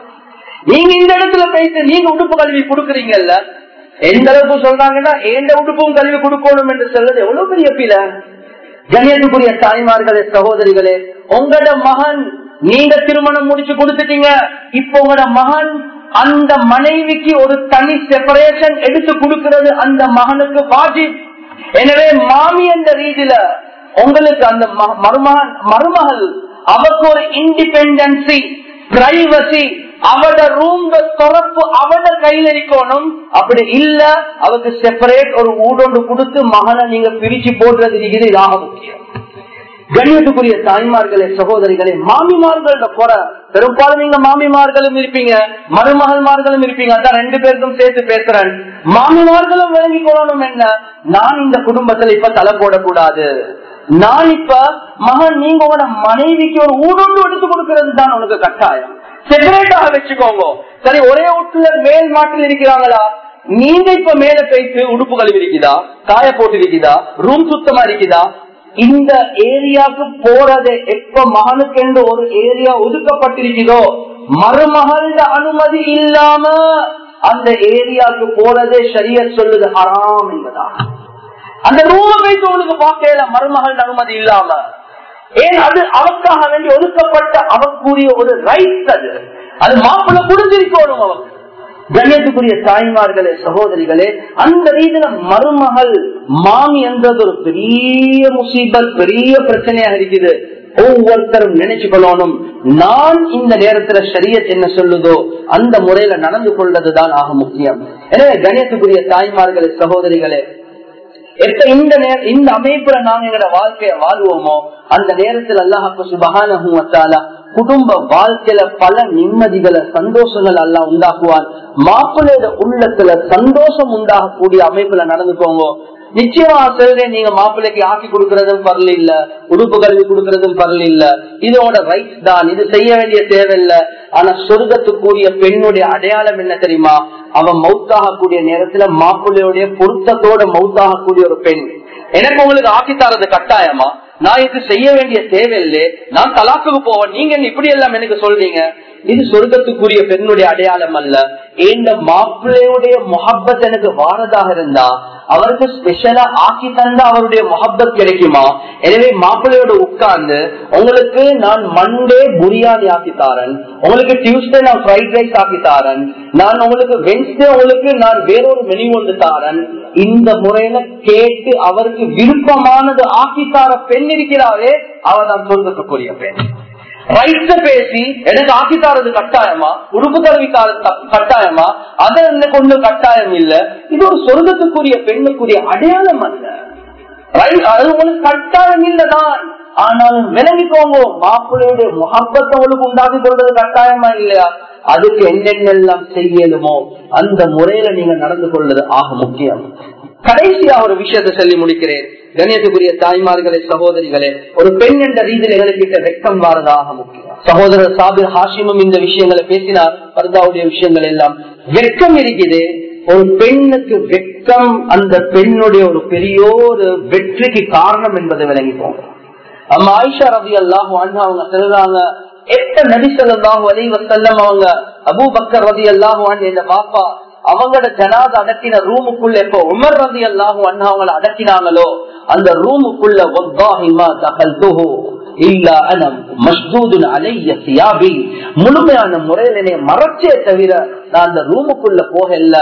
நீங்க இந்த இடத்துல பேசி நீங்க உடுப்பு கல்வி கொடுக்குறீங்கல்ல எந்த அளவுக்கு சொல்றாங்கன்னா எந்த உடுப்பும் கல்வி கொடுக்கணும் என்று சொல்றது எவ்வளவு பெரிய பில கணியத்துக்குரிய தாய்மார்களே சகோதரிகளே உங்களோட மகன் நீங்க திருமணம் முடிச்சு கொடுத்துட்டீங்க இப்ப உங்களோட மகன் அந்த மனைவிக்கு ஒரு தனி செப்பரேஷன் எடுத்து கொடுக்கிறது அந்த மகனுக்கு வாஜி எனவே மாமி என்ற ரீதியில உங்களுக்கு அந்த மருமகன் மருமகள் அவருக்கு ஒரு இண்டிபெண்டன்சி பிரைவசி அவட ரூம் திறப்பு அவட கையில இருக்கணும் அப்படி இல்ல அவருக்கு செப்பரேட் ஒரு ஊடொன்று கொடுத்து மகனை நீங்க பிரிச்சு போடுறது இருக்குது இதாக முக்கியம் கண்ணியத்துக்குரிய தாய்மார்களே சகோதரிகளே மாமிமார்களோட குறை பெரும்பாலும் நீங்க மாமிமார்களும் இருப்பீங்க மருமகள்மார்களும் இருப்பீங்க அதான் ரெண்டு பேருக்கும் சேர்த்து பேசுறேன் மாமிமார்களும் விளங்கி கொள்ளணும் என்ன நான் இந்த குடும்பத்துல இப்ப தலை போடக்கூடாது நான் இப்ப மகன் நீங்க உங்களோட மனைவிக்கு ஒரு ஊடொன்று எடுத்து கொடுக்கறது தான் உனக்கு கட்டாயம் செப்பரேட்டாக வச்சுக்கோங்க சரி ஒரே வீட்டுல மேல் மாட்டில் இருக்கிறாங்களா நீங்க இப்ப மேல போயிட்டு உடுப்பு கழுவி இருக்குதா காய போட்டு இருக்குதா ரூம் சுத்தமா இருக்குதா இந்த ஏரியாவுக்கு போறது எப்ப மகனுக்கு என்று ஒரு ஏரியா ஒதுக்கப்பட்டிருக்கிறதோ மருமகள அனுமதி இல்லாம அந்த ஏரியாவுக்கு போறதே சரிய சொல்லுது ஹராம் என்பதா அந்த ரூம வைத்து உங்களுக்கு பார்க்கல மருமகள் அனுமதி இல்லாம ஏன் அது அவருக்காக வேண்டி ஒதுக்கப்பட்ட அவருக்குரிய ஒரு ரைட் அது அது மாப்பிள்ள புரிஞ்சிருக்கணும் அவங்க கண்ணியத்துக்குரிய தாய்மார்களே சகோதரிகளே அந்த ரீதியில மருமகள் மாமி என்றது ஒரு பெரிய முசீபத் பெரிய பிரச்சனையாக இருக்குது ஒவ்வொருத்தரும் நினைச்சு கொள்ளணும் நான் இந்த நேரத்துல சரியத் என்ன சொல்லுதோ அந்த முறையில நடந்து கொள்வதுதான் ஆக முக்கியம் எனவே கணியத்துக்குரிய தாய்மார்களே சகோதரிகளே எப்ப இந்த இந்த அமைப்புல நாங்க எங்களோட வாழ்க்கைய வாழ்வோமோ அந்த நேரத்தில் அல்லாஹாக்கு சுபகான குடும்ப வாழ்க்கையில பல நிம்மதிகளை சந்தோஷங்கள் எல்லாம் உண்டாக்குவான் மாப்பிள்ளையோட உள்ளத்துல சந்தோஷம் உண்டாகக்கூடிய அமைப்புல நடந்துக்கோங்க நிச்சயமா சொல்றேன் நீங்க மாப்பிள்ளைக்கு ஆக்கி கொடுக்கறதும் பரல இல்ல உடுப்பு கல்வி கொடுக்கறதும் பரல இல்ல இதோட ரைட்ஸ் தான் இது செய்ய வேண்டிய தேவையில்லை ஆனா சொர்க்கத்துக்குரிய பெண்ணுடைய அடையாளம் என்ன தெரியுமா அவன் மவுத்தாகக்கூடிய நேரத்துல மாப்பிள்ளையுடைய பொருத்தத்தோட மவுத்தாகக்கூடிய ஒரு பெண் எனக்கு உங்களுக்கு ஆக்கி தரது கட்டாயமா நான் இது செய்ய வேண்டிய தேவையில்லை நான் தலாக்குக்கு போவேன் நீங்க இப்படி எல்லாம் எனக்கு சொல்றீங்க இது சொர்க்கத்துக்குரிய பெண்ணுடைய அடையாளம் அல்ல இந்த மாப்பிள்ளையுடைய முகப்பத் எனக்கு வாரதாக இருந்தா அவருக்கு ஸ்பெஷலா ஆக்கி தந்தா அவருடைய முகப்பத் கிடைக்குமா எனவே மாப்பிள்ளையோட உட்கார்ந்து உங்களுக்கு நான் மண்டே பிரியாணி ஆக்கி தாரன் உங்களுக்கு டியூஸ்டே நான் ஃப்ரைட் ரைஸ் ஆக்கி தாரன் நான் உங்களுக்கு வென்ஸ்டே உங்களுக்கு நான் வேறொரு மெனு ஒன்று தாரன் இந்த முறையில கேட்டு அவருக்கு விருப்பமானது ஆக்கித்தார பெண் இருக்கிறாரே அவர் தான் சொல்றதுக்குரிய பெண் ரைட்ஸ பேசி எனக்கு ஆக்கித்தாரது கட்டாயமா உடுப்பு கல்வி கட்டாயமா அதை என்ன கொண்டு கட்டாயம் இல்ல இது ஒரு சொர்க்கத்துக்குரிய பெண்ணுக்குரிய அடையாளம் அல்ல அது உங்களுக்கு கட்டாயம் இல்லதான் ஆனாலும் விளங்கிக்கோங்க மாப்பிள்ளையுடைய முகப்பத்தை உங்களுக்கு உண்டாக்கி கொள்றது கட்டாயமா இல்லையா அதுக்கு என்னென்னெல்லாம் செய்யணுமோ அந்த முறையில நீங்க நடந்து கொள்வது ஆக முக்கியம் கடைசியா ஒரு விஷயத்தை சொல்லி முடிக்கிறேன் கணேசக்குரிய தாய்மார்களே சகோதரிகளே ஒரு பெண் என்ற ரீதியில் எங்களுக்கு வெக்கம் வாரதாக முக்கியம் சகோதரர் சாபிர் ஹாஷிமும் இந்த விஷயங்களை பேசினார் பர்தாவுடைய விஷயங்கள் எல்லாம் வெக்கம் இருக்குது ஒரு பெண்ணுக்கு வெக்கம் அந்த பெண்ணுடைய ஒரு பெரிய ஒரு வெற்றிக்கு காரணம் என்பதை விளங்கிப்போம் அம்மா ஆயிஷா ரவி அல்லாஹ் அவங்க சொல்றாங்க எப்ப நடிசல்லாஹு அலி வசல்லம் அவங்க அபு பக்கர் ரதி அல்லாஹு இந்த பாப்பா அவங்களோட ஜனாத அடக்கின ரூமுக்குள்ள எப்ப உமர் ரதி அல்லாஹு அண்ணா அவங்கள அடக்கினாங்களோ அந்த ரூமுக்குள்ள முழுமையான முறையில் என்னை மறைச்சே தவிர நான் அந்த ரூமுக்குள்ள போகல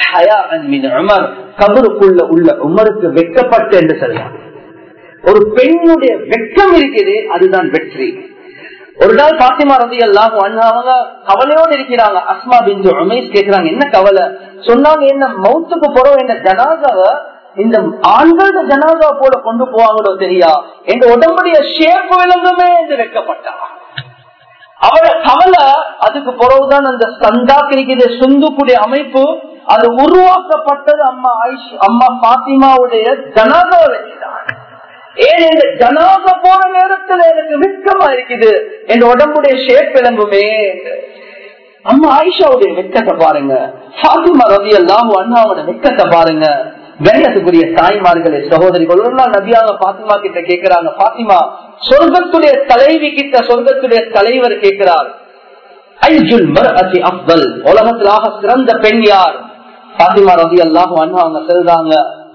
கபருக்குள்ள உள்ள உமருக்கு வெக்கப்பட்டு என்று சொல்றாங்க ஒரு பெண்ணுடைய வெக்கம் இருக்குது அதுதான் வெற்றி ஒரு நாள் பாத்திமா ரவி எல்லாம் அவங்க கவலையோடு இருக்கிறாங்க அஸ்மா பிந்து உமேஷ் கேக்குறாங்க என்ன கவலை சொன்னாங்க என்ன மவுத்துக்கு போறோம் என்ன ஜனாதாவ இந்த ஆண்களோட ஜனாதா போல கொண்டு போவாங்களோ தெரியா எங்க உடம்புடைய ஷேப் விளங்குமே என்று வைக்கப்பட்டான் அவள கவலை அதுக்கு பிறகுதான் அந்த சந்தா கிடைக்கிற சுந்துக்குடைய அமைப்பு அது உருவாக்கப்பட்டது அம்மா ஆயிஷ் அம்மா பாத்திமாவுடைய ஜனாதாவை வச்சுட்டான் ஏன் இந்த ஜனாத போன நேரத்துல எனக்கு வெக்கமா இருக்குது என் உடம்புடைய ஷேப் விளங்குமே அம்மா ஆயிஷாவுடைய வெக்கத்தை பாருங்க பாத்திமா ரவி எல்லாம் அண்ணாவோட வெக்கத்தை பாருங்க கண்ணியத்துக்குரிய தாய்மார்களே சகோதரிகள் ஒரு நாள் நபியாக பாத்திமா கிட்ட கேட்கிறாங்க பாத்திமா சொர்க்கத்துடைய தலைவி கிட்ட சொர்க்கத்துடைய தலைவர் கேட்கிறார் ஐஜுல் மர் அசி அப்தல் உலகத்திலாக சிறந்த பெண் யார் பாத்திமா ரவி அல்லாஹ் அண்ணா அவங்க சொல்றாங்க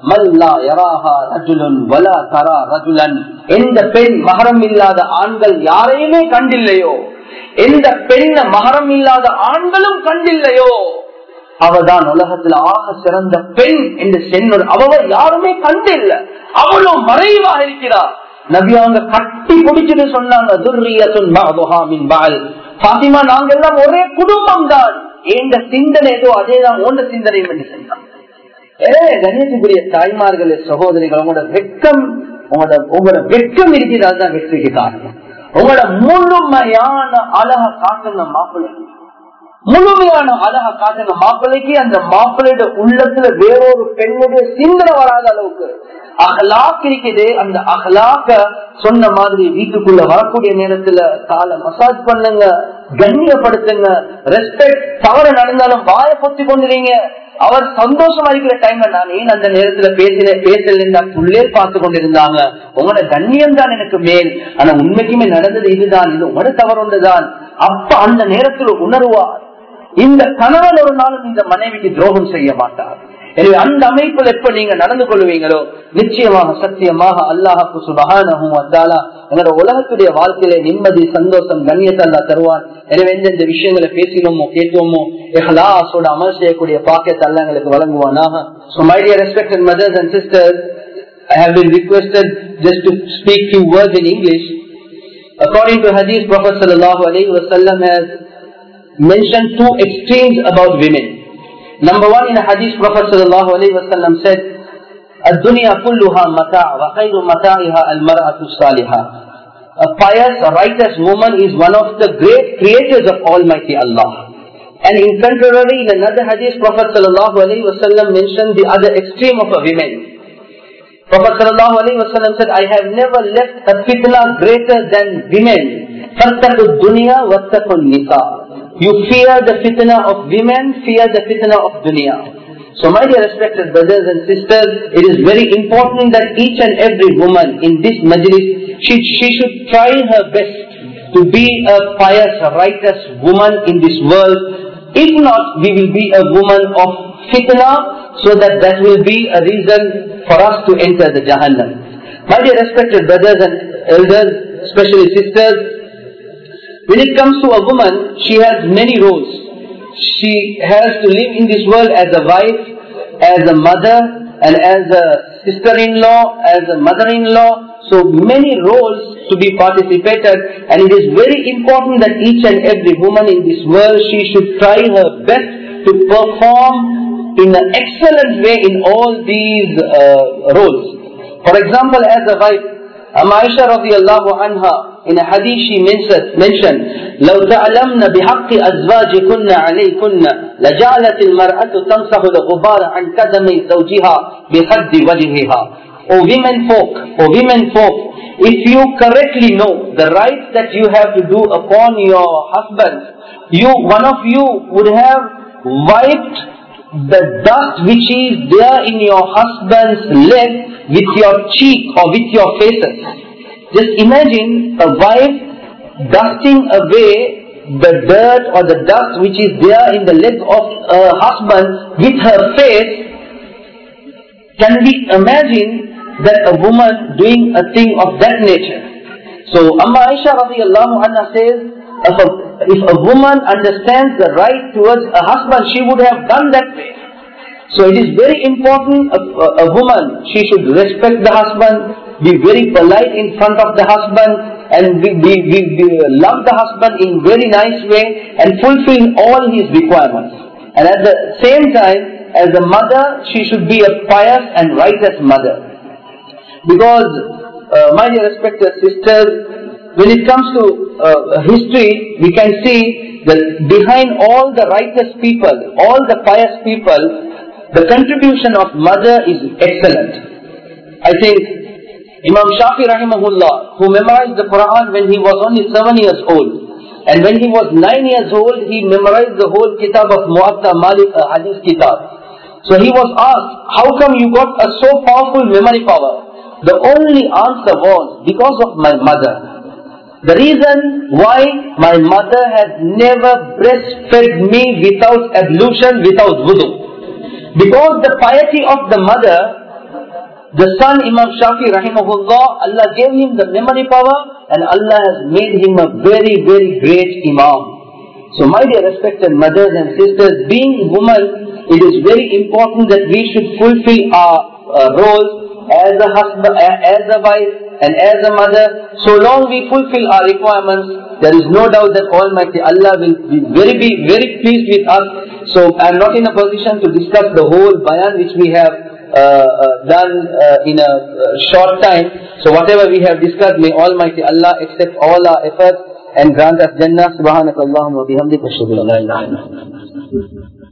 எந்த பெண் மகரம் இல்லாத ஆண்கள் யாரையுமே கண்டில்லையோ எந்த பெண்ண மகரம் இல்லாத ஆண்களும் கண்டில்லையோ அவதான் உலகத்தில் ஆக சிறந்த பெண் என்று சென்னொரு அவ யாருமே கண்டில்ல அவ்வளவு மறைவாக இருக்கிறார் நபி அவங்க கட்டி பிடிச்சிட்டு சொன்னாங்க பாத்திமா நாங்க எல்லாம் ஒரே குடும்பம் தான் எந்த சிந்தனை ஏதோ அதேதான் ஓண்ட சிந்தனை என்று சொன்னாங்க கணேசக்குரிய தாய்மார்கள் சகோதரிகள் உங்களோட வெக்கம் உங்களோட உங்களோட வெக்கம் இருக்கிறது அதுதான் வெற்றிக்கு காரணம் உங்களோட முழுமையான அழக காட்டுங்க மாப்பிள்ளை முழுமையான அழக காட்டுங்க மாப்பிள்ளைக்கு அந்த மாப்பிள்ளையோட உள்ளத்துல வேறொரு பெண்ணுடைய சிந்தனை வராத அளவுக்கு அகலாக் இருக்குது அந்த அகலாக்க சொன்ன மாதிரி வீட்டுக்குள்ள வரக்கூடிய நேரத்துல காலை மசாஜ் பண்ணுங்க கண்ணியப்படுத்துங்க ரெஸ்பெக்ட் தவறு நடந்தாலும் வாய பொத்தி கொண்டுறீங்க அவர் சந்தோஷமா இருக்கிற டைம்ல நான் ஏன் அந்த நேரத்துல பேசல பேசல புள்ளே பார்த்து கொண்டிருந்தாங்க உங்களோட கண்ணியம் தான் எனக்கு மேல் ஆனா உண்மைக்குமே நடந்தது இதுதான் இது உங்களோட தவறு ஒன்றுதான் அப்ப அந்த நேரத்தில் உணர்வார் இந்த கணவன் ஒரு நாளும் இந்த மனைவிக்கு துரோகம் செய்ய மாட்டார் எனவே அந்த அமைப்பில் எப்ப நீங்க நடந்து கொள்வீங்களோ நிச்சயமாக சத்தியமாக அல்லாஹாக்கு சுபகானகும் அத்தாலா எங்களோட உலகத்துடைய வாழ்க்கையில நிம்மதி சந்தோஷம் கண்ணியத்தை அல்லா தருவான் எனவே எந்தெந்த விஷயங்களை பேசினோமோ கேட்டோமோ எஹ்லாசோட அமல் செய்யக்கூடிய பாக்கியத்தை அல்ல எங்களுக்கு வழங்குவானாக So my dear respected mothers and sisters, I have been requested just to speak few words in English. According to Hadith, Prophet sallallahu alaihi wasallam has mentioned two extremes about women. Number one, in a hadith, Prophet sallallahu alayhi wa sallam said, الدنيا كلها متاع وخير متاعها المرأة الصالحة. A pious, a righteous woman is one of the great creators of Almighty Allah. And in contrary, in another hadith, Prophet sallallahu alayhi wa sallam mentioned the other extreme of a woman. Prophet sallallahu alayhi wa sallam said, I have never left a fitna greater than women. فَاتَّقُوا الدُّنْيَا وَاتَّقُوا النِّسَاءَ You fear the fitna of women, fear the fitna of dunya. So my dear respected brothers and sisters, it is very important that each and every woman in this majlis, she, she should try her best to be a pious, righteous woman in this world. If not, we will be a woman of fitna, so that that will be a reason for us to enter the Jahannam. My dear respected brothers and elders, especially sisters, when it comes to a woman, she has many roles. She has to live in this world as a wife, as a mother, and as a sister-in-law, as a mother-in-law. So many roles to be participated and it is very important that each and every woman in this world, she should try her best to perform in an excellent way in all these uh, roles. For example, as a wife, Amma Aisha radiallahu anha, in a hadith she mentioned, mentioned لو تعلمن بحق أزواجكن عليكن لجعلت المرأة تمسح الغبار عن قدمي زوجها بخد وجهها. O women folk, O women folk, if you correctly know the rights that you have to do upon your husband, you, one of you would have wiped the dust which is there in your husband's leg with your cheek or with your faces. Just imagine a wife dusting away the dirt or the dust which is there in the leg of a husband with her face. Can we imagine that a woman doing a thing of that nature? So Amma Aisha radiallahu anha says, if a, if a woman understands the right towards a husband, she would have done that way. So it is very important, a, a, woman, she should respect the husband, be very polite in front of the husband, and be, be, be, be, love the husband in very nice way, and fulfill all his requirements. And at the same time, as a mother, she should be a pious and righteous mother. Because, uh, my dear respected sisters, when it comes to uh, history, we can see that behind all the righteous people, all the pious people, the contribution of mother is excellent. I think Imam Shafi rahimahullah, who memorized the Quran when he was only seven years old, and when he was nine years old, he memorized the whole kitab of Muatta Malik, a hadith kitab. So he was asked, how come you got a so powerful memory power? The only answer was, because of my mother. The reason why my mother had never breastfed me without ablution, without wudu. Because the piety of the mother, the son Imam Shafi rahimahullah, Allah gave him the memory power and Allah has made him a very, very great Imam. So my dear respected mothers and sisters, being women, it is very important that we should fulfill our uh, roles as a husband, as a wife, and as a mother. So long we fulfill our requirements, there is no doubt that Almighty Allah will be very, be very pleased with us. So I am not in a position to discuss the whole bayan which we have uh, uh, done uh, in a short time. So whatever we have discussed, may Almighty Allah accept all our efforts and grant us Jannah. Subhanakallahumma wa bihamdika.